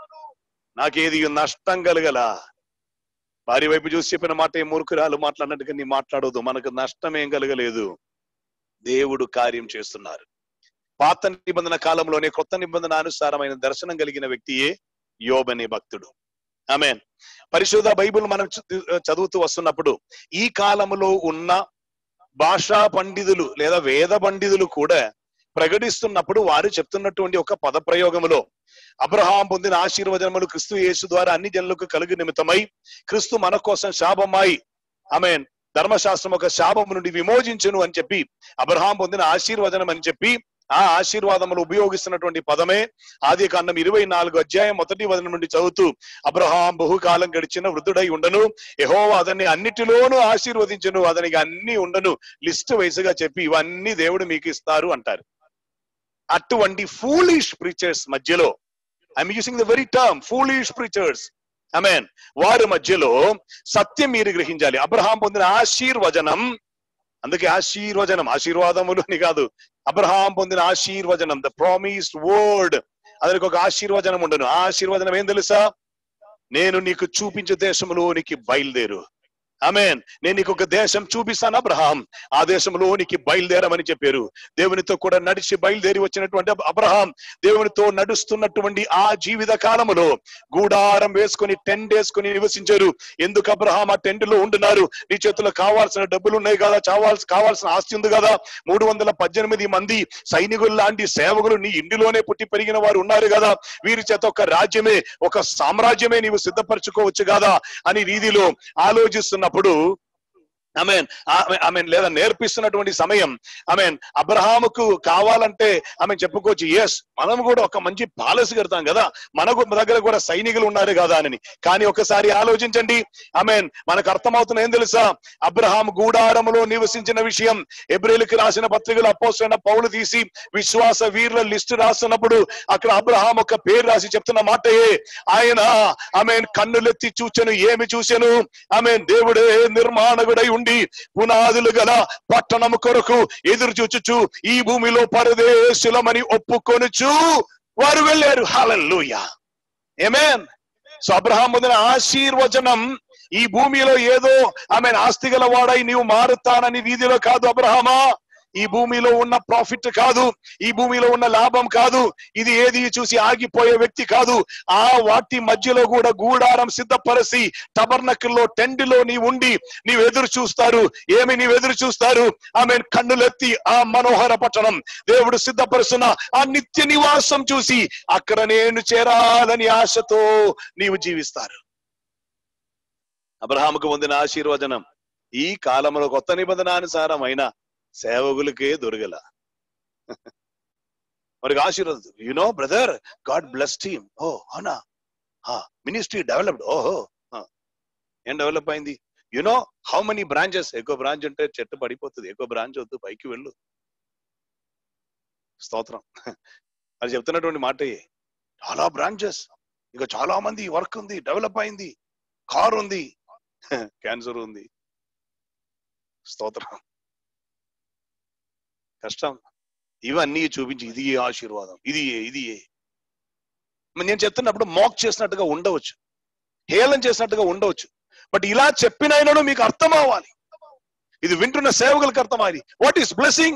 నాకేది నష్టం కలగల భార్య వైపు చూసి చెప్పిన మాట ఏ మూర్ఖురాలు మాట్లాడినట్టుగా నీ మాట్లాడవద్దు మనకు నష్టం ఏం కలగలేదు దేవుడు కార్యం చేస్తున్నారు పాత నిబంధన కాలంలోనే కొత్త నిబంధన అనుసారమైన దర్శనం కలిగిన వ్యక్తియే యోబనే భక్తుడు ఆమెన్ పరిశుద్ధ బైబిల్ మనం చ- చదువుతూ వస్తున్నప్పుడు ఈ కాలంలో ఉన్న భాషా పండితులు లేదా వేద పండితులు కూడా ప్రకటిస్తున్నప్పుడు వారు చెప్తున్నటువంటి ఒక పద ప్రయోగములో అబ్రహాం పొందిన ఆశీర్వచనములు క్రిస్తు యేసు ద్వారా అన్ని జనులకు కలుగు నిమిత్తమై క్రిస్తు మన కోసం శాపమై ఆమెన్ ధర్మశాస్త్రం ఒక శాపము నుండి విమోచించును అని చెప్పి అబ్రహాం పొందిన ఆశీర్వచనం అని చెప్పి ఆ ఆశీర్వాదములు ఉపయోగిస్తున్నటువంటి పదమే ఆది కాండం ఇరవై నాలుగు అధ్యాయం మొదటి వదన నుండి చదువుతూ అబ్రహాం బహుకాలం గడిచిన వృద్ధుడై ఉండను యెహోవా అతన్ని అన్నిటిలోనూ ఆశీర్వదించును అతనికి అన్ని ఉండను లిస్ట్ వైసుగా చెప్పి ఇవన్నీ దేవుడు మీకు ఇస్తారు అంటారు అటువంటి ఫూలిష్ ప్రీచర్స్ మధ్యలో I'm using the very term foolish preachers mean వారి మధ్యలో సత్యం మీరు గ్రహించాలి అబ్రహాం పొందిన ఆశీర్వచనం అందుకే ఆశీర్వచనం ఆశీర్వాదములు అని కాదు అబ్రహాం పొందిన ఆశీర్వచనం ద ప్రామిస్డ్ వర్డ్ అతనికి ఒక ఆశీర్వచనం ఉండను ఆ ఆశీర్వచనం ఏం తెలుసా నేను నీకు చూపించే దేశంలోనికి బయలుదేరు ఆమెన్ నేను నీకు ఒక దేశం చూపిస్తాను అబ్రహాం ఆ దేశంలోనికి బయలుదేరమని చెప్పారు దేవునితో కూడా నడిచి బయలుదేరి వచ్చినటువంటి అబ్రహాం దేవునితో నడుస్తున్నటువంటి ఆ జీవిత కాలములో గూడారం వేసుకొని టెంట్ వేసుకొని నివసించారు ఎందుకు అబ్రహాం ఆ టెంట్ లో ఉంటున్నారు నీ చేతిలో కావాల్సిన డబ్బులు ఉన్నాయి కదా చావాల్సి కావాల్సిన ఆస్తి ఉంది కదా మూడు వందల పద్దెనిమిది మంది సైనికులు లాంటి సేవకులు నీ ఇంటిలోనే పుట్టి పెరిగిన వారు ఉన్నారు కదా వీరి చేత ఒక రాజ్యమే ఒక సామ్రాజ్యమే నీవు సిద్ధపరచుకోవచ్చు కదా అని రీతిలో ఆలోచిస్తున్నప్పుడు ఆమెన్ ఆమెన్ లేదా నేర్పిస్తున్నటువంటి సమయం ఆమెన్ అబ్రహాముకు కావాలంటే ఆమె చెప్పుకోవచ్చు ఎస్ మనం కూడా ఒక మంచి పాలసీ కడతాం కదా మనకు దగ్గర కూడా సైనికులు ఉన్నారు కదా అని కానీ ఒకసారి ఆలోచించండి ఆమెన్ మనకు అర్థమవుతున్న ఏం తెలుసా అబ్రహాం గూడారములో నివసించిన విషయం ఎబ్రిల్కి రాసిన పత్రికలు అపోసైన పౌలు తీసి విశ్వాస వీరుల లిస్టు రాస్తున్నప్పుడు అక్కడ అబ్రహాం ఒక పేరు రాసి చెప్తున్న మాటయే ఆయన ఆమెన్ కన్నులెత్తి చూచెను ఏమి చూచెను ఆమెన్ దేవుడే నిర్మాణకుడై ఉండి పునాదులు గల పట్టణము కొరకు ఎదురు చూచుచు ఈ భూమిలో పరదేశులమని ఒప్పుకొనుచు వారు వెళ్ళారు హల్లెలూయా ఏమేన్ సో అబ్రహాం పొందిన ఆశీర్వచనం ఈ భూమిలో ఏదో ఆమె ఆస్తి గల వాడై నీవు మారుతానని వీధిలో కాదు అబ్రహమా ఈ భూమిలో ఉన్న ప్రాఫిట్ కాదు ఈ భూమిలో ఉన్న లాభం కాదు ఇది ఏది చూసి ఆగిపోయే వ్యక్తి కాదు ఆ వాటి మధ్యలో కూడా గూడారం సిద్ధపరచి టబర్నకుల్లో టెంట్లో నీ ఉండి నీవు ఎదురు చూస్తారు ఏమి నీవు ఎదురు చూస్తారు ఆమె కన్నులెత్తి ఆ మనోహర పట్టణం దేవుడు సిద్ధపరుస్తున్న ఆ నిత్య నివాసం చూసి అక్కడ నేను చేరాలని ఆశతో నీవు జీవిస్తారు అబ్రహాముకు పొందిన ఆశీర్వచనం ఈ కాలంలో కొత్త నిబంధనానుసారమైన సేవకులకే దొరకల వారికి ఆశీర్వాదం you know brother God bless team ఓ అవునా మినిస్ట్రీ డెవలప్డ్ ఓహో ఆ. ఏం డెవలప్ అయింది you know how many branches ఎక్కువ బ్రాంచ్ ఉంటే చెట్టు పడిపోతుంది ఎక్కువ బ్రాంచ్ వద్దు పైకి వెళ్ళు స్తోత్రం అది చెప్తున్నటువంటి మాట ఇయ్యే. చాలా బ్రాంచెస్ ఇంకా చాలా మంది వర్క్ ఉంది డెవలప్ అయింది కార్ ఉంది క్యాన్సర్ ఉంది స్తోత్రం కష్టం ఇవన్నీ చూపించి ఇది ఏ ఆశీర్వాదం ఇది ఏ ఇది ఏ మరి నేను చెప్తున్నప్పుడు మాక్ చేసినట్టుగా ఉండవచ్చు హేళన చేసినట్టుగా ఉండవచ్చు బట్ ఇలా చెప్పినైనాను మీకు అర్థం అవ్వాలి ఇది వింటున్న సేవకులకు అర్థమాలి వాట్ ఈస్ బ్లెస్సింగ్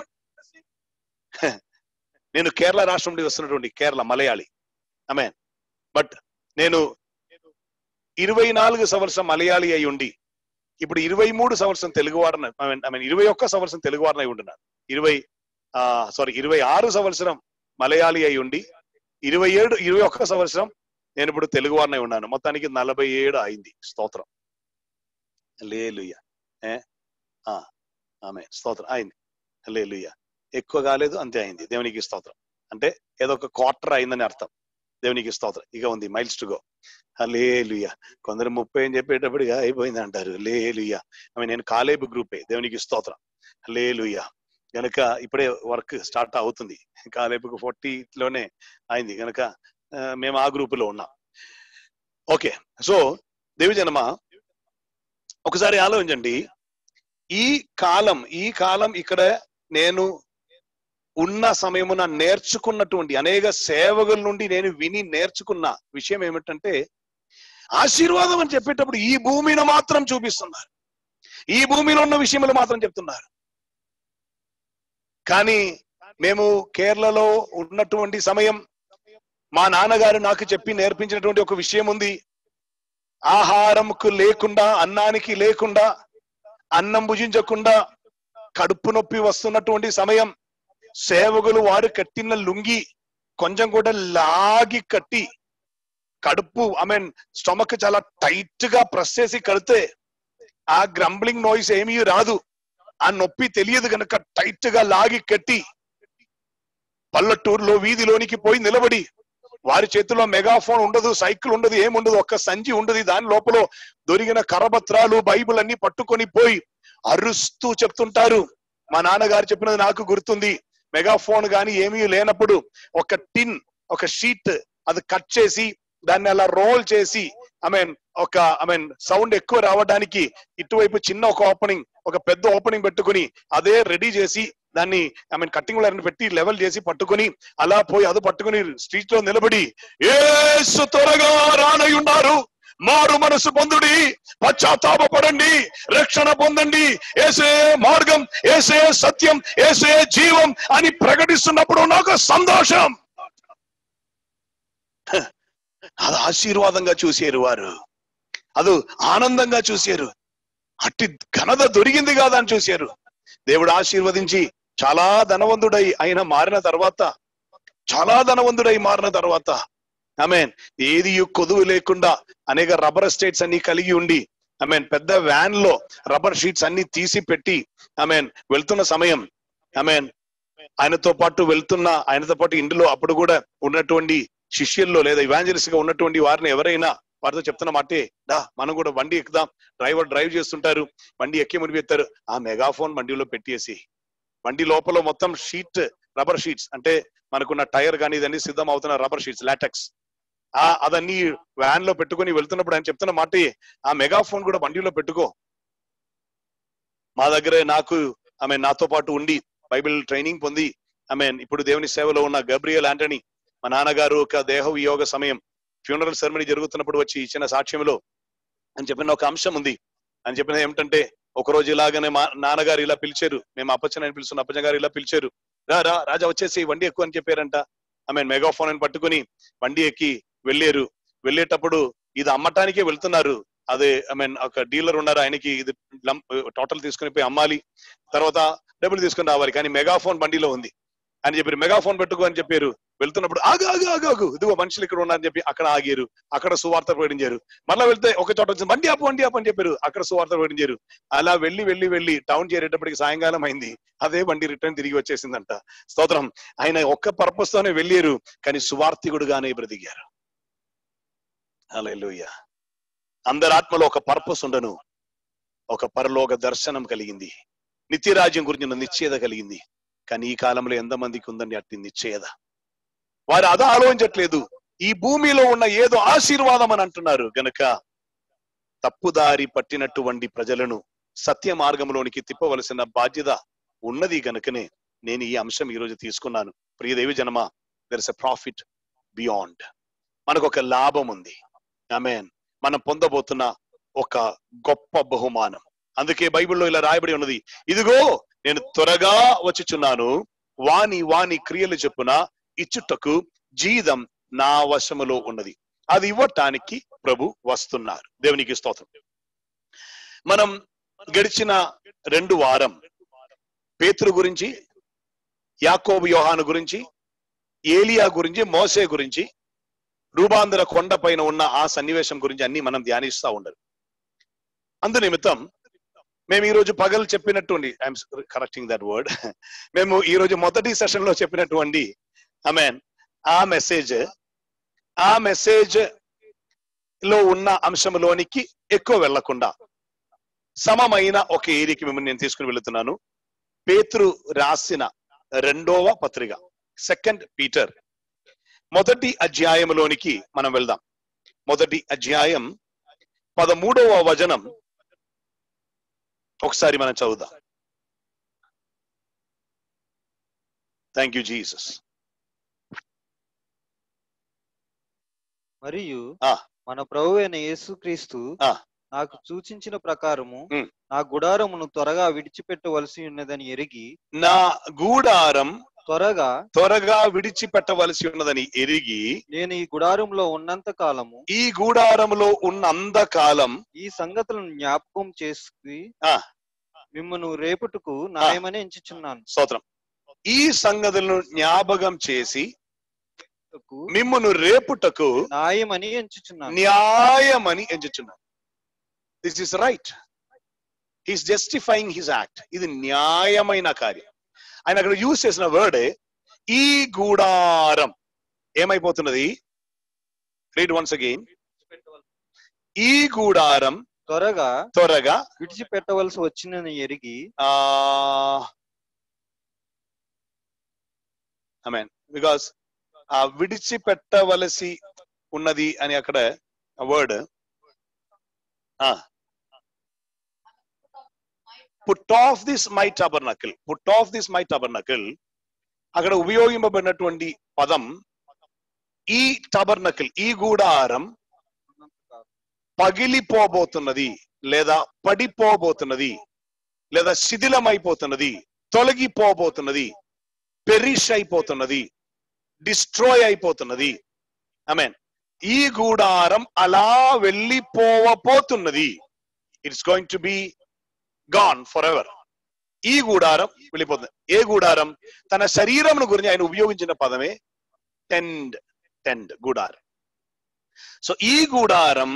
నేను కేరళ రాష్ట్రం నుండి వస్తున్నటువంటి కేరళ మలయాళి ఆమె బట్ నేను ఇరవై నాలుగు సంవత్సరం మలయాళి అయి ఉండి ఇప్పుడు ఇరవై మూడు సంవత్సరం తెలుగు వారిని ఐ మీన్ ఇరవై ఒక్క సంవత్సరం తెలుగు వారిని అయి ఉంటున్నాను ఇరవై సారీ ఇరవై ఆరు సంవత్సరం మలయాళి అయి ఉండి ఇరవై ఏడు ఇరవై ఒక్క సంవత్సరం నేను ఇప్పుడు తెలుగు వారిని అయి ఉన్నాను మొత్తానికి నలభై ఏడు అయింది స్తోత్రం లేలుయ్య ఏ ఆ, ఆమె స్తోత్రం అయింది లేలుయ్య ఎక్కువ కాలేదు అంతే అయింది దేవునికి స్తోత్రం అంటే ఏదో ఒక క్వార్టర్ అయిందని అర్థం దేవునికి స్తోత్రం ఇక ఉంది మైల్స్ టు గో లేలుయ్య కొందరు ముప్పై అని చెప్పేటప్పటిగా అయిపోయింది అంటారు లేలుయ్య ఆమె నేను కాలేబు గ్రూపే దేవునికి స్తోత్రం లేలుయ్య గనక ఇప్పుడే వర్క్ స్టార్ట్ అవుతుంది కాలేపుకు లోనే అయింది గనక ఆ, మేము ఆ గ్రూపులో ఉన్నాం ఓకే సో దేవిజనమ ఒకసారి ఆలోచించండి ఈ కాలం ఈ కాలం ఇక్కడ నేను ఉన్న సమయమున నేర్చుకున్నటువంటి అనేక సేవకుల నుండి నేను విని నేర్చుకున్న విషయం ఏమిటంటే ఆశీర్వాదం అని చెప్పేటప్పుడు ఈ భూమిని మాత్రం చూపిస్తున్నారు ఈ భూమిలో ఉన్న విషయములు మాత్రం చెప్తున్నారు కానీ మేము కేరళలో ఉన్నటువంటి సమయం మా నాన్నగారు నాకు చెప్పి నేర్పించినటువంటి ఒక విషయం ఉంది ఆహారంకు లేకుండా అన్నానికి లేకుండా అన్నం భుజించకుండా కడుపు నొప్పి వస్తున్నటువంటి సమయం సేవకులు వారు కట్టిన లుంగి కొంచెం కూడా లాగి కట్టి కడుపు ఐ మీన్ స్టమక్ చాలా టైట్ గా ప్రెస్ చేసి కడితే ఆ గ్రంబ్లింగ్ నాయిస్ ఏమీ రాదు ఆ నొప్పి తెలియదు కనుక టైట్ గా లాగి కట్టి పల్లెటూరులో వీధిలోనికి పోయి నిలబడి వారి చేతిలో మెగాఫోన్ ఉండదు సైకిల్ ఉండదు ఏముండదు ఒక్క సంచి ఉండదు దాని లోపల దొరికిన కరపత్రాలు బైబిల్ అన్ని పట్టుకొని పోయి అరుస్తూ చెప్తుంటారు మా నాన్నగారు చెప్పినది నాకు గుర్తుంది మెగాఫోన్ గాని ఏమీ లేనప్పుడు ఒక టిన్ ఒక షీట్ అది కట్ చేసి దాన్ని అలా రోల్ చేసి ఐ మీన్ ఒక ఐ మీన్ సౌండ్ ఎక్కువ రావడానికి ఇటువైపు చిన్న ఒక ఓపెనింగ్ ఒక పెద్ద ఓపెనింగ్ పెట్టుకుని అదే రెడీ చేసి దాన్ని ఐ మీన్ కట్టింగ్ వైర్ పెట్టి లెవెల్ చేసి పట్టుకుని అలా పోయి అది పట్టుకుని స్ట్రీట్ లో నిలబడి ఏసు త్వరగా రానై ఉన్నారు మారు మనసు పొందుడి పశ్చాత్తాపడండి రక్షణ పొందండి ఏసే మార్గం ఏసే సత్యం ఏసే జీవం అని ప్రకటిస్తున్నప్పుడు నాకు సంతోషం అది ఆశీర్వాదంగా చూసారు వారు అది ఆనందంగా చూశారు అట్టి ఘనత దొరికింది కాదా అని చూశారు దేవుడు ఆశీర్వదించి చాలా ధనవంతుడై ఆయన మారిన తర్వాత చాలా ధనవంతుడై మారిన తర్వాత మీన్ ఏది కొదువు లేకుండా అనేక రబ్బర్ స్టేట్స్ అన్ని కలిగి ఉండి మీన్ పెద్ద వ్యాన్ లో రబ్బర్ షీట్స్ అన్ని తీసి పెట్టి మీన్ వెళ్తున్న సమయం మీన్ ఆయనతో పాటు వెళ్తున్న ఆయనతో పాటు ఇంటిలో అప్పుడు కూడా ఉన్నటువంటి శిష్యుల్లో లేదా ఇవాంజలిస్ట్ గా ఉన్నటువంటి వారిని ఎవరైనా వారితో చెప్తున్న మాటే డా మనం కూడా బండి ఎక్కుదాం డ్రైవర్ డ్రైవ్ చేస్తుంటారు బండి ఎక్కి మునిపెత్తారు ఆ మెగాఫోన్ బండిలో పెట్టేసి బండి లోపల మొత్తం షీట్ రబ్బర్ షీట్స్ అంటే మనకున్న టైర్ కానీ ఇదన్నీ సిద్ధం అవుతున్న రబ్బర్ షీట్స్ లాటెక్స్ ఆ అదన్నీ వ్యాన్ లో పెట్టుకొని వెళ్తున్నప్పుడు ఆయన చెప్తున్న మాట ఆ మెగాఫోన్ కూడా బండిలో పెట్టుకో మా దగ్గరే నాకు ఆమె నాతో పాటు ఉండి బైబిల్ ట్రైనింగ్ పొంది ఆమె ఇప్పుడు దేవుని సేవలో ఉన్న గబ్రియల్ ఆంటనీ మా నాన్నగారు ఒక దేహ వియోగ సమయం ఫ్యూనరల్ సెరమనీ జరుగుతున్నప్పుడు వచ్చి ఇచ్చిన సాక్ష్యంలో అని చెప్పిన ఒక అంశం ఉంది అని చెప్పిన ఏమిటంటే ఒక రోజు ఇలాగనే మా నాన్నగారు ఇలా పిలిచారు మేము అప్పచ్చని అని పిలుస్తున్న అప్పచ్చ గారు ఇలా పిలిచారు రా రా రాజా వచ్చేసి వండి ఎక్కువ అని చెప్పారంట ఆమె మెగాఫోన్ అని పట్టుకుని వండి ఎక్కి వెళ్ళారు వెళ్ళేటప్పుడు ఇది అమ్మటానికే వెళ్తున్నారు అదే ఐ మీన్ ఒక డీలర్ ఉన్నారు ఆయనకి ఇది టోటల్ తీసుకుని పోయి అమ్మాలి తర్వాత డబ్బులు తీసుకుని రావాలి కానీ మెగాఫోన్ బండిలో ఉంది అని చెప్పారు మెగాఫోన్ పెట్టుకో అని చెప్పారు వెళ్తున్నప్పుడు ఆగు ఆగు ఆగు ఆగు ఇదిగో మనుషులు ఇక్కడ ఉన్నారని చెప్పి అక్కడ ఆగారు అక్కడ సువార్త ప్రకటించారు మళ్ళీ వెళ్తే ఒక చోట వచ్చింది బండి ఆపు బండి ఆపు అని చెప్పారు అక్కడ సువార్త ప్రకటించారు అలా వెళ్ళి వెళ్ళి వెళ్ళి టౌన్ చేరేటప్పటికి సాయంకాలం అయింది అదే బండి రిటర్న్ తిరిగి వచ్చేసిందంట స్తోత్రం ఆయన ఒక్క పర్పస్ తోనే వెళ్ళారు కానీ సువార్థికుడుగానే బ్రతికారు అలా అందరి ఆత్మలో ఒక పర్పస్ ఉండను ఒక పరలోక దర్శనం కలిగింది నిత్యరాజ్యం గురించిన నిశ్చేద కలిగింది కానీ ఈ కాలంలో ఎంతమందికి ఉందండి అట్టి నిశ్చయత వారు అదా ఆలోచించట్లేదు ఈ భూమిలో ఉన్న ఏదో ఆశీర్వాదం అని అంటున్నారు గనక తప్పుదారి పట్టినటువంటి ప్రజలను సత్య మార్గంలోనికి తిప్పవలసిన బాధ్యత ఉన్నది గనుకనే నేను ఈ అంశం ఈ రోజు తీసుకున్నాను ప్రియదేవి జనమ there is a profit beyond మనకు ఒక లాభం ఉంది ఆమెన్ మనం పొందబోతున్న ఒక గొప్ప బహుమానం అందుకే బైబిల్లో ఇలా రాయబడి ఉన్నది ఇదిగో నేను త్వరగా వచ్చుచున్నాను వాని వాని క్రియలు చెప్పున ఇచ్చుటకు జీతం నా వశములో ఉన్నది అది ఇవ్వటానికి ప్రభు వస్తున్నారు దేవునికి స్తోత్రం మనం గడిచిన రెండు వారం పేతురు గురించి యాకోబు యోహాను గురించి ఏలియా గురించి మోసే గురించి రూపాంతర కొండ పైన ఉన్న ఆ సన్నివేశం గురించి అన్ని మనం ధ్యానిస్తూ ఉండరు అందు నిమిత్తం మేము ఈ రోజు పగలు చెప్పినటువంటి ఐఎమ్ కరెక్టింగ్ దట్ వర్డ్ మేము ఈ రోజు మొదటి సెషన్ లో చెప్పినటువంటి మీన్ ఆ మెసేజ్ ఆ మెసేజ్ లో ఉన్న అంశంలోనికి ఎక్కువ వెళ్లకుండా సమమైన ఒక ఏరియాకి మిమ్మల్ని నేను తీసుకుని వెళుతున్నాను పేతురు రాసిన రెండవ పత్రిక సెకండ్ పీటర్ మొదటి అధ్యాయంలోనికి మనం వెళ్దాం మొదటి అధ్యాయం పదమూడవ వచనం ఒకసారి మనం చదువుదాం థ్యాంక్ యూ జీసస్ మరియు ఆ. మన ప్రభు అయిన యేసుక్రీస్తు ఆ. నాకు సూచించిన ప్రకారము ఉమ్. నా గుడారమును త్వరగా విడిచిపెట్టవలసి ఉన్నదని ఎరిగి నా గూడారం త్వరగా త్వరగా విడిచిపెట్టవలసి ఉన్నదని ఎరిగి నేను ఈ గుడారంలో ఉన్నంత కాలము ఈ గూడారములో ఉన్న అందకాలం ఈ సంగతులను జ్ఞాపకం చేసి ఆ. మిమ్మను రేపుటకు న్యాయమని ఎంచుచున్నాను స్తోత్రం ఈ సంగతులను జ్ఞాపకం చేసి మిమ్మును రేపుటకు న్యాయమని ఎంచుచున్నాను న్యాయమని ఎంచుచున్నాను this is right he's justifying his act ఇది న్యాయమైన కార్యం ఆయన అక్కడ యూజ్ చేసిన వర్డ్ ఈ గూడారం ఏమైపోతున్నది రీడ్ వన్స్ అగైన్ ఈ గూడారం త్వరగా త్వరగా విడిచిపెట్టవలసి వచ్చినని ఎరిగి ఆ మీన్ బికాస్ ఆ విడిచిపెట్టవలసి ఉన్నది అని అక్కడ word put off this my tabernacle put off this my tabernacle అక్కడ ఉపయోగింపబడినటువంటి పదం ఈ టబర్నకిల్ ఈ గూడారం పగిలిపోబోతున్నది లేదా పడిపోబోతున్నది లేదా శిథిలమైపోతున్నది తొలగిపోబోతున్నది పెరిష్ అయిపోతున్నది డిస్ట్రాయ్ అయిపోతున్నది మీన్ ఈ గూడారం అలా వెళ్ళిపోవబోతున్నది it's going to be gone for ever ఈ గూడారం వెళ్ళిపోతుంది ఏ గూడారం తన శరీరమును గురించి ఆయన ఉపయోగించిన పదమే టెండ్ టెండ్ గూడారం సో ఈ గూడారం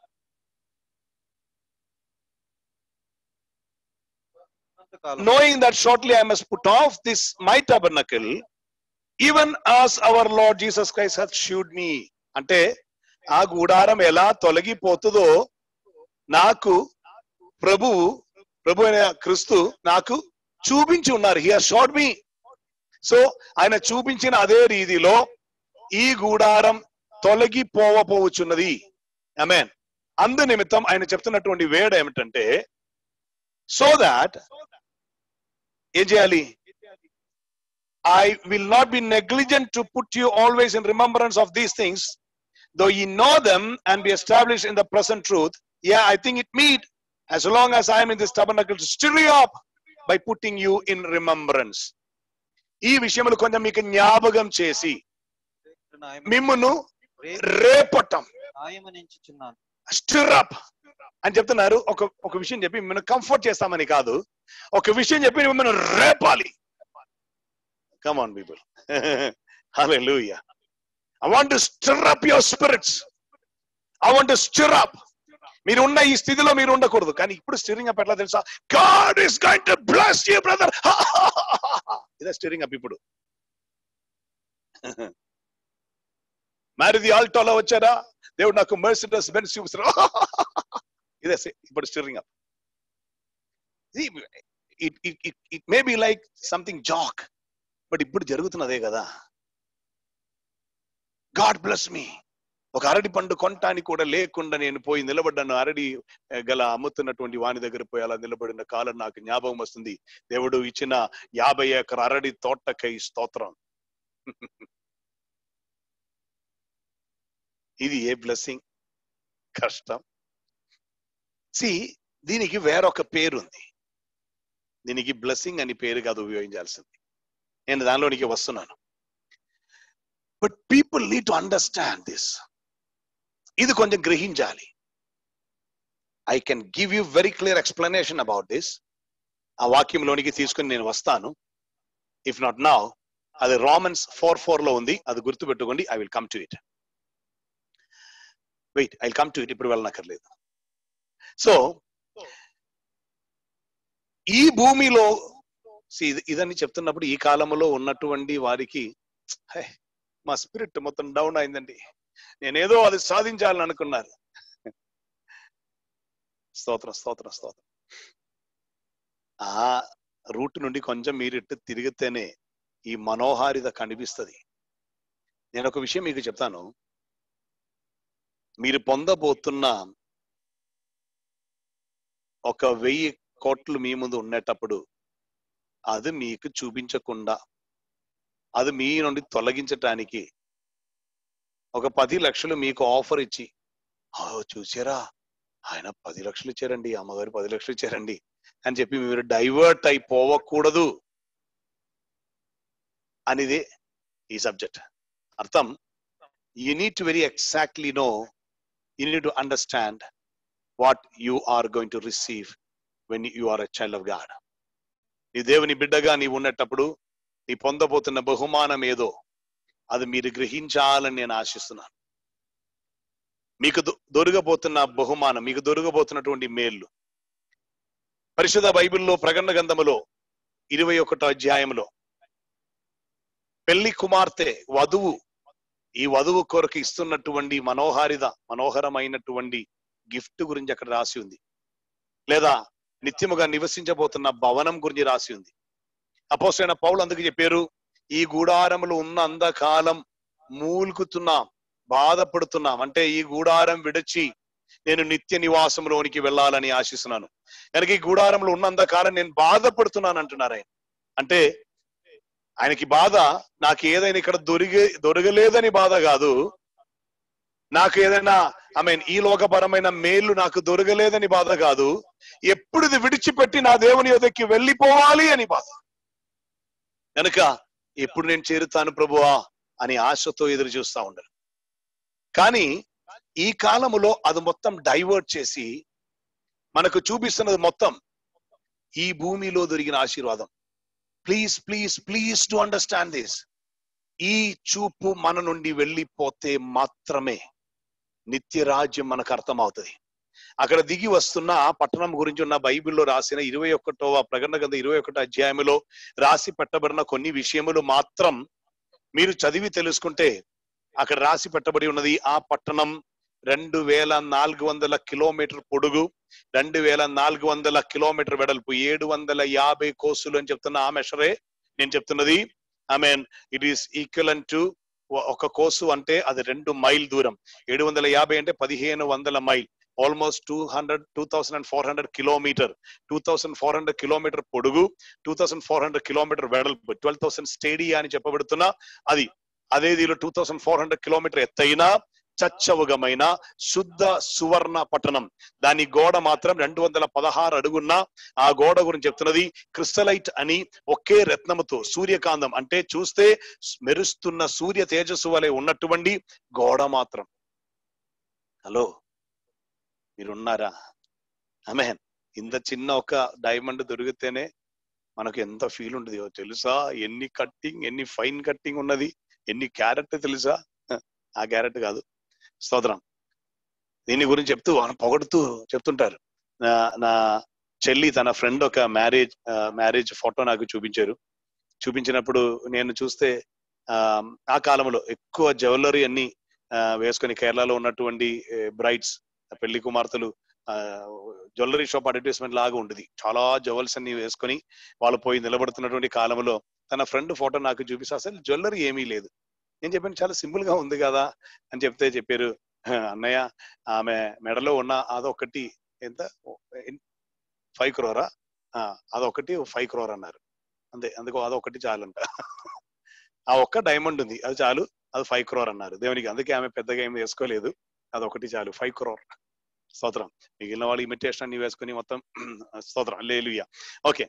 knowing that shortly I must put off this my tabernacle, even as our Lord Jesus Christ hath shewed me. అంటే ఆ గుడారం ఎలా తొలగిపోతుందో నాకు ప్రభువు ప్రభు అయిన క్రిస్తు నాకు చూపించి ఉన్నారు హీ షోడ్ మీ సో ఆయన చూపించిన అదే రీతిలో ఈ గూడారం తొలగిపోవపోవచ్చున్నది అమెన్ అందు నిమిత్తం ఆయన చెప్తున్నటువంటి వేడ ఏమిటంటే సో దాట్ ఏం చేయాలి I will not be negligent to put you always in remembrance of these things though you know them and be establish in the present truth yeah I think it meet as long as I am in this tabernacle to stir you up by putting you in remembrance. ఈ విషయములు కొంచెం మీకు జ్ఞాపకం చేసి మిమ్మును రేపటం న్యాయమని ఎంచుచున్నాను stir up అని చెప్తున్నారు ఒక ఒక విషయం చెప్పి మిమ్మల్ని కంఫర్ట్ చేస్తామని కాదు ఒక విషయం చెప్పి మిమ్మల్ని రేపాలి come on people hallelujah I want to stir up your spirits I want to stir up మీరు ఉన్న ఈ స్థితిలో మీరు ఉండకూడదు కానీ ఇప్పుడు స్టీరింగ్ అప్ ఎట్లా తెలుసా God is going to bless you brother ఇదే స్టీరింగ్ అప్ ఇప్పుడు మ్యారేజ్ ఆల్టోలో వచ్చారా దేవుడు నాకు మెర్సిడస్ బెన్స్ చూపిస్తారు ఇదే ఇప్పుడు stirring up it it may be like something jack but ఇప్పుడు జరుగుతున్నదే కదా గాడ్ బ్లెస్ మీ ఒక అరటి పండు కొనటానికి కూడా లేకుండా నేను పోయి నిలబడ్డాను అరటి ఆ, గల అమ్ముతున్నటువంటి వాని దగ్గర పోయి అలా నిలబడిన కాలం నాకు జ్ఞాపకం వస్తుంది దేవుడు ఇచ్చిన యాభై ఎకర అరటి తోటకై స్తోత్రం ఇది ఏ బ్లెస్సింగ్ కష్టం సి దీనికి వేరొక పేరుంది దీనికి బ్లెస్సింగ్ అని పేరు కాదు ఉపయోగించాల్సింది నేను దానిలోనికి వస్తున్నాను but people need to understand this ఇది కొంచెం గ్రహించాలి I can give you very clear explanation about this ఆ వాక్యంలోనికి తీసుకుని నేను వస్తాను ఇఫ్ నాట్ నౌ అది రామన్స్ ఫోర్ ఫోర్ లో ఉంది అది గుర్తుపెట్టుకోండి I will come to it wait I come to it ఇప్పుడు వెళ్ళనక్కర్లేదు సో ఈ భూమిలో see, ఇది- ఇదని చెప్తున్నప్పుడు ఈ కాలంలో ఉన్నటువంటి వారికి "హే, మా స్పిరిట్ మొత్తం డౌన్ అయిందండి నేనేదో అది సాధించాలని అనుకున్నారు స్తోత్రం స్తోత్రం స్తోత్రం ఆ రూట్ నుండి కొంచెం మీరు ఇటు తిరిగితేనే ఈ మనోహారిత కనిపిస్తుంది నేను ఒక విషయం మీకు చెప్తాను మీరు పొందబోతున్న ఒక వెయ్యి కోట్లు మీ ముందు ఉండేటప్పుడు అది మీకు చూపించకుండా అది మీ నుండి తొలగించటానికి ఒక పది లక్షలు మీకు ఆఫర్ ఇచ్చి "ఆ, చూసారా ఆయన పది లక్షలు ఇచ్చారండి అమ్మగారు పది లక్షలు ఇచ్చారండి అని చెప్పి మీరు డైవర్ట్ అయిపోవకూడదు అనేది ఈ సబ్జెక్ట్ అర్థం you need to very exactly know you need to understand what you are going to receive when you are a child of God నీ దేవుని బిడ్డగా నీవు ఉన్నటప్పుడు నీ పొందబోతున్న బహుమానం ఏదో అది మీరు గ్రహించాలని నేను ఆశిస్తున్నాను మీకు దొ- దొరకబోతున్న బహుమానం మీకు దొరకబోతున్నటువంటి మేళ్ళు పరిశుద్ధ బైబిల్లో ప్రకటన గ్రంథములో ఇరవై ఒకటో అధ్యాయంలో పెళ్లి కుమార్తె వధువు ఈ వధువు కొరకు ఇస్తున్నటువంటి మనోహారిత మనోహరమైనటువంటి గిఫ్ట్ గురించి అక్కడ రాసి ఉంది లేదా నిత్యముగా నివసించబోతున్న భవనం గురించి రాసి ఉంది అపోసైన పౌలు అందుకు చెప్పారు ఈ గూడారములు ఉన్న అంధకాలం మూలుకుతున్నాం బాధపడుతున్నాం అంటే ఈ గూడారం విడిచి నేను నిత్య నివాసంలోనికి వెళ్ళాలని ఆశిస్తున్నాను కనుక ఈ గూడారంలో ఉన్నంత కాలం నేను బాధపడుతున్నాను అంటున్నారు ఆయన అంటే ఆయనకి బాధ నాకు ఏదైనా ఇక్కడ దొరికే దొరకలేదని బాధ కాదు నాకు ఏదైనా ఐ మీన్ ఈ లోకపరమైన మేలు నాకు దొరకలేదని బాధ కాదు ఎప్పుడు ఇది విడిచిపెట్టి నా దేవుని యొద్దకి వెళ్ళిపోవాలి అని బాధ కనుక ఎప్పుడు నేను చేరుతాను ప్రభువా అని ఆశతో ఎదురు చూస్తా ఉండరు కానీ ఈ కాలములో అది మొత్తం డైవర్ట్ చేసి మనకు చూపిస్తున్నది మొత్తం ఈ భూమిలో దొరికిన ఆశీర్వాదం please please please to understand this ఈ చూపు మన నుండి వెళ్ళిపోతే మాత్రమే నిత్య రాజ్యం మనకు అర్థమవుతుంది అక్కడ దిగి వస్తున్న ఆ పట్టణం గురించి ఉన్న బైబిల్లో రాసిన ఇరవై ఒకటవ ప్రకటన గంధ ఇరవై ఒకటో అధ్యాయంలో రాసి పెట్టబడిన కొన్ని విషయములు మాత్రం మీరు చదివి తెలుసుకుంటే అక్కడ రాసి పెట్టబడి ఉన్నది ఆ పట్టణం రెండు వేల నాలుగు వందల కిలోమీటర్ పొడుగు రెండు వేల నాలుగు వందల కిలోమీటర్ వెడల్పు ఏడు వందల యాభై కోసులు అని చెప్తున్న ఆ మెషరే నేను చెప్తున్నది I mean it is equal to ఒక కోసు అంటే అది రెండు మైల్ దూరం ఏడు వందల యాభై అంటే పదిహేను వందల mile almost two hundred two thousand and four hundred kilometer two thousand four hundred kilometer పొడుగు two thousand four hundred kilometer వెడల్పు ట్వెల్వ్ థౌసండ్ స్టేడియా అని చెప్పబడుతున్న అది అదే దీనిలో two thousand four hundred kilometer ఎత్తైన చచ్చవుగమైన శుద్ధ సువర్ణ పట్టణం దాని గోడ మాత్రం రెండు వందల పదహారు అడుగున్న ఆ గోడ గురించి చెప్తున్నది క్రిస్టలైట్ అని ఒకే రత్నముతో సూర్యకాంతం అంటే చూస్తే మెరుస్తున్న సూర్య తేజస్సు వలె ఉన్నటువంటి గోడ మాత్రం హలో మీరున్నారా అమెన్ ఇంత చిన్న ఒక డైమండ్ దొరికితేనే మనకు ఎంత ఫీల్ ఉంటుంది తెలుసా ఎన్ని కట్టింగ్ ఎన్ని ఫైన్ కట్టింగ్ ఉన్నది ఎన్ని క్యారెట్ తెలుసా ఆ క్యారెట్ కాదు స్తోత్రం దీని గురించి చెప్తూ ఆయన పొగడుతూ చెప్తుంటారు నా నా చెల్లి తన ఫ్రెండ్ ఒక మ్యారేజ్ మ్యారేజ్ ఫోటో నాకు చూపించారు చూపించినప్పుడు నేను చూస్తే ఆ ఆ కాలంలో ఎక్కువ జ్యువెలరీ అన్ని ఆ, వేసుకొని కేరళలో ఉన్నటువంటి బ్రైడ్స్ పెళ్లి కుమార్తెలు జ్యువెలరీ షాప్ అడ్వర్టైజ్మెంట్ లాగా ఉండేది చాలా జ్యువెల్స్ అన్ని వేసుకొని వాళ్ళు పోయి నిలబడుతున్నటువంటి కాలంలో తన ఫ్రెండ్ ఫోటో నాకు చూపిస్తే అసలు జ్యువెలరీ ఏమీ లేదు నేను చెప్పాను చాలా సింపుల్ గా ఉంది కదా అని చెప్తే చెప్పారు "హ, అన్నయ్య ఆమె మెడలో ఉన్న అదొకటి ఎంత ఫైవ్ క్రోరా అదొకటి ఫైవ్ క్రోర్ అన్నారు అంతే అందుకో అదొకటి చాలంట ఆ ఒక్క డైమండ్ ఉంది అది చాలు అది ఫైవ్ క్రోర్ అన్నారు దేవునికి అందుకే ఆమె పెద్దగా ఏమి వేసుకోలేదు అదొకటి చాలు ఫైవ్ క్రోర్ స్తోత్రం మిగిలిన వాళ్ళు ఇమిటేషన్ అన్ని వేసుకుని మొత్తం స్తోత్రం లేలుయ్య ఓకే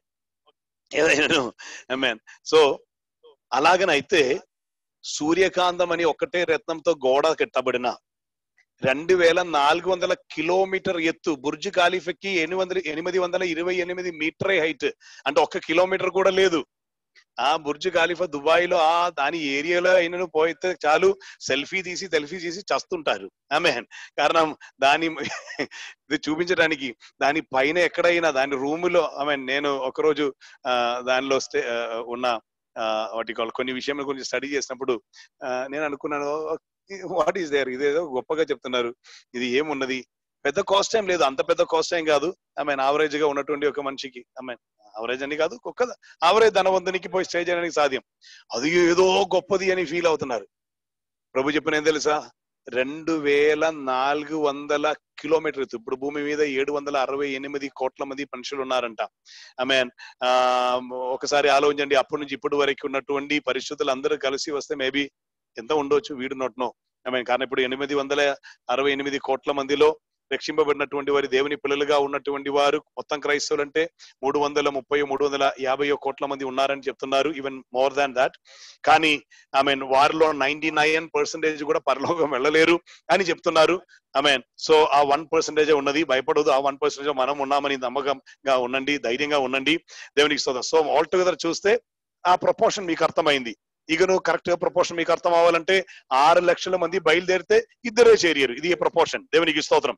ఏదైనా సో అలాగనైతే సూర్యకాంతం అని ఒక్కటే రత్నంతో గోడ కట్టబడిన రెండు వేల నాలుగు వందల కిలోమీటర్ ఎత్తు బుర్జ్ ఖాళీఫాకి ఎనిమిది వందల ఎనిమిది వందల ఇరవై ఎనిమిది మీటరే హైట్ అంటే ఒక్క కిలోమీటర్ కూడా లేదు ఆ బుర్జ్ ఖాళీఫా దుబాయ్ లో ఆ దాని ఏరియాలో అయినను పోయితే చాలు సెల్ఫీ తీసి సెల్ఫీ తీసి చస్తుంటారు ఆమె కారణం దాని ఇది చూపించడానికి దాని పైన ఎక్కడైనా దాని రూములో ఐ మీన్ నేను ఒకరోజు ఆ, దానిలో స్టే ఆ, ఉన్న ఆ, వాటి కాల్ కొన్ని విషయం గురించి స్టడీ చేసినప్పుడు ఆ, నేను అనుకున్నాను వాట్ ఈస్ దేర్ ఇదేదో గొప్పగా చెప్తున్నారు ఇది ఏమున్నది పెద్ద కాస్ట్ ఏం లేదు అంత పెద్ద కాస్ట్ ఏం కాదు ఐ మీన్ ఆవరేజ్ గా ఉన్నటువంటి ఒక మనిషికి ఐ మీన్ ఆవరేజ్ అని కాదు ఒక్క ఆవరేజ్ ధనవంతునికి పోయి స్టే చేయడానికి సాధ్యం అది ఏదో గొప్పది అని ఫీల్ అవుతున్నారు ప్రభు చెప్పిన ఏం తెలుసా రెండు వేల నాలుగు వందల కిలోమీటర్ ఎత్తు. ఇప్పుడు భూమి మీద ఏడు వందల అరవై ఎనిమిది కోట్ల మంది మనుషులు ఉన్నారంట ఐ మీన్ ఆ ఒకసారి ఆలోచించండి అప్పటి నుంచి ఇప్పటి వరకు ఉన్నటువంటి పరిస్థితులు అందరూ కలిసి వస్తే మేబీ ఎంత ఉండొచ్చు వీడు నోట్ నో ఐ మీన్ കാരണം ఇప్పుడు ఎనిమిది వందల అరవై ఎనిమిది కోట్ల మందిలో రక్షింపబడినటువంటి వారి దేవుని పిల్లలుగా ఉన్నటువంటి వారు మొత్తం క్రైస్తవులు అంటే మూడు వందల ముప్పై మూడు వందల యాభై కోట్ల మంది ఉన్నారని చెప్తున్నారు ఈవెన్ మోర్ దాన్ దాట్ కానీ ఐ మీన్ వారిలో నైన్టీ నైన్ పర్సెంటేజ్ కూడా పరలోకం వెళ్ళలేరు అని చెప్తున్నారు ఐ మీన్ సో ఆ వన్ పర్సెంటేజ్ ఉన్నది భయపడదు ఆ వన్ పర్సెంటేజ్ మనం ఉన్నామని నమ్మకంగా ఉండండి ధైర్యంగా ఉండండి దేవునికి స్తోత్రం సో ఆల్ టుగెదర్ చూస్తే ఆ ప్రపోర్షన్ మీకు అర్థమైంది ఇక నువ్వు కరెక్ట్ గా ప్రపోర్షన్ మీకు అర్థం అవ్వాలంటే ఆరు లక్షల మంది బయలుదేరితే ఇద్దరే చేరియరు ఇది ప్రపోర్షన్ దేవునికి స్తోత్రం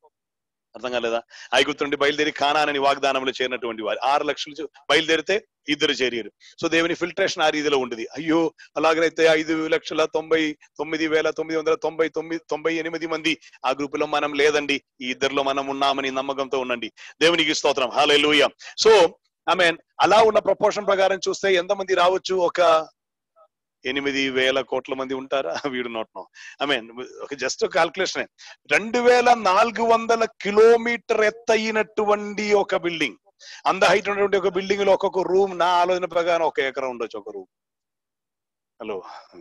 అర్థం కాలేదా ఐగుప్తు నుండి బయలుదేరి కానానని వాగ్దానంలో చేరినటువంటి వారు ఆరు లక్షలు చూ- బయలుదేరితే ఇద్దరు చేరియరు సో దేవుని ఫిల్టరేషన్ ఆ రీతిలో ఉండేది అయ్యో అలాగనైతే ఐదు లక్షల తొంభై తొమ్మిది వేల తొమ్మిది వందల తొంభై తొమ్మిది తొంభై ఎనిమిది మంది ఆ గ్రూప్ లో మనం లేదండి ఈ ఇద్దరిలో మనం ఉన్నామని నమ్మకంతో ఉండండి దేవునికి స్తోత్రం హాలూయ సో ఐ మీన్ అలా ఉన్న ప్రపోర్షన్ ప్రకారం చూస్తే ఎంతమంది రావచ్చు ఒక ఎనిమిది వేల కోట్ల మంది ఉంటారా వీడు నోట్ నో ఐ మీన్ ఒక జస్ట్ క్యాల్కులేషన్ రెండు వేల నాలుగు వందల కిలోమీటర్ ఎత్తయినటువంటి ఒక బిల్డింగ్ అంత హైట్ ఉన్నటువంటి ఒక బిల్డింగ్ లో ఒక్కొక్క రూమ్ నా ఆలోచన ప్రకారం ఒక ఎకరం ఉండొచ్చు ఒక రూమ్ హలో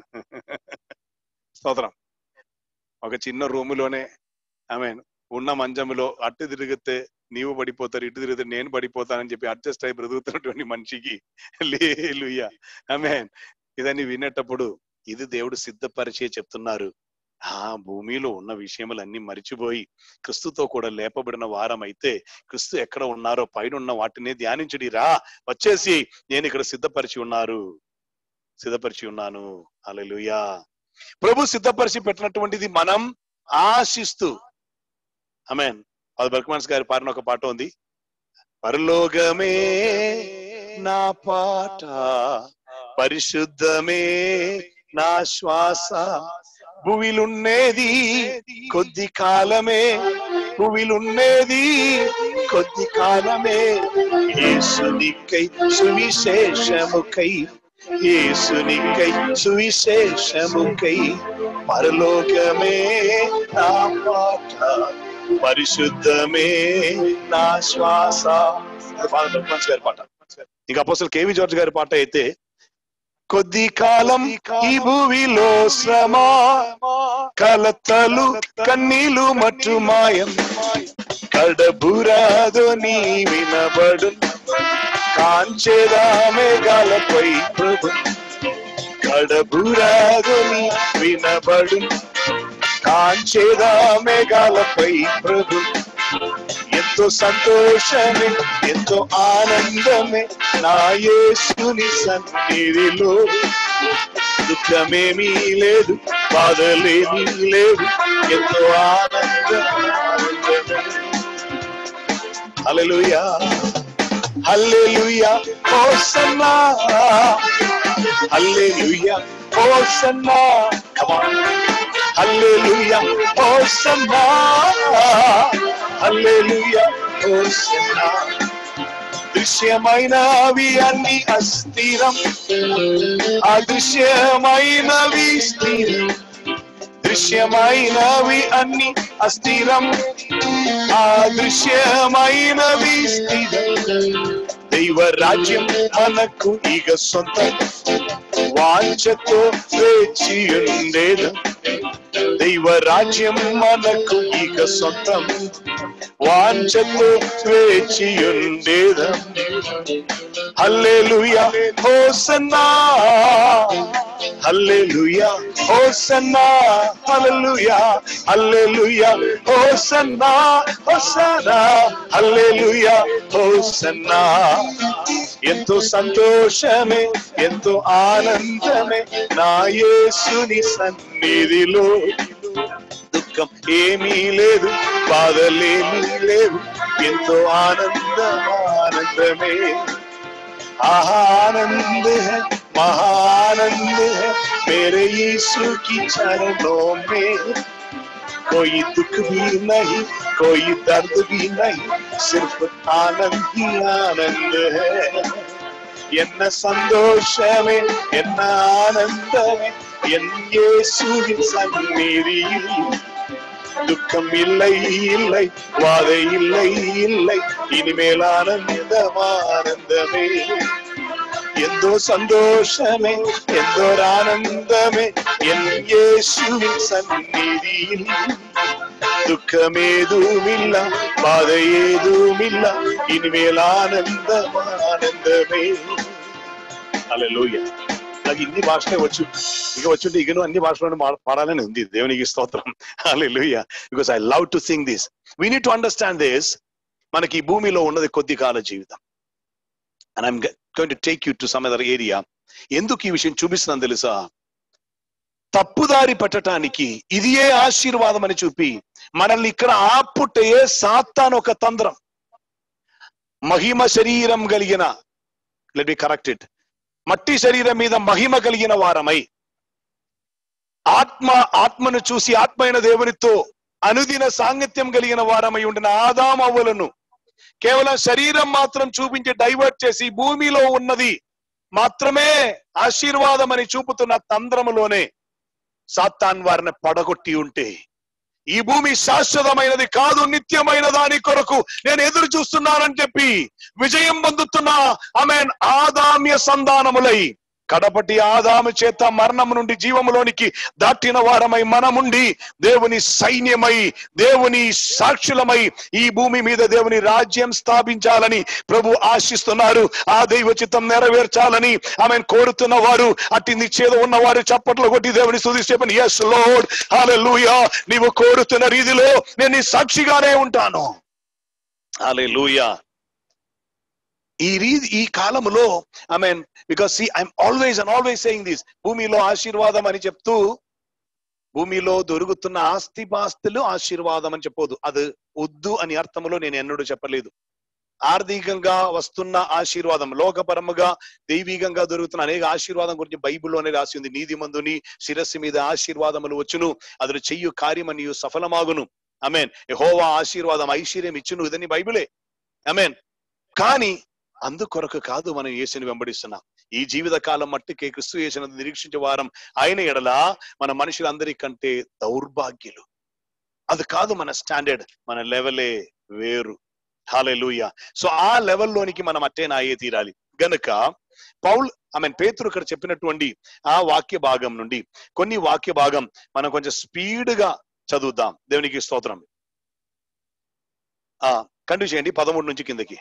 స్తోత్రం ఒక చిన్న రూములోనే ఐ మీన్ ఉన్న మంచంలో అటు తిరిగితే నీవు పడిపోతారు ఇటు తిరిగితే నేను పడిపోతానని చెప్పి అడ్జస్ట్ అయి బ్రతుకుతున్నటువంటి మనిషికి లేలుయ్య ఐ మీన్ ఇదని వినేటప్పుడు ఇది దేవుడు సిద్ధపరిచే చెప్తున్నారు ఆ భూమిలో ఉన్న విషయములన్నీ మరిచిపోయి క్రిస్తుతో కూడా లేపబడిన వారం అయితే క్రిస్తు ఎక్కడ ఉన్నారో పైన ఉన్న వాటిని ధ్యానించుడి రా వచ్చేసి నేను ఇక్కడ సిద్ధపరిచి ఉన్నారు సిద్ధపరిచి ఉన్నాను అలెలుయా ప్రభు సిద్ధపరిచి పెట్టినటువంటిది మనం ఆశిస్తూ అమెన్ అది బర్కమాన్స్ గారి పాడిన ఒక పాట ఉంది పరలోకమే నా పాట పరిశుద్ధమే నా శ్వాస భువిలున్నేది కొద్ది కాలమే భువిలున్నేది కొద్ది కాలమే యేసునికై సువిశేషముకై యేసునికై సువిశేషముకై పరలోకమే నా పాట పరిశుద్ధమే నా శ్వాస ఫాదర్ బర్కమాన్స్ గారి పాట ఇంకా అపోసల్ కేవి జార్జ్ గారి పాట అయితే కొద్ది కాలం ఈ భూమిలో శ్రమ కలతలు కన్నీలు మట్టు మాయం కడబురాదో నీ వినబడు కాంచెదా మేఘాలపై ప్రభు కడబురాదో నీ వినబడు కాంచెదా మేఘాలపై ప్రభు ఎంతో సంతోషమే ఎంతో ఆనందమే నా యేసుని సన్నిధిలో దుఃఖమేమీ లేదు బాధలేమీ లేదు ఎంతో ఆనందం hallelujah hallelujah hosanna hallelujah hosanna come on hallelujah hosanna hallelujah hosanna దృశ్యమైనవి అన్ని అస్థిరం అదృశ్యమైనవి స్థిరం దృశ్యమైనవి అన్ని అస్థిరం అదృశ్యమైనవి స్థిరం దైవ రాజ్యం మనకు ఇక సొంతం వాంఛతో వేచి ఉండేదు దైవ రాజ్యం మనకు ఇక సొంతం వాంఛతో వేచి ఉండేదం hallelujah hosanna hallelujah hosanna hallelujah hallelujah hosanna hosanna hallelujah hosanna ఎంతో సంతోషమే ఎంతో ఆనందమే నా యేసుని సన్నిధిలో దుఃఖం ఏమీ లేదు బాధలేమీ లేవు ఎంతో ఆనందం ఆనందమే आनंद है महानंद है मेरे यीशु की चरणों में कोई दुख भी नहीं कोई दर्द भी नहीं सिर्फ आनंद ही आनंद है என்ன சந்தோஷமே என்ன ஆனந்தமே என் இயேசுவின் சந்நிதியில் துக்கம் இல்லை இல்லை வாதை இல்லை இல்லை இனிமேல் ஆனந்தம் ஆனந்தமே ఎంతో సంతోషమే ఎంతో ఆనందమే ఎన్ యేసువిన్ సన్నిధిயில் దుఃఖమేதுமில்ல బాధ ఏதுమిல்ல ఇనిమేల్ ఆనందం ఆనందమే హల్లెలూయా నాకు ఇన్ని భాషలే వచ్చు ఇక వచ్చుంటే ఇకను అన్ని భాషలను పాడాలని ఉంది దేవునికి స్తోత్రం hallelujah because I love to sing this we need to understand this మనకి ఈ భూమిలో ఉన్నది కొద్ది కాల జీవితం and I'm going to take you to some other area ఎందుకు ఈ విషయం చూపిస్తున్నాను తెలుసా తప్పుదారి పట్టడానికి ఇదియే ఆశీర్వాదం అని చూపి మనల్ని ఇక్కడ ఆపుట్టయే సాత్తాను ఒక తంత్రం మహిమ శరీరం కలిగిన లెట్ బి కరెక్టెడ్ మట్టి శరీరం మీద మహిమ కలిగిన వారమై ఆత్మ ఆత్మను చూసి ఆత్మైన దేవునితో అనుదిన సాంగత్యం కలిగిన వారమై ఉండిన ఆదామవ్వలను కేవలం శరీరం మాత్రం చూపించి డైవర్ట్ చేసి భూమిలో ఉన్నది మాత్రమే ఆశీర్వాదం అని చూపుతున్న తంత్రములోనే సాత్తాన్ వారిని పడగొట్టి ఉంటే ఈ భూమి శాశ్వతమైనది కాదు నిత్యమైన దాని కొరకు నేను ఎదురు చూస్తున్నానని చెప్పి విజయం పొందుతున్న ఆమెన్ ఆదామ్య సంధానములై కడపటి ఆదాము చేత మరణం నుండి జీవములోనికి దాటిన వారమై మనముండి దేవుని సైన్యమై దేవుని సాక్షులమై ఈ భూమి మీద దేవుని రాజ్యం స్థాపించాలని ప్రభు ఆశిస్తున్నారు ఆ దైవ చిత్తం నెరవేర్చాలని ఆమె కోరుతున్న వారు అట్టి నిశ్చేద ఉన్నవారు చప్పట్లు కొట్టి దేవుని స్తుతి చెప్పని ఎస్ లోడ్ హాలెలూయా నీవు కోరుతున్న రీతిలో నేను నీ సాక్షిగానే ఉంటాను హాలెలూయా ఈ రీతి ఈ కాలములో I mean because see I'm always and always saying this భూమిలో ఆశీర్వాదం అని చెప్తూ భూమిలో దొరుకుతున్న ఆస్తి పాస్తులు ఆశీర్వాదం అని చెప్పొద్దు అది వద్దు అని అర్థములో నేను ఎన్నడూ చెప్పలేదు ఆర్థికంగా వస్తున్న ఆశీర్వాదం లోకపరముగా దైవికంగా దొరుకుతున్న అనేక ఆశీర్వాదం గురించి బైబిల్లోనే రాసి ఉంది నీతి మందుని శిరస్సు మీద ఆశీర్వాదములు వచ్చును అతడు చెయ్యు కార్యమని సఫలమాగును అమేన్ యెహోవా ఆశీర్వాదం ఐశ్వర్యం ఇచ్చును ఇదని బైబిలే అమేన్ కానీ అందుకొరకు కాదు మనం యేసుని వెంబడిస్తున్నాం ఈ జీవిత కాలం మట్టికే క్రిస్తు యేసును నిరీక్షించే వారం ఆయన ఎడల మన మనుషులందరికంటే దౌర్భాగ్యులు అది కాదు మన స్టాండర్డ్ మన లెవెలే వేరు హాలెలూయ సో ఆ లెవెల్లోనికి మనం అట్టేనా అయ్యే తీరాలి గనుక పౌల్ ఐ మీన్ పేతురు ఇక్కడ చెప్పినటువంటి ఆ వాక్య భాగం నుండి కొన్ని వాక్య భాగం మనం కొంచెం స్పీడ్ గా చదువుదాం దేవునికి స్తోత్రం ఆ కంటిన్యూ చేయండి పదమూడు నుంచి కిందకి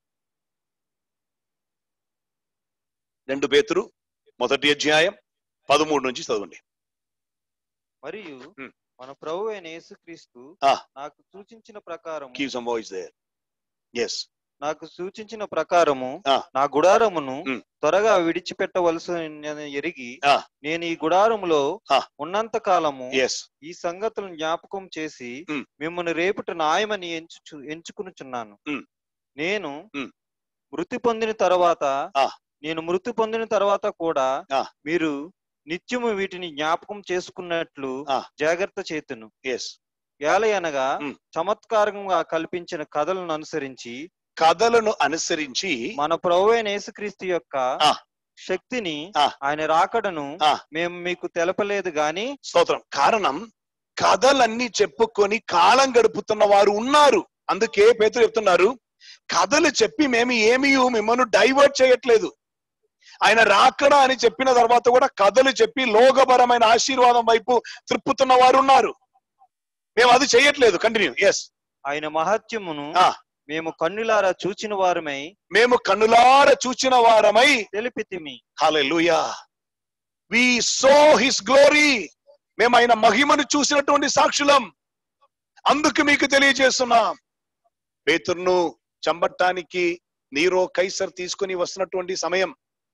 రెండు పేతురు మొదటి అధ్యాయం పదమూడు నుంచి చదవండి మరియు Hmm. మన ప్రభు అయిన యేసుక్రీస్తు Ah. నాకు సూచించిన ప్రకారం keep some voice there yes నాకు సూచించిన ప్రకారము Ah. నా గుడారమును Hmm. త్వరగా విడిచిపెట్టవలసి ఎరిగి Ah. నేను ఈ గుడారములో Ah. ఉన్నంత కాలము ఎస్ ఈ సంగతులను జ్ఞాపకం చేసి Hmm. మిమ్మల్ని రేపుట న్యాయమని ఎంచు ఎంచుకునుచున్నాను Hmm. నేను Hmm. మృతి పొందిన తర్వాత Ah. నేను మృతి పొందిన తర్వాత కూడా Ah. మీరు నిత్యము వీటిని జ్ఞాపకం చేసుకున్నట్లు Ah. జాగ్రత్త చేతును ఎస్ ఏలయనగా చమత్కారంగా కల్పించిన కథలను అనుసరించి కథలను అనుసరించి మన ప్రభు అయిన యేసుక్రీస్తు యొక్క శక్తిని ఆయన రాకడను మేము మీకు తెలపలేదు గాని స్తోత్రం కారణం కథలన్నీ చెప్పుకొని కాలం గడుపుతున్న వారు ఉన్నారు అందుకే పేతురు చెప్తున్నారు కథలు చెప్పి మేము ఏమీ మిమ్మల్ని డైవర్ట్ చేయట్లేదు ఆయన రాకడా అని చెప్పిన తర్వాత కూడా కథలు చెప్పి లోకపరమైన ఆశీర్వాదం వైపు త్రిప్పుతున్న వారు ఉన్నారు మేము అది చేయట్లేదు కంటిన్యూ ఎస్ ఆయన మహత్యమును మేము కన్నులారా చూచిన వారమై మేము కన్నులార చూచిన వారమై తెలిపితిమి hallelujah we saw his glory మేము ఆయన మహిమను చూసినటువంటి సాక్షులం అందుకు మీకు తెలియజేస్తున్నాం పేతుర్ను చంపటానికి నీరో కైసర్ తీసుకుని వస్తున్నటువంటి సమయం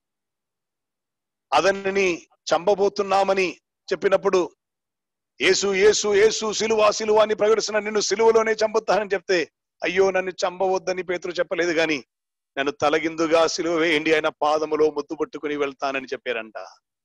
అతనిని చంపబోతున్నామని చెప్పినప్పుడు యేసు యేసు యేసు సిలువ సిలువ అని ప్రకటిస్తున్న నిన్ను సిలువలోనే చంపుతానని చెప్తే అయ్యో నన్ను చంపవద్దని పేతురు చెప్పలేదు గాని నన్ను తలగిందుగా సిలువ వేయండి ఆయన పాదములో ముద్దు పట్టుకుని వెళ్తానని చెప్పారంట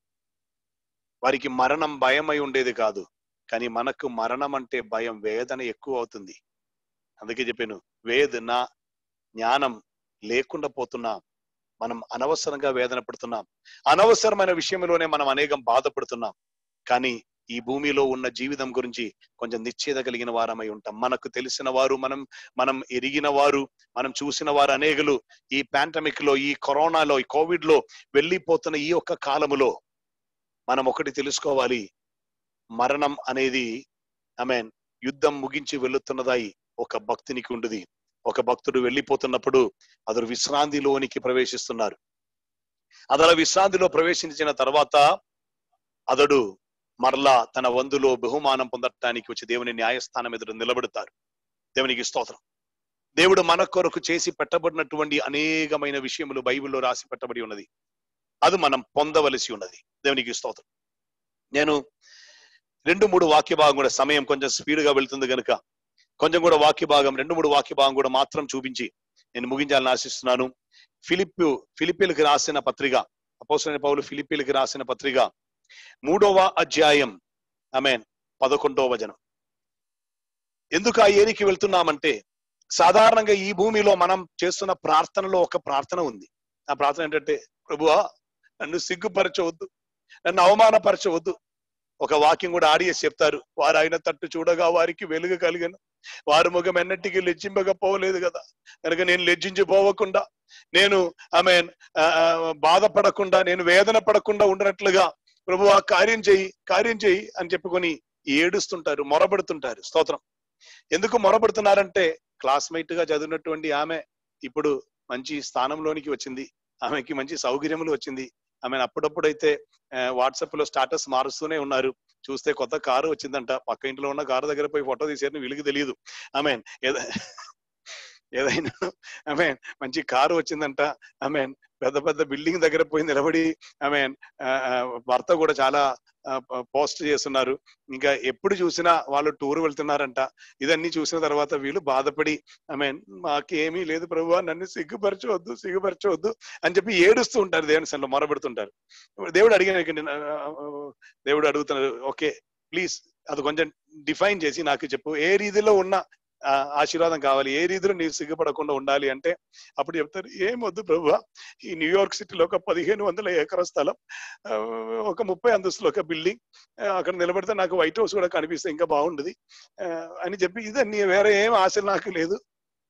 వారికి మరణం భయమై ఉండేది కాదు కానీ మనకు మరణం అంటే భయం వేదన ఎక్కువ అవుతుంది అందుకే చెప్పాను వేదన జ్ఞానం లేకుండా పోతున్నాం మనం అనవసరంగా వేదన పడుతున్నాం అనవసరమైన విషయంలోనే మనం అనేకం బాధపడుతున్నాం కానీ ఈ భూమిలో ఉన్న జీవితం గురించి కొంచెం నిశ్చేత కలిగిన వారమై ఉంటాం మనకు తెలిసిన వారు మనం మనం ఎరిగిన వారు మనం చూసిన వారు అనేకులు ఈ పాండమిక్ లో ఈ కరోనాలో ఈ కోవిడ్ లో వెళ్ళిపోతున్న ఈ ఒక్క కాలములో మనం ఒకటి తెలుసుకోవాలి మరణం అనేది మీన్ యుద్ధం ముగించి వెళుతున్నదాయి ఒక భక్తునికి ఉండదు ఒక భక్తుడు వెళ్ళిపోతున్నప్పుడు అతడు విశ్రాంతిలోనికి ప్రవేశిస్తున్నారు అతడు విశ్రాంతిలో ప్రవేశించిన తర్వాత అతడు మరలా తన వందులో బహుమానం పొందటానికి వచ్చి దేవుని న్యాయస్థానం ఎదురు నిలబెడతారు దేవునికి స్తోత్రం దేవుడు మన కొరకు చేసి పెట్టబడినటువంటి అనేకమైన విషయములు బైబిల్లో రాసి పెట్టబడి ఉన్నది అది మనం పొందవలసి ఉన్నది దేవునికి స్తోత్రం నేను రెండు మూడు వాక్య భాగం కూడా సమయం కొంచెం స్పీడ్ గా వెళ్తుంది కనుక కొంచెం కూడా వాక్య భాగం రెండు మూడు వాక్య భాగం కూడా మాత్రం చూపించి నేను ముగించాలని ఆశిస్తున్నాను ఫిలిప్ ఫిలిపిలకు రాసిన పత్రిక అపోసరైన పౌలు ఫిలిపిలకు రాసిన పత్రిక మూడవ అధ్యాయం మీన్ పదకొండవ వచనం ఎందుకు ఆ ఏరికి వెళ్తున్నామంటే సాధారణంగా ఈ భూమిలో మనం చేస్తున్న ప్రార్థనలో ఒక ప్రార్థన ఉంది ఆ ప్రార్థన ఏంటంటే ప్రభువా నన్ను సిగ్గుపరచవద్దు నన్ను అవమానపరచవద్దు ఒక వాక్యం కూడా ఆడియస్ చెప్తారు వారు ఆయన తట్టు చూడగా వారికి వెలుగు కలిగను వారు ముఖం ఎన్నటికీ లెజ్జింపకపోలేదు కదా కనుక నేను లెజ్జించిపోవకుండా నేను ఆమె బాధపడకుండా నేను వేదన పడకుండా ఉండనట్లుగా ప్రభు ఆ కార్యం చెయ్యి కార్యం చెయ్యి అని చెప్పుకొని ఏడుస్తుంటారు మొరబడుతుంటారు స్తోత్రం ఎందుకు మొరబడుతున్నారంటే క్లాస్మేట్ గా చదివినటువంటి ఆమె ఇప్పుడు మంచి స్థానంలోనికి వచ్చింది ఆమెకి మంచి సౌకర్యములు వచ్చింది ఆమె అప్పుడప్పుడైతే వాట్సాప్ లో స్టాటస్ మారుస్తూనే ఉన్నారు చూస్తే కొత్త కారు వచ్చిందంట పక్క ఇంట్లో ఉన్న కారు దగ్గర పోయి ఫోటో తీసారని వీళ్ళకి తెలియదు ఆమె ఏదైనా ఆమె మంచి కారు వచ్చిందంట ఆమె పెద్ద పెద్ద బిల్డింగ్ దగ్గర పోయి నిలబడి ఆమె భర్త కూడా చాలా పోస్ట్ చేస్తున్నారు ఇంకా ఎప్పుడు చూసినా వాళ్ళు టూర్ వెళ్తున్నారంట ఇదన్నీ చూసిన తర్వాత వీళ్ళు బాధపడి ఐ మీన్ మాకేమీ లేదు ప్రభు నన్ను సిగ్గుపరచవద్దు సిగ్గుపరచవద్దు అని చెప్పి ఏడుస్తూ ఉంటారు దేవుని సన్నిలో మొరబెడుతుంటారు దేవుడు అడిగిన దేవుడు అడుగుతున్నారు ఓకే ప్లీజ్ అది కొంచెం డిఫైన్ చేసి నాకు చెప్పు ఏ రీతిలో ఉన్న ఆశీర్వాదం కావాలి ఏ రీతిలో నీవు సిగ్గుపడకుండా ఉండాలి అంటే అప్పుడు చెప్తారు ఏమొద్దు ప్రభు ఈ న్యూయార్క్ సిటీలో ఒక పదిహేను వందల ఎకర స్థలం ఒక ముప్పై అంతస్తులో ఒక బిల్డింగ్ అక్కడ నిలబడితే నాకు వైట్ హౌస్ కూడా కనిపిస్తే ఇంకా బాగుండదు అని చెప్పి ఇదన్నీ వేరే ఏం ఆశలు నాకు లేదు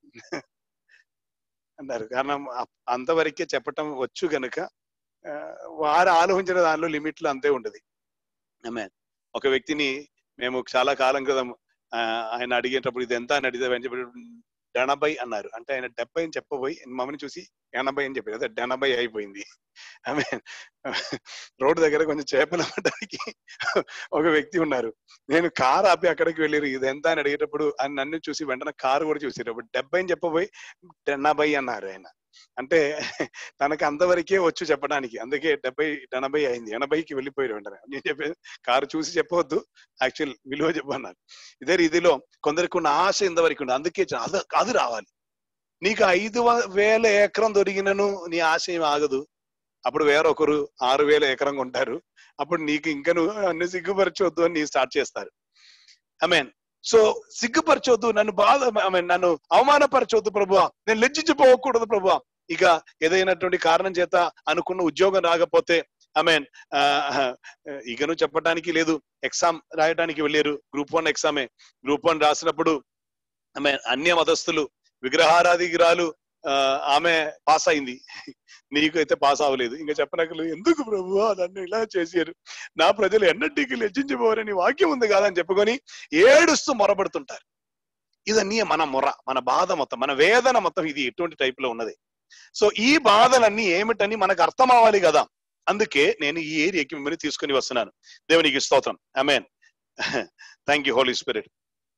అన్నారు కారణం అంతవరకే చెప్పటం వచ్చు గనుక వారు ఆలోచించిన దానిలో లిమిట్లు అంతే ఉండదు ఆమె ఒక వ్యక్తిని మేము చాలా కాలం క్రితం ఆయన అడిగేటప్పుడు ఇది ఎంత అని అడిగితే అని చెప్పి డెనభై అన్నారు అంటే ఆయన డెబ్బై అని చెప్పబోయి మమ్మల్ని చూసి ఎనభై అని చెప్పారు అదే డెనభై అయిపోయింది ఆమె రోడ్డు దగ్గర కొంచెం చేపలు పడడానికి ఒక వ్యక్తి ఉన్నారు నేను కారు ఆపి అక్కడికి వెళ్ళారు ఇది ఎంత అని అడిగేటప్పుడు ఆయన నన్ను చూసి వెంటనే కారు కూడా చూసారు అప్పుడు డెబ్బై అని చెప్పబోయి డెనభై అన్నారు ఆయన అంటే తనకి అంతవరకే వచ్చు చెప్పడానికి అందుకే డెబ్బై ఎనభై అయింది ఎనభైకి వెళ్ళిపోయారు వెంటనే నేను చెప్పేది కారు చూసి చెప్పవద్దు యాక్చువల్ విలువ చెప్పన్నారు ఇదే రీతిలో కొందరికి ఉన్న ఆశ ఇంతవరకు ఉంది అందుకే అది అది రావాలి నీకు ఐదు వేల ఎకరం దొరికినను నీ ఆశ ఏం ఆగదు అప్పుడు వేరొకరు ఆరు వేల ఎకరం కొంటారు అప్పుడు నీకు ఇంకా నువ్వు అన్ని సిగ్గుపరచవద్దు అని నీ స్టార్ట్ చేస్తారు ఐ మీన్ సో సిగ్గుపరచొద్దు నన్ను బాధ I mean, నన్ను అవమానపరచొద్దు ప్రభువా నేను లెజ్జించిపోకూడదు ప్రభువా ఇక ఏదైనటువంటి కారణం చేత అనుకున్న ఉద్యోగం రాకపోతే ఐ మీన్ ఇకను చెప్పడానికి లేదు ఎగ్జామ్ రాయడానికి వెళ్ళారు గ్రూప్ వన్ ఎగ్జామే గ్రూప్ వన్ రాసినప్పుడు ఆమె అన్య మతస్థులు విగ్రహారాధికురాలు ఆ, ఆమె పాస్ అయింది నీకు అయితే పాస్ అవ్వలేదు ఇంకా చెప్పనక్కర్లేదు ఎందుకు ప్రభు నన్ను ఇలా చేశారు నా ప్రజలు ఎన్నటికీ లెజ్జించిపోరని వాక్యం ఉంది కదా అని చెప్పుకొని ఏడుస్తూ మొరబడుతుంటారు ఇదన్నీ మన మొర మన బాధ మొత్తం మన వేదన మొత్తం ఇది ఎటువంటి టైప్ లో ఉన్నది సో ఈ బాధలన్నీ ఏమిటని మనకు అర్థం అవ్వాలి కదా అందుకే నేను ఈ ఏరియాకి మిమ్మల్ని తీసుకుని వస్తున్నాను దేవునికి స్తోత్రం amen thank you Holy Spirit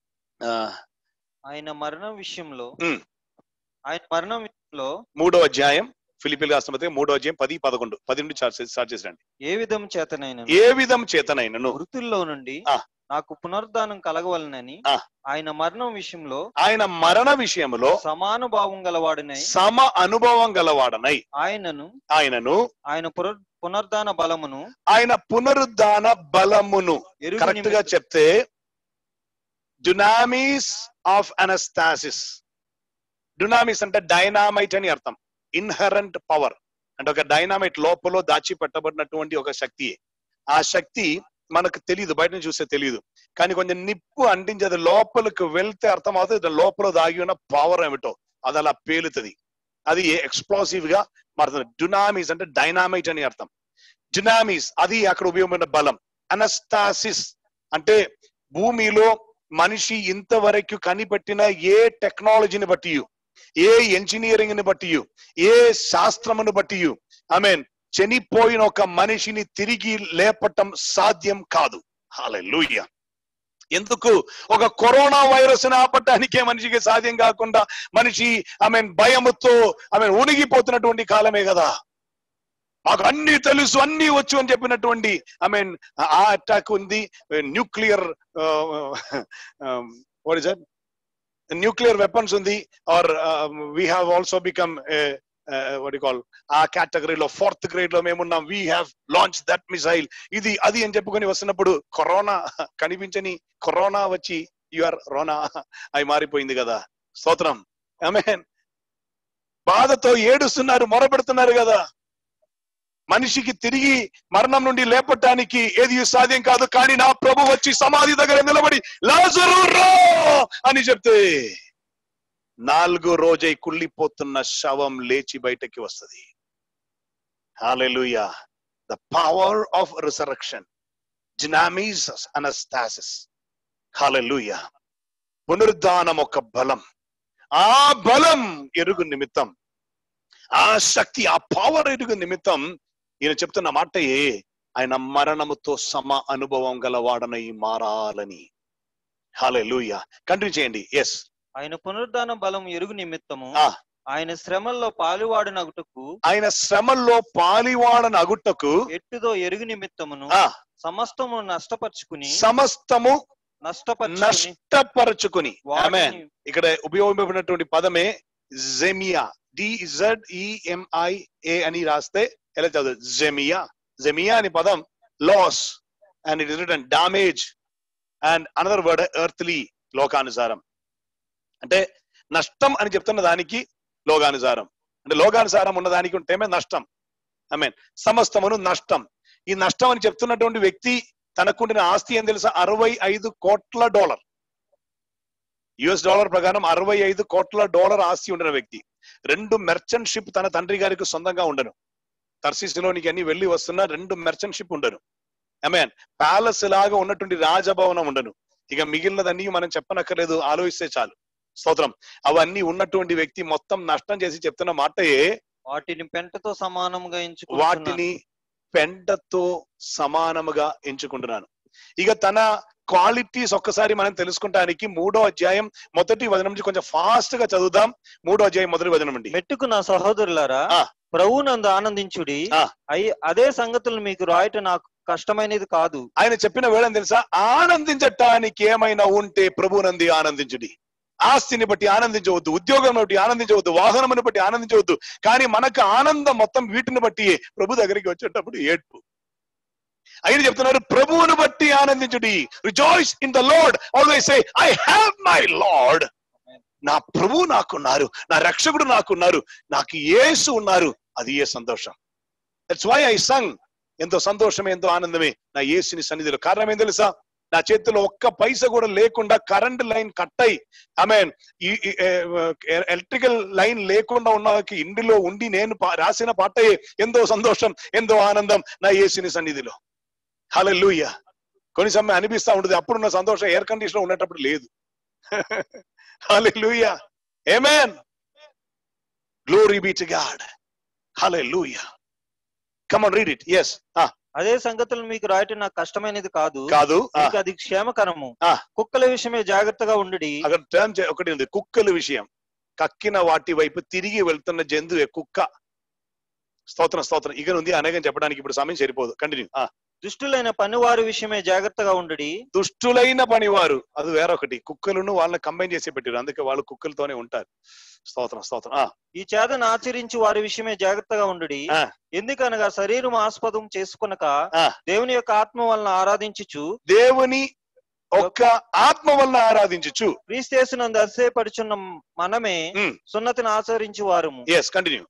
ఆయన మరణం విషయంలో ఉమ్. ఆయన మరణం విషయంలో మూడో అధ్యాయం ఫిలిపిల్ రాష్ట్రపతి మూడో అధ్యాయం పది పదకొండు పది నుండి స్టార్ట్ చేసి- స్టార్ట్ చేసిరండి ఏ విధం చేతనైన ఏ విధం చేతనైనను మృతుల్లో నుండి ఆ. నాకు పునరుద్ధానం కలగవలనని ఆ. ఆయన మరణం విషయంలో ఆయన మరణ విషయములో సమానుభావం గలవాడనై సమ అనుభవం గలవాడనై ఆయనను ఆయనను ఆయన పునర్ పునరుద్ధాన బలమును ఆయన పునరుద్ధాన బలమును ఎరుగు కరెక్ట్ గా చెప్తే డునామిస్ ఆఫ్ అనస్తాసిస్ డునామిస్ అంటే డైనామైట్ అని అర్థం ఇన్హరెంట్ పవర్ అంటే ఒక డైనామైట్ లోపల దాచి పెట్టబడినటువంటి ఒక శక్తి ఆ శక్తి మనకు తెలియదు బయట నుంచి చూస్తే తెలియదు కానీ కొంచెం నిప్పు అంటించి అది లోపలికి వెళ్తే అర్థం అవుతుంది దాని లోపల దాగి ఉన్న పవర్ ఏమిటో అది అలా పేలుతుంది అది ఎక్స్ప్లోసివ్ గా మారుతుంది డునామిస్ అంటే డైనామైట్ అని అర్థం డునామిస్ అది అక్కడ ఉపయోగమైన బలం అనస్టాసిస్ అంటే భూమిలో మనిషి ఇంతవరకు కనిపెట్టిన ఏ టెక్నాలజీని బట్టి ఏ ఇంజనీరింగ్ ని బట్టి ఏ శాస్త్రమును బట్టి ఐ మీన్ చనిపోయిన ఒక మనిషిని తిరిగి లేపటం సాధ్యం కాదు హాలూయ ఎందుకు ఒక కరోనా వైరస్ ఆపటానికే మనిషికి సాధ్యం కాకుండా మనిషి ఐ మీన్ భయముతో ఐ మీన్ ఉనిగిపోతున్నటువంటి కాలమే కదా మాకు అన్ని తెలుసు అన్ని వచ్చు అని చెప్పినటువంటి ఐ మీన్ ఆ అటాక్ ఉంది nuclear what is nuclear weapons ఉంది are we have also become what call ఆ కేటగిరీలో ఫోర్త్ గ్రేడ్ లో మేమున్నాం we have launch that missile ఇది అది అని చెప్పుకొని వస్తున్నప్పుడు కరోనా కనిపించని కరోనా వచ్చి యువర్ రోనా అవి మారిపోయింది కదా స్తోత్రం మీన్ బాధతో ఏడుస్తున్నారు మొరపెడుతున్నారు కదా మనిషికి తిరిగి మరణం నుండి లేపటానికి ఏది సాధ్యం కాదు కానీ నా ప్రభు వచ్చి సమాధి దగ్గర నిలబడి లాజరు రా అని చెప్తే నాలుగో రోజై కుళ్ళిపోతున్న శవం లేచి బయటకి వస్తుంది hallelujah the power of resurrection జినామీస్ అనస్టాసిస్ హాలెలుయా పునరుద్ధానం ఒక బలం ఆ బలం ఎరుగు నిమిత్తం ఆ శక్తి ఆ పవర్ ఎరుగు నిమిత్తం ఈయన చెప్తున్న మాటయే ఆయన మరణముతో సమ అనుభవం గలవాడనై మారాలని హాలే లూయ కంటిన్యూ చేయండి ఎస్ ఆయన పునరుద్ధాన బలం ఎరుగు నిమిత్తము ఆ. ఆయన శ్రమల్లో పాలువాడినగుటకు ఆయన శ్రమల్లో పాలివాడన అగుట్టకు ఎట్టుదో ఎరుగు నిమిత్తమును ఆ సమస్తము నష్టపరుచుకుని సమస్తము నష్టపరుచుకుని నష్టపరచుకుని ఆమె వాటిని ఇక్కడ ఉపయోగపడినటువంటి పదమే జెమియా డిజెడ్ ఈఎంఐ ఏ అని రాస్తే ఎలా చదువు జెమియా జెమియా అని పదం loss and it is return damage and another word earthly లోకానుసారం అంటే నష్టం అని చెప్తున్న దానికి లోకానుసారం అంటే లోకానుసారం ఉన్న దానికి ఉంటేమే నష్టం ఐ మీన్ సమస్తమును నష్టం ఈ నష్టం అని చెప్తున్నటువంటి వ్యక్తి తనకుండిన ఆస్తి ఏం తెలుసా అరవై ఐదు కోట్ల డాలర్ యుఎస్ డాలర్ ప్రకారం అరవై ఐదు కోట్ల డాలర్ ఆస్తి ఉండిన వ్యక్తి రెండు మెర్చెంట్ షిప్ తన తండ్రి గారికి సొంతంగా ఉండను తర్సిస్లోనికి అన్ని వెళ్ళి వస్తున్న రెండు మెర్చెంట్ షిప్ ఉండను ఐమీన్ ప్యాలెస్ లాగా ఉన్నటువంటి రాజభవనం ఉండను ఇక మిగిలినదన్నీ మనం చెప్పనక్కర్లేదు ఆలోచిస్తే చాలు స్తోత్రం అవన్నీ ఉన్నటువంటి వ్యక్తి మొత్తం నష్టం చేసి చెప్తున్న మాటయే వాటిని పెంటతో సమానముగా ఎంచుకుంటున్నాను వాటిని పెంటతో సమానముగా ఎంచుకుంటున్నాను ఇక తన క్వాలిటీస్ ఒక్కసారి మనం తెలుసుకుంటానికి మూడో అధ్యాయం మొదటి వచనం నుంచి కొంచెం ఫాస్ట్ గా చదువుదాం మూడో అధ్యాయం మొదటి వచనం నుండి మెట్టుకు నా సహోదరులారా ఆ. ప్రభువునందు ఆనందించుడి ఆ. అయి అదే సంగతులు మీకు రాయటం నాకు కష్టమైనది కాదు ఆయన చెప్పిన వేళని తెలుసా ఆనందించటానికి ఏమైనా ఉంటే ప్రభునంది ఆనందించుడి ఆస్తిని బట్టి ఆనందించవద్దు ఉద్యోగం బట్టి ఆనందించవద్దు వాహనమును బట్టి ఆనందించవద్దు కానీ మనకు ఆనందం మొత్తం వీటిని బట్టి ప్రభు దగ్గరికి వచ్చేటప్పుడు ఏడ్పు ఆయన చెప్తున్నారు ప్రభువును బట్టి ఆనందించుడి rejoice in the Lord always say I have my Lord నా ప్రభువు నాకున్నారు నా రక్షకుడు నాకున్నారు నాకు యేసు ఉన్నారు అది ఏ సంతోషం దట్స్ వై ఐ సంగ్ ఎంతో సంతోషం ఎంతో ఆనందమే నా యేసుని సన్నిధిలో కారణం ఏం తెలుసా నా చేతిలో ఒక్క పైస కూడా లేకుండా కరెంట్ లైన్ కట్ అయి ఐ మీన్ ఈ ఎలక్ట్రికల్ లైన్ లేకుండా ఉన్న ఇంటిలో ఉండి నేను పా- రాసిన పాటయే ఎంతో సంతోషం ఎంతో ఆనందం నా యేసుని సన్నిధిలో హల్లెలూయ కొన్ని సమయం అనిపిస్తా ఉంటుంది అప్పుడున్న సంతోషం ఎయిర్ కండిషన్ ఉండేటప్పుడు లేదు hallelujah amen glory be to God hallelujah come on read it yes అదే సంగతులు మీకు రాయటం నాకు కష్టమైనది కాదు కాదు ఆ, మీకు అది క్షేమకరము ఆ. కుక్కల విషయమే జాగ్రత్తగా ఉండి అక్కడ టర్మ్ చే- ఒకటి ఉంది కుక్కల విషయం కక్కిన వాటి వైపు తిరిగి వెళ్తున్న జంతువే కుక్క స్తోత్రం స్తోత్రం ఇక ఉంది అనేకం చెప్పడానికి ఇప్పుడు సమయం సరిపోదు కంటిన్యూ దుష్టులైన పనివారి విషయమే జాగ్రత్తగా ఉండి దుష్టులైన పనివారు అది వేరొకటి కుక్కలను వాళ్ళని కంబైన్ చేసి పెట్టారు అందుకే వాళ్ళు కుక్కలతోనే ఉంటారు స్తోత్రం స్తోత్రం ఆ, ఈ చేతను ఆచరించి వారి విషయమే జాగ్రత్తగా ఉండి ఆ. ఎందుకనగా శరీరం ఆస్పదం చేసుకునక ఆ. దేవుని యొక్క ఆత్మ వలన ఆరాధించుచు దేవుని ఒక్క ఆత్మ వలన ఆరాధించచ్చు క్రీస్తేసునందు అతిశయపడుచున్న మనమే సున్నతిని ఆచరించి వారము ఎస్ కంటిన్యూ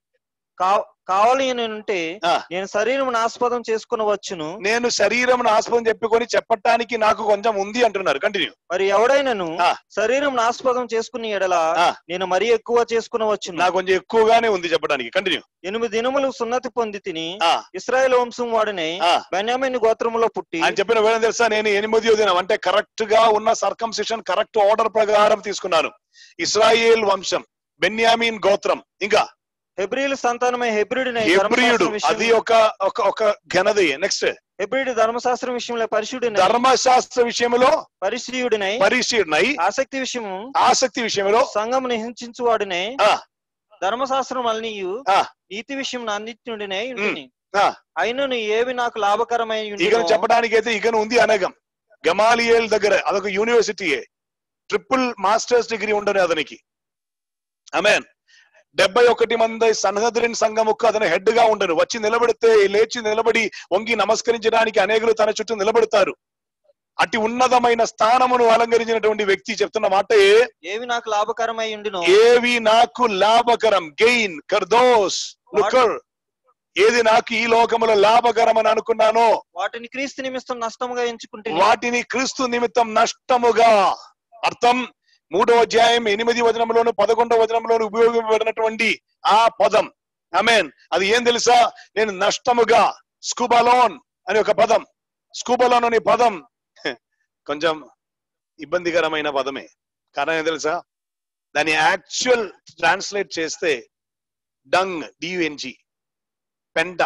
కావాలి అని ఉంటే ఆ. నేను శరీరం ఆస్పదం చేసుకుని వచ్చును నేను శరీరం ఆస్పదం చెప్పుకొని చెప్పటానికి నాకు కొంచెం ఉంది అంటున్నారు కంటిన్యూ మరి ఎవడైనను ఆ. శరీరం ఆస్పదం చేసుకుని ఎడల ఆ. నేను మరీ ఎక్కువ చేసుకుని వచ్చును నాకు కొంచెం ఎక్కువగానే ఉంది చెప్పడానికి కంటిన్యూ ఎనిమిది దినములు సున్నతి పొంది తిని ఆ. ఇస్రాయేల్ వంశం వాడిని ఆ. బెన్యామిన్ గోత్రములో పుట్టి ఆయన చెప్పిన వేళ తెలుసా నేను ఎనిమిదో దినం అంటే కరెక్ట్ గా ఉన్న సర్కంసిషన్ కరెక్ట్ ఆర్డర్ ప్రకారం తీసుకున్నాను ఇస్రాయేల్ వంశం బెన్యామీన్ గోత్రం ఇంకా హెబ్రిల్ సంతానమే హెబ్రిడిని హెబ్రియుడు అది ఒక ఒక ఒక ఘనది నెక్స్ట్ హెబ్రిడ్ ధర్మశాస్త్రం విషయంలో పరిశుడిని ధర్మశాస్త్ర విషయంలో పరిశీయుడినై పరిశీలనై ఆసక్తి విషయము ఆసక్తి విషయంలో సంఘమును హింసించువాడినే ఆ, ధర్మశాస్త్రం వలనీయు ఆ, నీతి విషయం అన్నిటినే ఉంటుని ఆ. అయినను ఏవి నాకు లాభకరమై ఇకను ఉండునో చెప్పడానికి అయితే ఇకను ఉంది అనగం గమాలియేల్ దగ్గర అదొక యూనివర్సిటీయే ట్రిపుల్ మాస్టర్స్ డిగ్రీ ఉండను అతనికి ఆమెన్ డెబ్బై ఒకటి మంది సన్హద్రిన్ సంఘముకు అతను హెడ్ గా ఉండను వచ్చి నిలబడితే లేచి నిలబడి వంగి నమస్కరించడానికి అనేకులు తన చుట్టూ నిలబడతారు అతి ఉన్నతమైన స్థానమును అలంకరించినటువంటి వ్యక్తి చెప్తున్న మాట ఏవి నాకు లాభకరమై ఉండునో ఏవి నాకు లాభకరం గెయిన్ కర్దోస్ లుకర్ ఏది నాకు ఈ లోకములో లాభకరం అని అనుకున్నానో వాటిని క్రీస్తు నిమిత్తం నష్టముగా ఎంచుకుంటే వాటిని క్రీస్తు నిమిత్తం నష్టముగా అర్థం మూడో అధ్యాయం ఎనిమిది వచనంలోను పదకొండవ వచనంలోను ఉపయోగించబడినటువంటి ఆ పదం ఆమెన్ అది ఏం తెలుసా నేను నష్టముగా స్కూబలోన్ అనే ఒక పదం స్కూబలోన్ అనే పదం హె, కొంచెం ఇబ్బందికరమైన పదమే కారణం ఏం తెలుసా దాని యాక్చువల్ ట్రాన్స్లేట్ చేస్తే డంగ్ డియుఎన్జి పెంట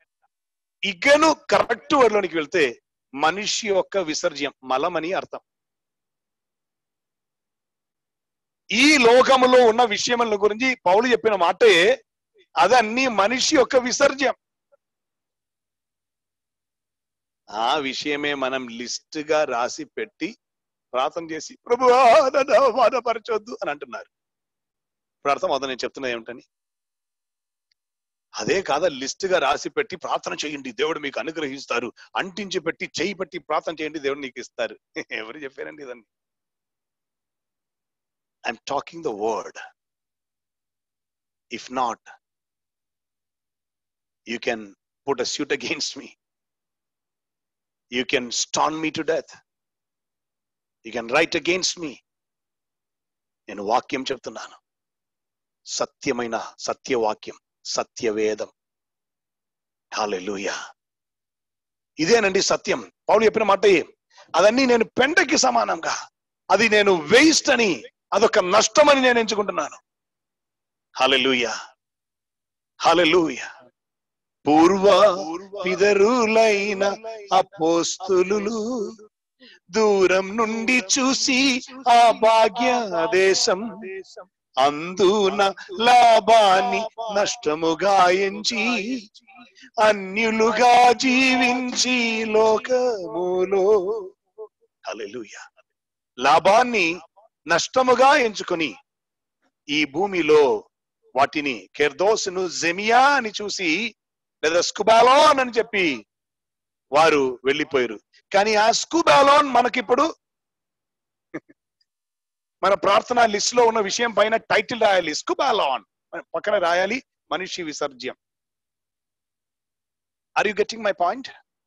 ఇగను కరెక్ట్ వర్డ్లోనికి వెళ్తే మనిషి యొక్క విసర్జ్యం మలమని అర్థం ఈ లోకములో ఉన్న విషయముల గురించి పౌలు చెప్పిన మాటే అదన్నీ మనిషి యొక్క విసర్జ్యం ఆ విషయమే మనం లిస్ట్ గా రాసి పెట్టి ప్రార్థన చేసి ప్రభు బాధపరచొద్దు అని అంటున్నారు ఇప్పుడు అర్థం అవుతుంది నేను చెప్తున్నా ఏమిటని అదే కాదా లిస్ట్ గా రాసి పెట్టి ప్రార్థన చేయండి దేవుడు మీకు అనుగ్రహిస్తారు అంటించి పెట్టి చేయి పెట్టి ప్రార్థన చేయండి దేవుడు నీకు ఇస్తారు ఎవరు చెప్పారండి ఇదన్నీ I'm talking the word if not you can put a suit against me you can stone me to death you can write against me నేను వాక్యం చెప్తున్నాను సత్యమైన సత్యవాక్యం సత్యవేదం హాలెలూయా ఇదేనండి సత్యం పౌలు చెప్పిన మాట ఏ? అదన్నీ నేను పెంటకి సమానంగా అది నేను వేస్ట్ అని అదొక నష్టం అని నేను ఎంచుకుంటున్నాను హాలెలూయా హాలెలూయా పూర్వ పిదరులైన అపోస్తులు దూరం నుండి చూసి ఆ భాగ్య దేశం అందున లాభాన్ని నష్టముగా ఎంచి అన్యులుగా జీవించి లోకములో హల్లెలూయా లాభాన్ని నష్టముగా ఎంచుకొని ఈ భూమిలో వాటిని కెర్దోసును జెమియా అని చూసి లేదా స్కుబాలోన్ అని చెప్పి వారు వెళ్ళిపోయారు కానీ ఆ స్కూబాలోన్ మనకిప్పుడు మన ప్రార్థన లిస్ట్ లో ఉన్న విషయం పైన టైటిల్ రాయాలి స్కూబాలాన్ పక్కన రాయాలి మనిషి విసర్జ్యం are you getting my point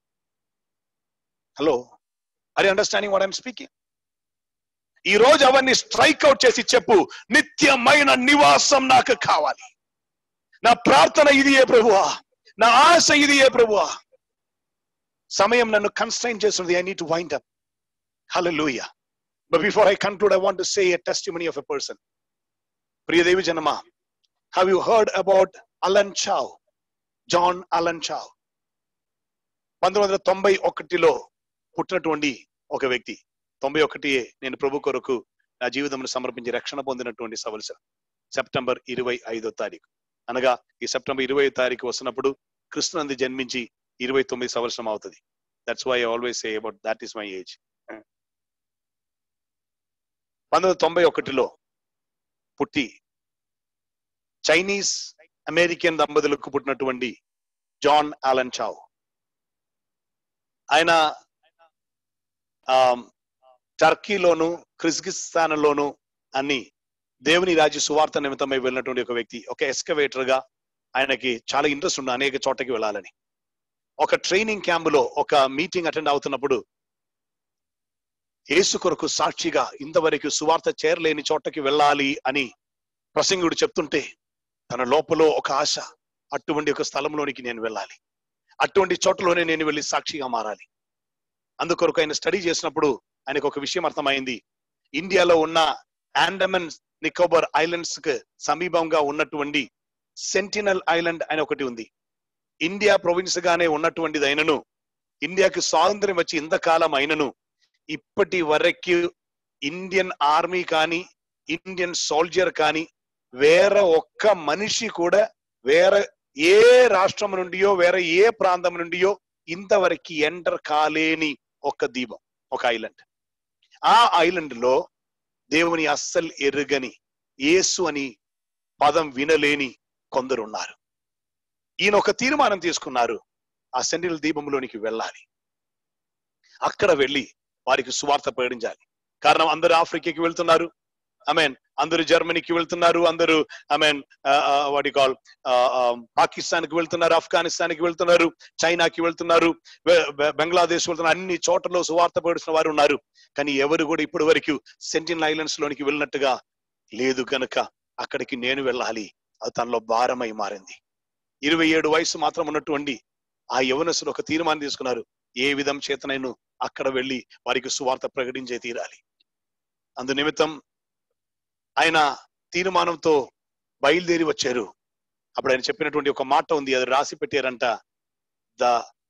hello are you understanding what I'm speaking ఈ రోజు అవన్నీ స్ట్రైక్ అవుట్ చేసి చెప్పు నిత్యమైన నివాసం నాకు కావాలి నా ప్రార్థన ఇది ఏ ప్రభువా నా ఆశ ఇది ఏ ప్రభువా సమయం నన్ను కన్స్టైన్ చేస్తుంది I need to wind up hallelujah But before I conclude, I want to say a testimony of a person. Priyadevi Janama, have you heard about Alan Chow? John Alan Chow. పంతొమ్మిది వందల తొంభై ఒకటిలో పుట్టినటువంటి ఒక వ్యక్తి తొంభై ఒకటి నేను ప్రభు కొరకు నా జీవితంలో సమర్పించి రక్షణ పొందినటువంటి సవలస సెప్టెంబర్ ఇరవై ఐదో తారీఖు అనగా ఈ సెప్టెంబర్ ఇరవై తారీఖు వస్తున్నప్పుడు కృష్ణనంది జన్మించి ఇరవై తొమ్మిది సంవత్సరం అవుతుంది that's why always say about that is my age పంతొమ్మిది తొంభై ఒకటిలో పుట్టి చైనీస్ అమెరికన్ దంపతులకు పుట్టినటువంటి జాన్ ఆలన్ చావ్ ఆయన టర్కీలోను క్రిజ్గిస్తాన్లోను అన్ని దేవుని రాజ్య సువార్త నిమిత్తమై వెళ్ళినటువంటి ఒక వ్యక్తి ఒక ఎస్కవేటర్ గా ఆయనకి చాలా ఇంట్రెస్ట్ ఉంది అనేక చోటకి వెళ్ళాలని ఒక ట్రైనింగ్ క్యాంపులో ఒక మీటింగ్ అటెండ్ అవుతున్నప్పుడు యేసు కొరకు సాక్షిగా ఇంతవరకు సువార్త చేరలేని చోటకి వెళ్ళాలి అని ప్రసంగుడు చెప్తుంటే తన లోపల ఒక ఆశ అటువంటి ఒక స్థలంలోనికి నేను వెళ్ళాలి అటువంటి చోటలోనే నేను వెళ్ళి సాక్షిగా మారాలి అందుకొరకు ఆయన స్టడీ చేసినప్పుడు ఆయనకు ఒక విషయం అర్థమైంది ఇండియాలో ఉన్న ఆండమన్ నికోబార్ ఐలాండ్స్ కు సమీపంగా ఉన్నటువంటి సెంటినల్ ఐలాండ్ అని ఒకటి ఉంది ఇండియా ప్రొవిన్స్ గానే ఉన్నటువంటిది అయినను ఇండియాకి స్వాతంత్ర్యం వచ్చి ఇంతకాలం అయినను ఇప్పటి వరకు ఇండియన్ ఆర్మీ కానీ ఇండియన్ సోల్జర్ కానీ వేరే ఒక్క మనిషి కూడా వేరే ఏ రాష్ట్రం నుండియో వేరే ఏ ప్రాంతం నుండియో ఇంతవరకు ఎంటర్ కాలేని ఒక దీపం ఒక ఐలాండ్ ఆ ఐలాండ్ లో దేవుని అస్సలు ఎరుగని యేసు అని పదం వినలేని కొందరు ఉన్నారు ఈయన ఒక తీర్మానం తీసుకున్నారు ఆ సెంటినల్ దీపంలోనికి వెళ్ళాలి అక్కడ వెళ్ళి వారికి సువార్త ప్రకటించాలి కారణం అందరూ ఆఫ్రికాకి వెళ్తున్నారు మీన్ అందరూ జర్మనీకి వెళ్తున్నారు అందరూ మీన్ వాటి కాల్ పాకిస్తాన్ కి వెళ్తున్నారు ఆఫ్ఘనిస్తాన్ కి వెళ్తున్నారు చైనాకి వెళ్తున్నారు బంగ్లాదేశ్ వెళ్తున్నారు అన్ని చోట్లలో సువార్త ప్రకటిస్తున్న వారు ఉన్నారు కానీ ఎవరు కూడా ఇప్పటి వరకు సెంటినల్ ఐలాండ్స్ లోనికి వెళ్ళినట్టుగా లేదు కనుక అక్కడికి నేను వెళ్ళాలి అది తనలో భారమై మారింది ఇరవై ఏడు వయసు మాత్రం ఉన్నటువంటి ఆ యవనసులు ఒక తీర్మానం తీసుకున్నారు ఏ విధం చేతనైనా అక్కడ వెళ్ళి వారికి సువార్త ప్రకటించే తీరాలి అందు నిమిత్తం ఆయన తీర్మానంతో బయలుదేరి వచ్చారు అప్పుడు ఆయన చెప్పినటువంటి ఒక మాట ఉంది అది రాసి పెట్టారంట the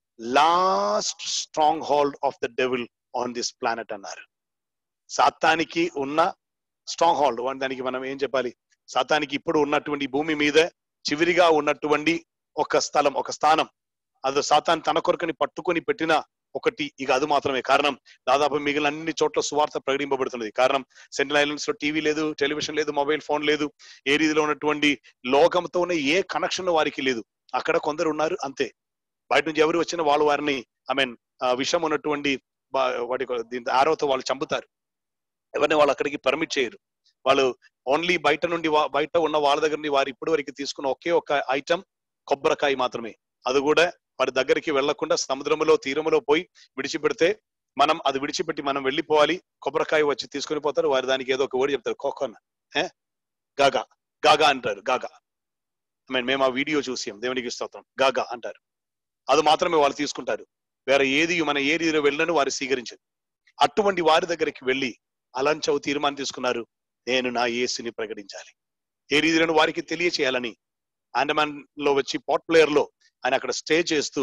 last stronghold of the devil on this planet అన్నారు సాతానికి ఉన్న స్ట్రాంగ్ హోల్డ్ దానికి మనం ఏం చెప్పాలి సాతానికి ఇప్పుడు ఉన్నటువంటి భూమి మీద చివరిగా ఉన్నటువంటి ఒక స్థలం ఒక స్థానం అది సాతాన్ తన కొరకని పట్టుకొని పెట్టిన ఒకటి ఇక అది మాత్రమే కారణం దాదాపు మిగిలిన అన్ని చోట్ల సువార్త ప్రకటింపబడుతున్నది కారణం సెంట్రల్ ఐలాండ్స్ లో టీవీ లేదు టెలివిజన్ లేదు మొబైల్ ఫోన్ లేదు ఏ రీతిలో ఉన్నటువంటి లోకంతో ఉన్న ఏ కనెక్షన్ వారికి లేదు అక్కడ కొందరు ఉన్నారు అంతే బయట నుంచి ఎవరు వచ్చినా వాళ్ళు వారిని ఐ మీన్ విషం ఉన్నటువంటి వాటి దీని ఆరోతో వాళ్ళు చంపుతారు ఎవరిని వాళ్ళు అక్కడికి పర్మిట్ చేయరు వాళ్ళు ఓన్లీ బయట నుండి బయట ఉన్న వాళ్ళ దగ్గర నుండి వారు ఇప్పటి వరకు తీసుకున్న ఒకే ఒక ఐటమ్ కొబ్బరికాయ మాత్రమే అది కూడా వారి దగ్గరికి వెళ్లకుండా సముద్రంలో తీరములో పోయి విడిచిపెడితే మనం అది విడిచిపెట్టి మనం వెళ్ళిపోవాలి కొబ్బరికాయ వచ్చి తీసుకుని పోతారు వారి దానికి ఏదో ఒక వర్డ్ చెప్తారు కోకోన్ గాగా గాగా అంటారు గాగా ఐ మీన్ మేము ఆ వీడియో చూసాం దేవునికి స్తోత్రం గాగా అంటారు అది మాత్రమే వాళ్ళు తీసుకుంటారు వేరే ఏది మన ఏ రీతిలో వెళ్ళను వారు స్వీకరించారు అటువంటి వారి దగ్గరికి వెళ్ళి అలంచవు తీర్మానం తీసుకున్నారు నేను నా యేసుని ప్రకటించాలి ఏ రీతిలో వారికి తెలియచేయాలని అండమాన్ లో వచ్చి పాట్ ప్లేయర్ లో ఆయన అక్కడ స్టే చేస్తూ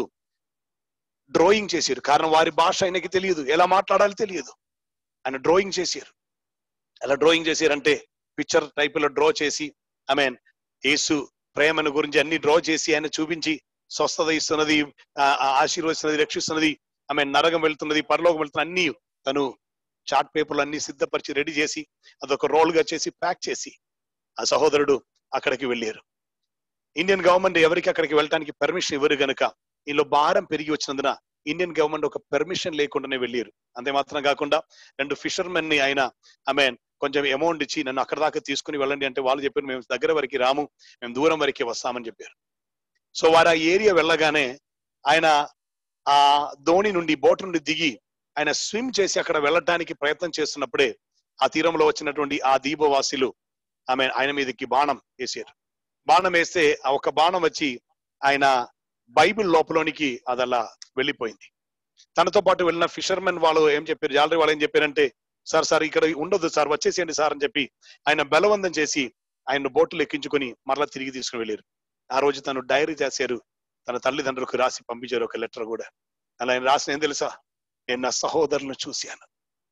డ్రాయింగ్ చేశారు కారణం వారి భాష ఆయనకి తెలియదు ఎలా మాట్లాడాలి తెలియదు ఆయన డ్రాయింగ్ చేశారు ఎలా డ్రాయింగ్ చేశారంటే పిక్చర్ టైప్ లో డ్రా చేసి ఐ మీన్ యేసు ప్రేమను గురించి అన్ని డ్రా చేసి ఆయన చూపించి స్వస్థత ఇస్తున్నది ఆశీర్వదిస్తున్నది రక్షిస్తున్నది ఐ మీన్ నరగం వెళ్తున్నది పరలోకం వెళ్తున్న అన్ని తను చార్ట్ పేపర్లు అన్ని సిద్ధపరిచి రెడీ చేసి అదొక రోల్ గా చేసి ప్యాక్ చేసి ఆ సహోదరుడు అక్కడికి వెళ్ళారు ఇండియన్ గవర్నమెంట్ ఎవరికి అక్కడికి వెళ్ళడానికి పర్మిషన్ ఇవ్వరు గనుక వీళ్ళు భారం పెరిగి వచ్చినందున ఇండియన్ గవర్నమెంట్ ఒక పెర్మిషన్ లేకుండానే వెళ్ళారు అంతే మాత్రం కాకుండా రెండు ఫిషర్మెన్ ని ఆయన ఐ మీన్ కొంచెం అమౌంట్ ఇచ్చి నన్ను అక్కడ దాకా తీసుకుని వెళ్ళండి అంటే వాళ్ళు చెప్పారు మేము దగ్గర వరకు రాము మేము దూరం వరకే వస్తామని చెప్పారు సో వారు ఆ ఏరియా వెళ్ళగానే ఆయన ఆ ధోని నుండి బోట్ నుండి దిగి ఆయన స్విమ్ చేసి అక్కడ వెళ్ళడానికి ప్రయత్నం చేస్తున్నప్పుడే ఆ తీరంలో వచ్చినటువంటి ఆ దీపవాసులు ఆమె ఆయన మీదకి బాణం వేసారు బాణం వేస్తే ఆ ఒక బాణం వచ్చి ఆయన బైబిల్ లోపలోనికి అది అలా వెళ్ళిపోయింది తనతో పాటు వెళ్ళిన ఫిషర్మెన్ వాళ్ళు ఏం చెప్పారు జాలరీ వాళ్ళు ఏం చెప్పారంటే సార్ సార్ ఇక్కడ ఉండదు సార్ వచ్చేసేయండి సార్ అని చెప్పి ఆయన బలవంతం చేసి ఆయన బోట్లు ఎక్కించుకొని మరలా తిరిగి తీసుకుని వెళ్ళారు ఆ రోజు తను డైరీ చేశారు తన తల్లిదండ్రులకు రాసి పంపించారు ఒక లెటర్ కూడా అలా ఆయన రాసిన ఏం తెలుసా నేను నా సహోదరులను చూశాను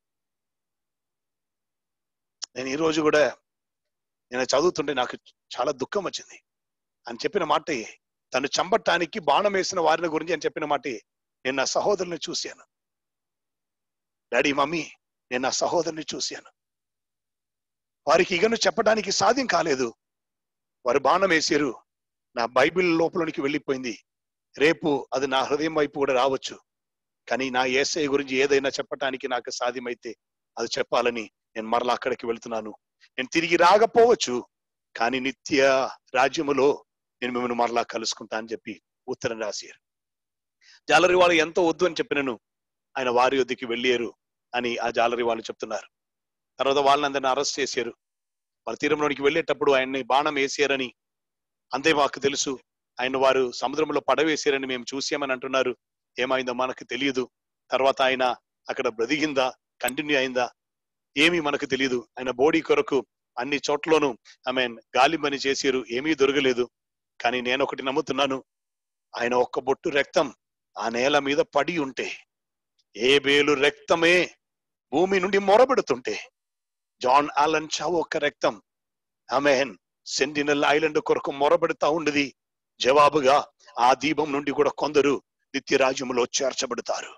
నేను ఈ రోజు కూడా నేను చదువుతుంటే నాకు చాలా దుఃఖం వచ్చింది అని చెప్పిన మాట తను చంపటానికి బాణం వేసిన వారిని గురించి అని చెప్పిన మాట నేను నా సహోదరుని చూశాను డాడీ మమ్మీ నేను నా సహోదరుని చూశాను వారికి ఇగను చెప్పడానికి సాధ్యం కాలేదు వారు బాణం వేసారు నా బైబిల్ లోపలికి వెళ్ళిపోయింది రేపు అది నా హృదయం వైపు కూడా రావచ్చు కానీ నా ఏసఐ గురించి ఏదైనా చెప్పటానికి నాకు సాధ్యమైతే అది చెప్పాలని నేను మరలా అక్కడికి వెళ్తున్నాను నేను తిరిగి రాకపోవచ్చు కానీ నిత్య రాజ్యములో నేను మిమ్మల్ని మరలా కలుసుకుంటా అని చెప్పి ఉత్తరం రాశారు జాలరి వాళ్ళు ఎంతో వద్దు అని చెప్పినను ఆయన వారి వద్దకి వెళ్ళారు అని ఆ జాలరి వాళ్ళు చెప్తున్నారు తర్వాత వాళ్ళని అందరిని అరెస్ట్ చేశారు వాళ్ళ తీరంలోనికి వెళ్ళేటప్పుడు ఆయన్ని బాణం వేసారని అంతే మాకు తెలుసు ఆయన వారు సముద్రంలో పడవేసారని మేము చూసామని అంటున్నారు ఏమైందో మనకు తెలియదు తర్వాత ఆయన అక్కడ బ్రతికిందా కంటిన్యూ అయిందా ఏమీ మనకు తెలియదు ఆయన బోడీ కొరకు అన్ని చోట్లోనూ ఐ మీన్ గాలి పని చేసారు ఏమీ దొరకలేదు కానీ నేను ఒకటి నమ్ముతున్నాను ఆయన ఒక్క బొట్టు రక్తం ఆ నేల మీద పడి ఉంటే ఏ బేలు రక్తమే భూమి నుండి మొరబెడుతుంటే జాన్ ఆలన్ చావు ఒక్క రక్తం ఆమెన్ సెంటినల్ ఐలాండ్ కొరకు మొరబెడతా ఉండేది జవాబుగా ఆ దీపం నుండి కూడా కొందరు నిత్యరాజ్యములో చేర్చబడతారు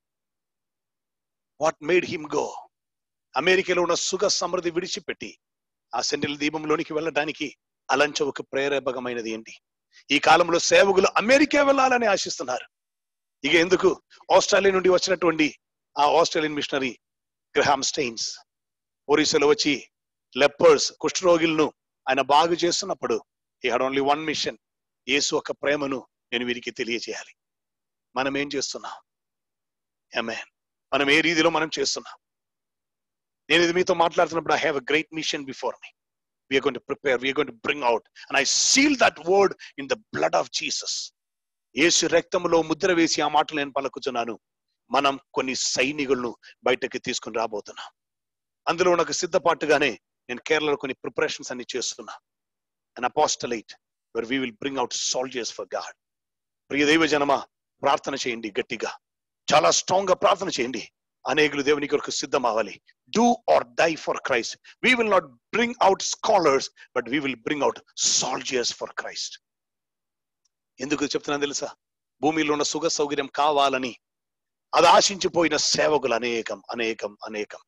వాట్ మేడ్ హిమ్ గో అమెరికాలో ఉన్న సుఖ సమృద్ధి విడిచిపెట్టి ఆ సెంటినల్ దీపంలోనికి వెళ్ళడానికి అలంచవుకు ప్రేరేపకమైనది ఏంటి ఈ కాలంలో సేవకులు అమెరికా వెళ్ళాలని ఆశిస్తున్నారు ఇక ఎందుకు ఆస్ట్రేలియా నుండి వచ్చినటువంటి ఆ ఆస్ట్రేలియన్ మిషనరీ గ్రహామ్ స్టెయిన్స్ ఒరిస్సాలో వచ్చి లెప్పర్స్ కుష్ఠరోగులను ఆయన బాగు చేస్తున్నప్పుడు he had only one mission యేసు ఒక ప్రేమను నేను వీరికి తెలియజేయాలి మనం ఏం చేస్తున్నాం అమెన్ మనం ఏ రీతిలో మనం చేస్తున్నాం నేను ఇది మీతో మాట్లాడుతున్నప్పుడు I have a great mission before me we're gonna prepare we're gonna bring out and I seal that word in the blood of Jesus యేసు రక్తంలో ముద్ర వేసి ఆ మాటలు నేను పలుకుతున్నాను మనం కొన్ని సైనికులను బయటకి తీసుకుని రాబోతున్నాం అందులో నాకు సిద్ధపాటుగానే నేను కేరళలో కొన్ని ప్రిపరేషన్స్ అన్ని చేస్తున్నా and apostolate where we will bring out soldiers for God ప్రియ దైవ జనమ ప్రార్థన చేయండి గట్టిగా చాలా స్ట్రాంగ్ గా ప్రార్థన చేయండి అనేకులు దేవుని కొరకు సిద్ధం అవ్వాలి do or die for Christ we will not bring out scholars but we will bring out soldiers for Christ ఎందుకు చెప్తున్నాను తెలుసా భూమిలో ఉన్న సుఖ సౌకర్యం కావాలని అది ఆశించిపోయిన సేవకులు అనేకం అనేకం అనేకం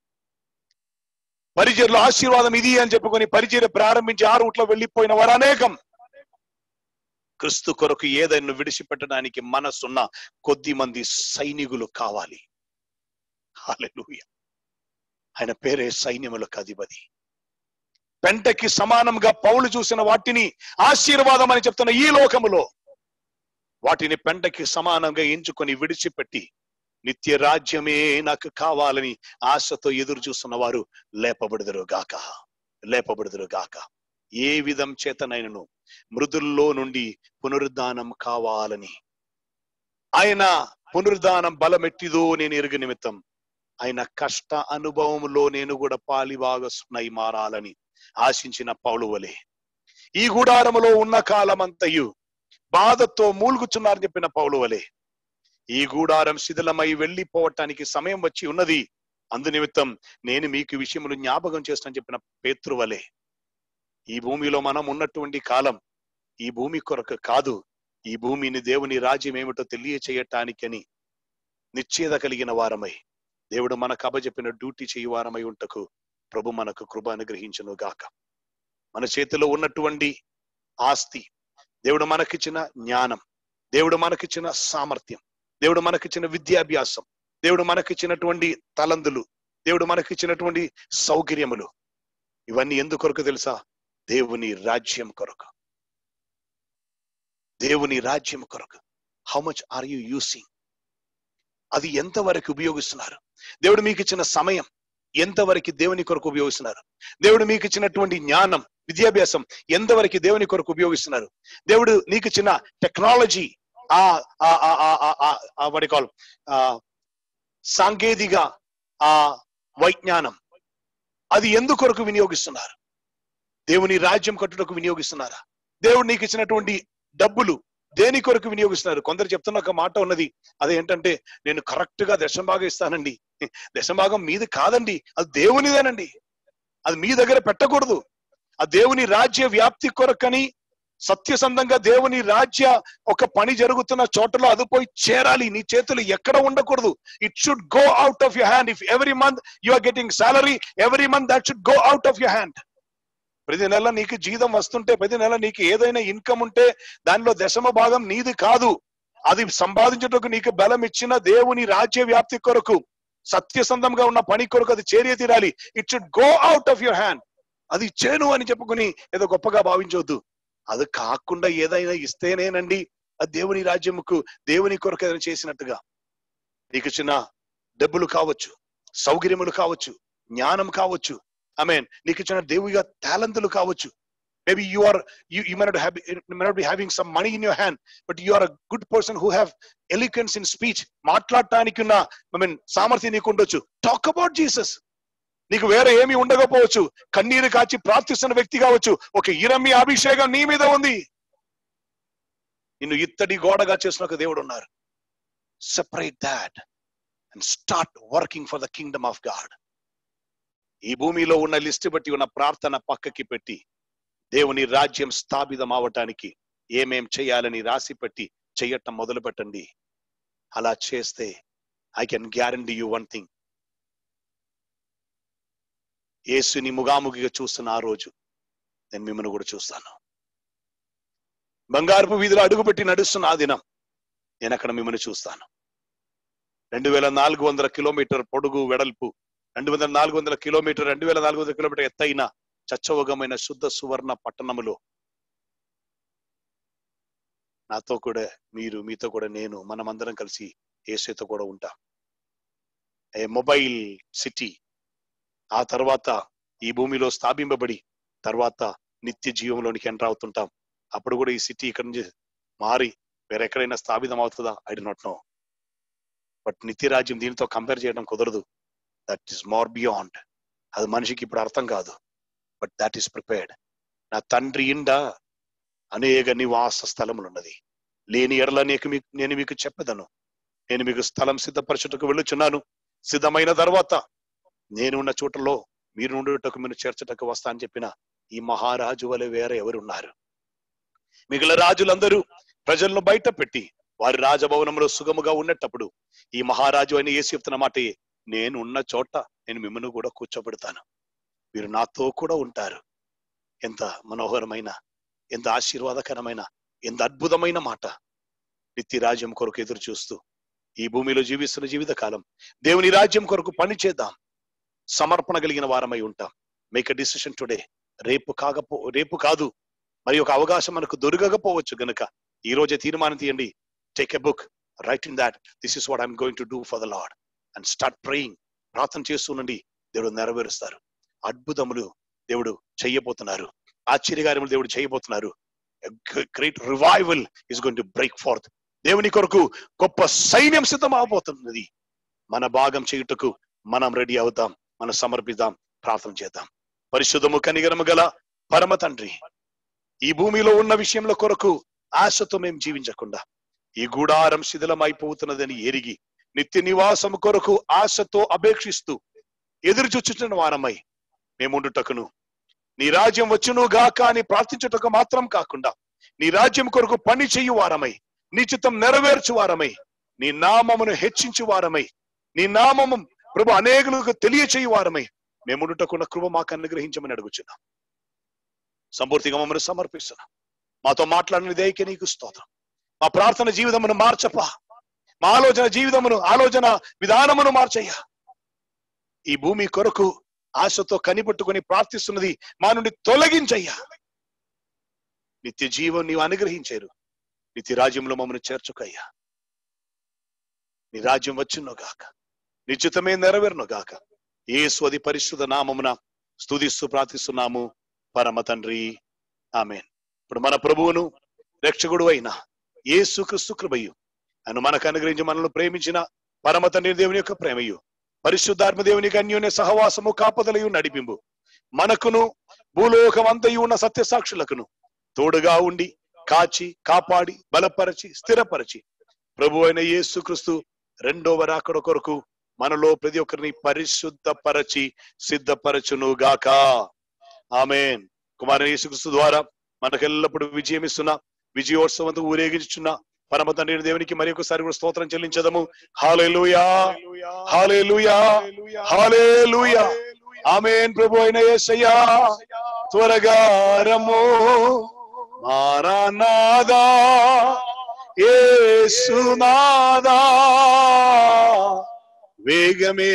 పరిచయలో ఆశీర్వాదం ఇది అని చెప్పుకొని పరిచయ ప్రారంభించి ఆ రూట్లో వెళ్ళిపోయిన వారు అనేకం క్రిస్తు కొరకు ఏదైనా విడిచిపెట్టడానికి మనసున్న కొద్ది మంది సైనికులు కావాలి హల్లెలూయా ఆయన పేరే సైన్యములకు అధిపతి పెంటకి సమానంగా పౌలు చూసిన వాటిని ఆశీర్వాదం అని చెప్తున్న ఈ లోకములో వాటిని పెంటకి సమానంగా ఎంచుకొని విడిచిపెట్టి నిత్య రాజ్యమే నాకు కావాలని ఆశతో ఎదురు చూస్తున్న వారు లేపబడుదురు గాక లేపబడుదురు గాక ఏ విధం చేతనైనను మృదుల్లో నుండి పునరుద్ధానం కావాలని ఆయన పునరుద్ధానం బలమెట్టిదో నేను ఎరుగు నిమిత్తం ఆయన కష్ట అనుభవంలో నేను కూడా పాలిభాగస్తున్నై మారాలని ఆశించిన పౌలువలే ఈ గుడారములో ఉన్న కాలమంతయు బాధతో మూలుగుచున్నారని చెప్పిన పౌలువలే ఈ గూడారం శిథిలమై వెళ్ళిపోవటానికి సమయం వచ్చి ఉన్నది అందు నిమిత్తం నేను మీకు ఈ విషయములు జ్ఞాపకం చేస్తానని చెప్పిన పేతృవలే ఈ భూమిలో మనం ఉన్నటువంటి కాలం ఈ భూమి కొరకు కాదు ఈ భూమిని దేవుని రాజ్యం ఏమిటో తెలియచేయటానికని నిశ్చేద కలిగిన వారమై దేవుడు మనకు అబజెప్పిన డ్యూటీ చేయి వారమై ఉంటకు ప్రభు మనకు కృప అనుగ్రహించను గాక మన చేతిలో ఉన్నటువంటి ఆస్తి దేవుడు మనకిచ్చిన జ్ఞానం దేవుడు మనకిచ్చిన సామర్థ్యం దేవుడు మనకిచ్చిన విద్యాభ్యాసం దేవుడు మనకిచ్చినటువంటి తలందులు దేవుడు మనకిచ్చినటువంటి సౌకర్యములు ఇవన్నీ ఎందుకొరకు తెలుసా దేవుని రాజ్యం కొరకు దేవుని రాజ్యం కొరకు how much are you using అది ఎంతవరకు ఉపయోగిస్తున్నారు దేవుడు మీకు ఇచ్చిన సమయం ఎంతవరకు దేవుని కొరకు ఉపయోగిస్తున్నారు దేవుడు మీకు ఇచ్చినటువంటి జ్ఞానం విద్యాభ్యాసం ఎంతవరకు దేవుని కొరకు ఉపయోగిస్తున్నారు దేవుడు నీకు ఇచ్చిన టెక్నాలజీ ఆ ఆ ఆ ఆ ఆ ఆ ఆ what do you call, ఆ సాంకేతిక ఆ వైజ్ఞానం అది ఎందుకొరకు వినియోగిస్తున్నారు దేవుని రాజ్యం కట్టుటకు వినియోగిస్తున్నారా దేవుడు నీకు ఇచ్చినటువంటి డబ్బులు దేని కొరకు వినియోగిస్తున్నారు కొందరు చెప్తున్న ఒక మాట ఉన్నది అదేంటంటే నేను కరెక్ట్ గా దశంభాగం ఇస్తానండి దశంభాగం మీది కాదండి అది దేవునిదేనండి అది మీ దగ్గర పెట్టకూడదు ఆ దేవుని రాజ్య వ్యాప్తి కొరకని సత్యసంధంగా దేవుని రాజ్య ఒక పని జరుగుతున్న చోటలో అది పోయి చేరాలి నీ చేతులు ఎక్కడ ఉండకూడదు it should go out of your hand if every month you are getting salary every month that should go out of your hand ప్రతి నెల నీకు జీతం వస్తుంటే ప్రతి నెల నీకు ఏదైనా ఇన్కమ్ ఉంటే దానిలో దశమ భాగం నీది కాదు అది సంపాదించుటకు నీకు బలం ఇచ్చిన దేవుని రాజ్య వ్యాప్తి కొరకు సత్యసంధంగా ఉన్న పని కొరకు అది చేరే తీరాలి it should go out of your hand అది ఇచ్చేను అని చెప్పుకుని ఏదో గొప్పగా భావించవద్దు అది కాకుండా ఏదైనా ఇస్తేనేనండి అది దేవుని రాజ్యముకు దేవుని కొరకు ఏదైనా చేసినట్టుగా నీకు చిన్న డబ్బులు కావచ్చు సౌకర్యములు కావచ్చు జ్ఞానం కావచ్చు ఐ మీన్ నీకు ఇచ్చిన దేవుడిగా టాలెంట్లు కావచ్చు maybe you are you you might have might be having some money in your hand but you are a good person who have eloquence in speech మాట్లాడటానికి ఉన్న ఐ మీన్ సామర్థ్యం నీకు ఉండొచ్చు టాక్ అబౌట్ జీసస్ నీకు వేరే ఏమీ ఉండకపోవచ్చు కన్నీరు కాచి ప్రార్థిస్తున్న వ్యక్తి కావచ్చు ఒక ఇరమి అభిషేకం నీ మీద ఉంది నిన్ను ఇత్తడి గోడగా చేసిన ఒక దేవుడు ఉన్నారు separate that and start working for the kingdom of God ఈ భూమిలో ఉన్న లిస్ట్ బట్టి ఉన్న ప్రార్థన పక్కకి పెట్టి దేవుని రాజ్యం స్థాపితం అవటానికి ఏమేం చేయాలని రాసి పెట్టి చెయ్యటం మొదలు పెట్టండి అలా చేస్తే I can guarantee you one thing యేసుని ముగాముగిగా చూస్తున్న ఆ రోజు నేను మిమ్మల్ని కూడా చూస్తాను బంగారపు వీధిలో అడుగుపెట్టి నడుస్తున్న ఆ దినం నేను అక్కడ మిమ్మల్ని చూస్తాను రెండు వేల నాలుగు వందల కిలోమీటర్ పొడుగు వెడల్పు రెండు వందల నాలుగు వందల కిలోమీటర్ రెండు వేల నాలుగు వందల కిలోమీటర్ ఎత్తైన చచ్చవగమైన శుద్ధ సువర్ణ పట్టణములో నాతో కూడా మీరు మీతో కూడా నేను మనమందరం కలిసి ఏసుతో కూడా ఉంటాం ఏ మొబైల్ సిటీ ఆ తర్వాత ఈ భూమిలో స్థాపింపబడి తర్వాత నిత్య జీవంలోనికి ఎంటర్ అవుతుంటాం అప్పుడు కూడా ఈ సిటీ ఇక్కడ నుంచి మారి వేరెక్కడైనా స్థాపితం అవుతుందా I do not know but నిత్య రాజ్యం దీనితో కంపేర్ చేయడం కుదరదు దట్ ఈస్ మోర్ బియాండ్ అది మనిషికి ఇప్పుడు అర్థం కాదు బట్ దాట్ ఈస్ ప్రిపేర్డ్ నా తండ్రి ఇండ అనేక నివాస స్థలములు ఉన్నది లేని ఎడల నీకు మీకు నేను మీకు చెప్పదను నేను మీకు స్థలం సిద్ధపరచుటకు వెళ్ళుచున్నాను సిద్ధమైన తర్వాత నేను ఉన్న చోటలో మీరు ఉండుటకు మీరు చేర్చటకు వస్తా అని చెప్పిన ఈ మహారాజు వలె వేరే ఎవరున్నారు మిగిలిన రాజులందరూ ప్రజలను బయట పెట్టి వారి రాజభవనంలో సుగముగా ఉన్నటప్పుడు ఈ మహారాజు అని ఏసి చెప్తున్న మాట నేను ఉన్న చోట నేను మిమ్మల్ని కూడా కూర్చోబెడతాను మీరు నాతో కూడా ఉంటారు ఎంత మనోహరమైన ఎంత ఆశీర్వాదకరమైన ఎంత అద్భుతమైన మాట నిత్య రాజ్యం కొరకు ఎదురు చూస్తూ ఈ భూమిలో జీవిస్తున్న జీవిత కాలం దేవుని రాజ్యం కొరకు పని చేద్దాం సమర్పణ కలిగిన వారమై ఉంటాం మేక్ అ డిసిషన్ టుడే రేపు కాకపో రేపు కాదు మరి ఒక అవకాశం మనకు దొరకకపోవచ్చు గనుక ఈ రోజే తీర్మానం తీయండి take a book write in that this is what I'm going to do for the Lord and start praying ప్రార్థన చేస్తుండండి దేవుడు నెరవేరుస్తారు అద్భుతములు దేవుడు చెయ్యబోతున్నారు ఆశ్చర్యకార్యములు దేవుడు చేయబోతున్నారు great revival is going to break forth దేవుని కొరకు గొప్ప సైన్యం సిద్ధం అవబోతున్నది మన భాగం చేయుటకు మనం రెడీ అవుతాం మనం సమర్పిద్దాం ప్రార్థన చేద్దాం పరిశుద్ధము కనిగరము గల పరమ తండ్రి ఈ భూమిలో ఉన్న విషయంలో కొరకు ఆశతో మేము జీవించకుండా ఈ గూడారం శిథిలమైపోతున్నదని ఎరిగి నిత్య నివాసము కొరకు ఆశతో అపేక్షిస్తూ ఎదురు చూచుచున్న వారమై మేముండుటకును నీ రాజ్యం వచ్చును గాక అని ప్రార్థించుటకు మాత్రం కాకుండా నీ రాజ్యం కొరకు పని చేయు వారమై నీ చిత్తం నెరవేర్చు వారమై నీ నామమును హెచ్చించు వారమై నీ నామము ప్రభు అనేకులకు తెలియచేయు వారమై మేముండుటకున్న కృప మాకు అనుగ్రహించమని అడుగుచున్నాం సంపూర్తిగా మమ్మల్ని సమర్పిస్తున్నాం మాతో మాట్లాడిన దేనికి నీకు స్తోత్రం మా ప్రార్థన జీవితమును మార్చపా మా ఆలోచన జీవితమును ఆలోచన విధానమును మార్చయ్యా ఈ భూమి కొరకు ఆశతో కనిపెట్టుకుని ప్రార్థిస్తున్నది మా నుండి తొలగించయ్యా నిత్య జీవం నీవు అనుగ్రహించారు నిత్య రాజ్యంలో మమ్మల్ని చేర్చుకయ్యా నీ రాజ్యం వచ్చును గాక నిశ్చితమే నెరవేరును గాక ఏ స్వది పరిశుద్ధ నామమున స్తుతిస్తూ ప్రార్థిస్తున్నాము పరమ తండ్రి ఆమెన్ ఇప్పుడు మన ప్రభువును రక్షకుడు అయిన యేసు క్రీస్తు కృపయు ఆయన మనకు అనుగ్రహించి మనల్ని ప్రేమించిన పరమ తండ్రి దేవుని యొక్క ప్రేమయు పరిశుద్ధాత్మ దేవునికి అన్యోన్య సహవాసము కాపదలయు నడిపింపు మనకును భూలోకం అంతయు ఉన్న సత్య సాక్షులకును తోడుగా ఉండి కాచి కాపాడి బలపరచి స్థిరపరచి ప్రభు అయిన యేసుక్రీస్తు రెండవ రాకడ కొరకు మనలో ప్రతి ఒక్కరిని పరిశుద్ధపరచి సిద్ధపరచును గాక ఆమెన్ కుమార యేసుక్రీస్తు ద్వారా మనకు ఎల్లప్పుడూ విజయం ఇస్తున్న విజయోత్సవంతో ఊరేగించున్న పరమ తండ్రి దేవునికి మరి ఒకసారి కూడా స్తోత్రం చెల్లించదము హాలేలుయా హాలేలుయా హాలేలుయా ఆమెన్ ప్రభు అయిన యేసయ్యా త్వరగా రమ్ము మారానాదా యేసునాదా వేగమే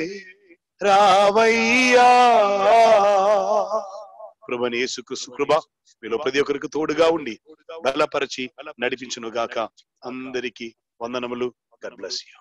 రావయ్యా ప్రభుని యేసుక్రీస్తు కృప మీలో ప్రతి ఒక్కరికి తోడుగా ఉండి బలపరిచి నడిపించును గాక అందరికి వందనములు God bless you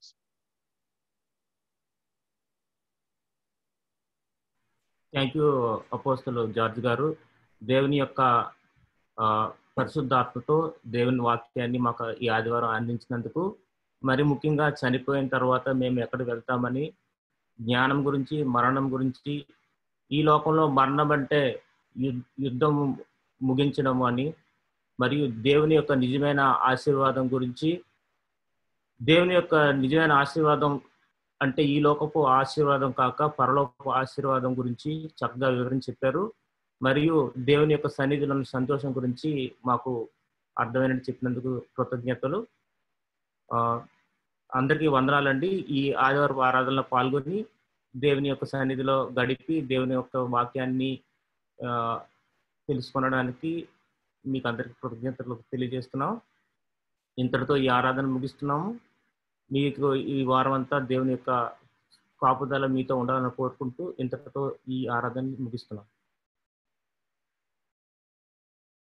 thank you అపోస్తులు జార్జ్ గారు దేవుని యొక్క ఆ, పరిశుద్ధాత్మతో దేవుని వాక్యాన్ని మాకు ఈ ఆదివారం అందించినందుకు మరి ముఖ్యంగా చనిపోయిన తర్వాత మేము ఎక్కడికి వెళ్తామని జ్ఞానం గురించి మరణం గురించి ఈ లోకంలో మరణం అంటే యు- యుద్ధం ముగించడం అని మరియు దేవుని యొక్క నిజమైన ఆశీర్వాదం గురించి దేవుని యొక్క నిజమైన ఆశీర్వాదం అంటే ఈ లోకపు ఆశీర్వాదం కాక పరలోకపు ఆశీర్వాదం గురించి చక్కగా వివరించి చెప్పారు మరియు దేవుని యొక్క సన్నిధిలోని సంతోషం గురించి మాకు అర్థమైనట్టు చెప్పినందుకు కృతజ్ఞతలు ఆ, అందరికీ వందనాలండి ఈ ఆదివారం ఆరాధనలో పాల్గొని దేవుని యొక్క సన్నిధిలో గడిపి దేవుని యొక్క వాక్యాన్ని ఆ, తెలుసుకొనడానికి మీకు అందరికీ కృతజ్ఞతలు తెలియజేస్తున్నాం ఇంతటితో ఈ ఆరాధన ముగిస్తున్నాము మీకు ఈ వారం అంతా దేవుని యొక్క కాపుదల మీతో ఉండాలని కోరుకుంటూ ఇంతటితో ఈ ఆరాధన ముగిస్తున్నాం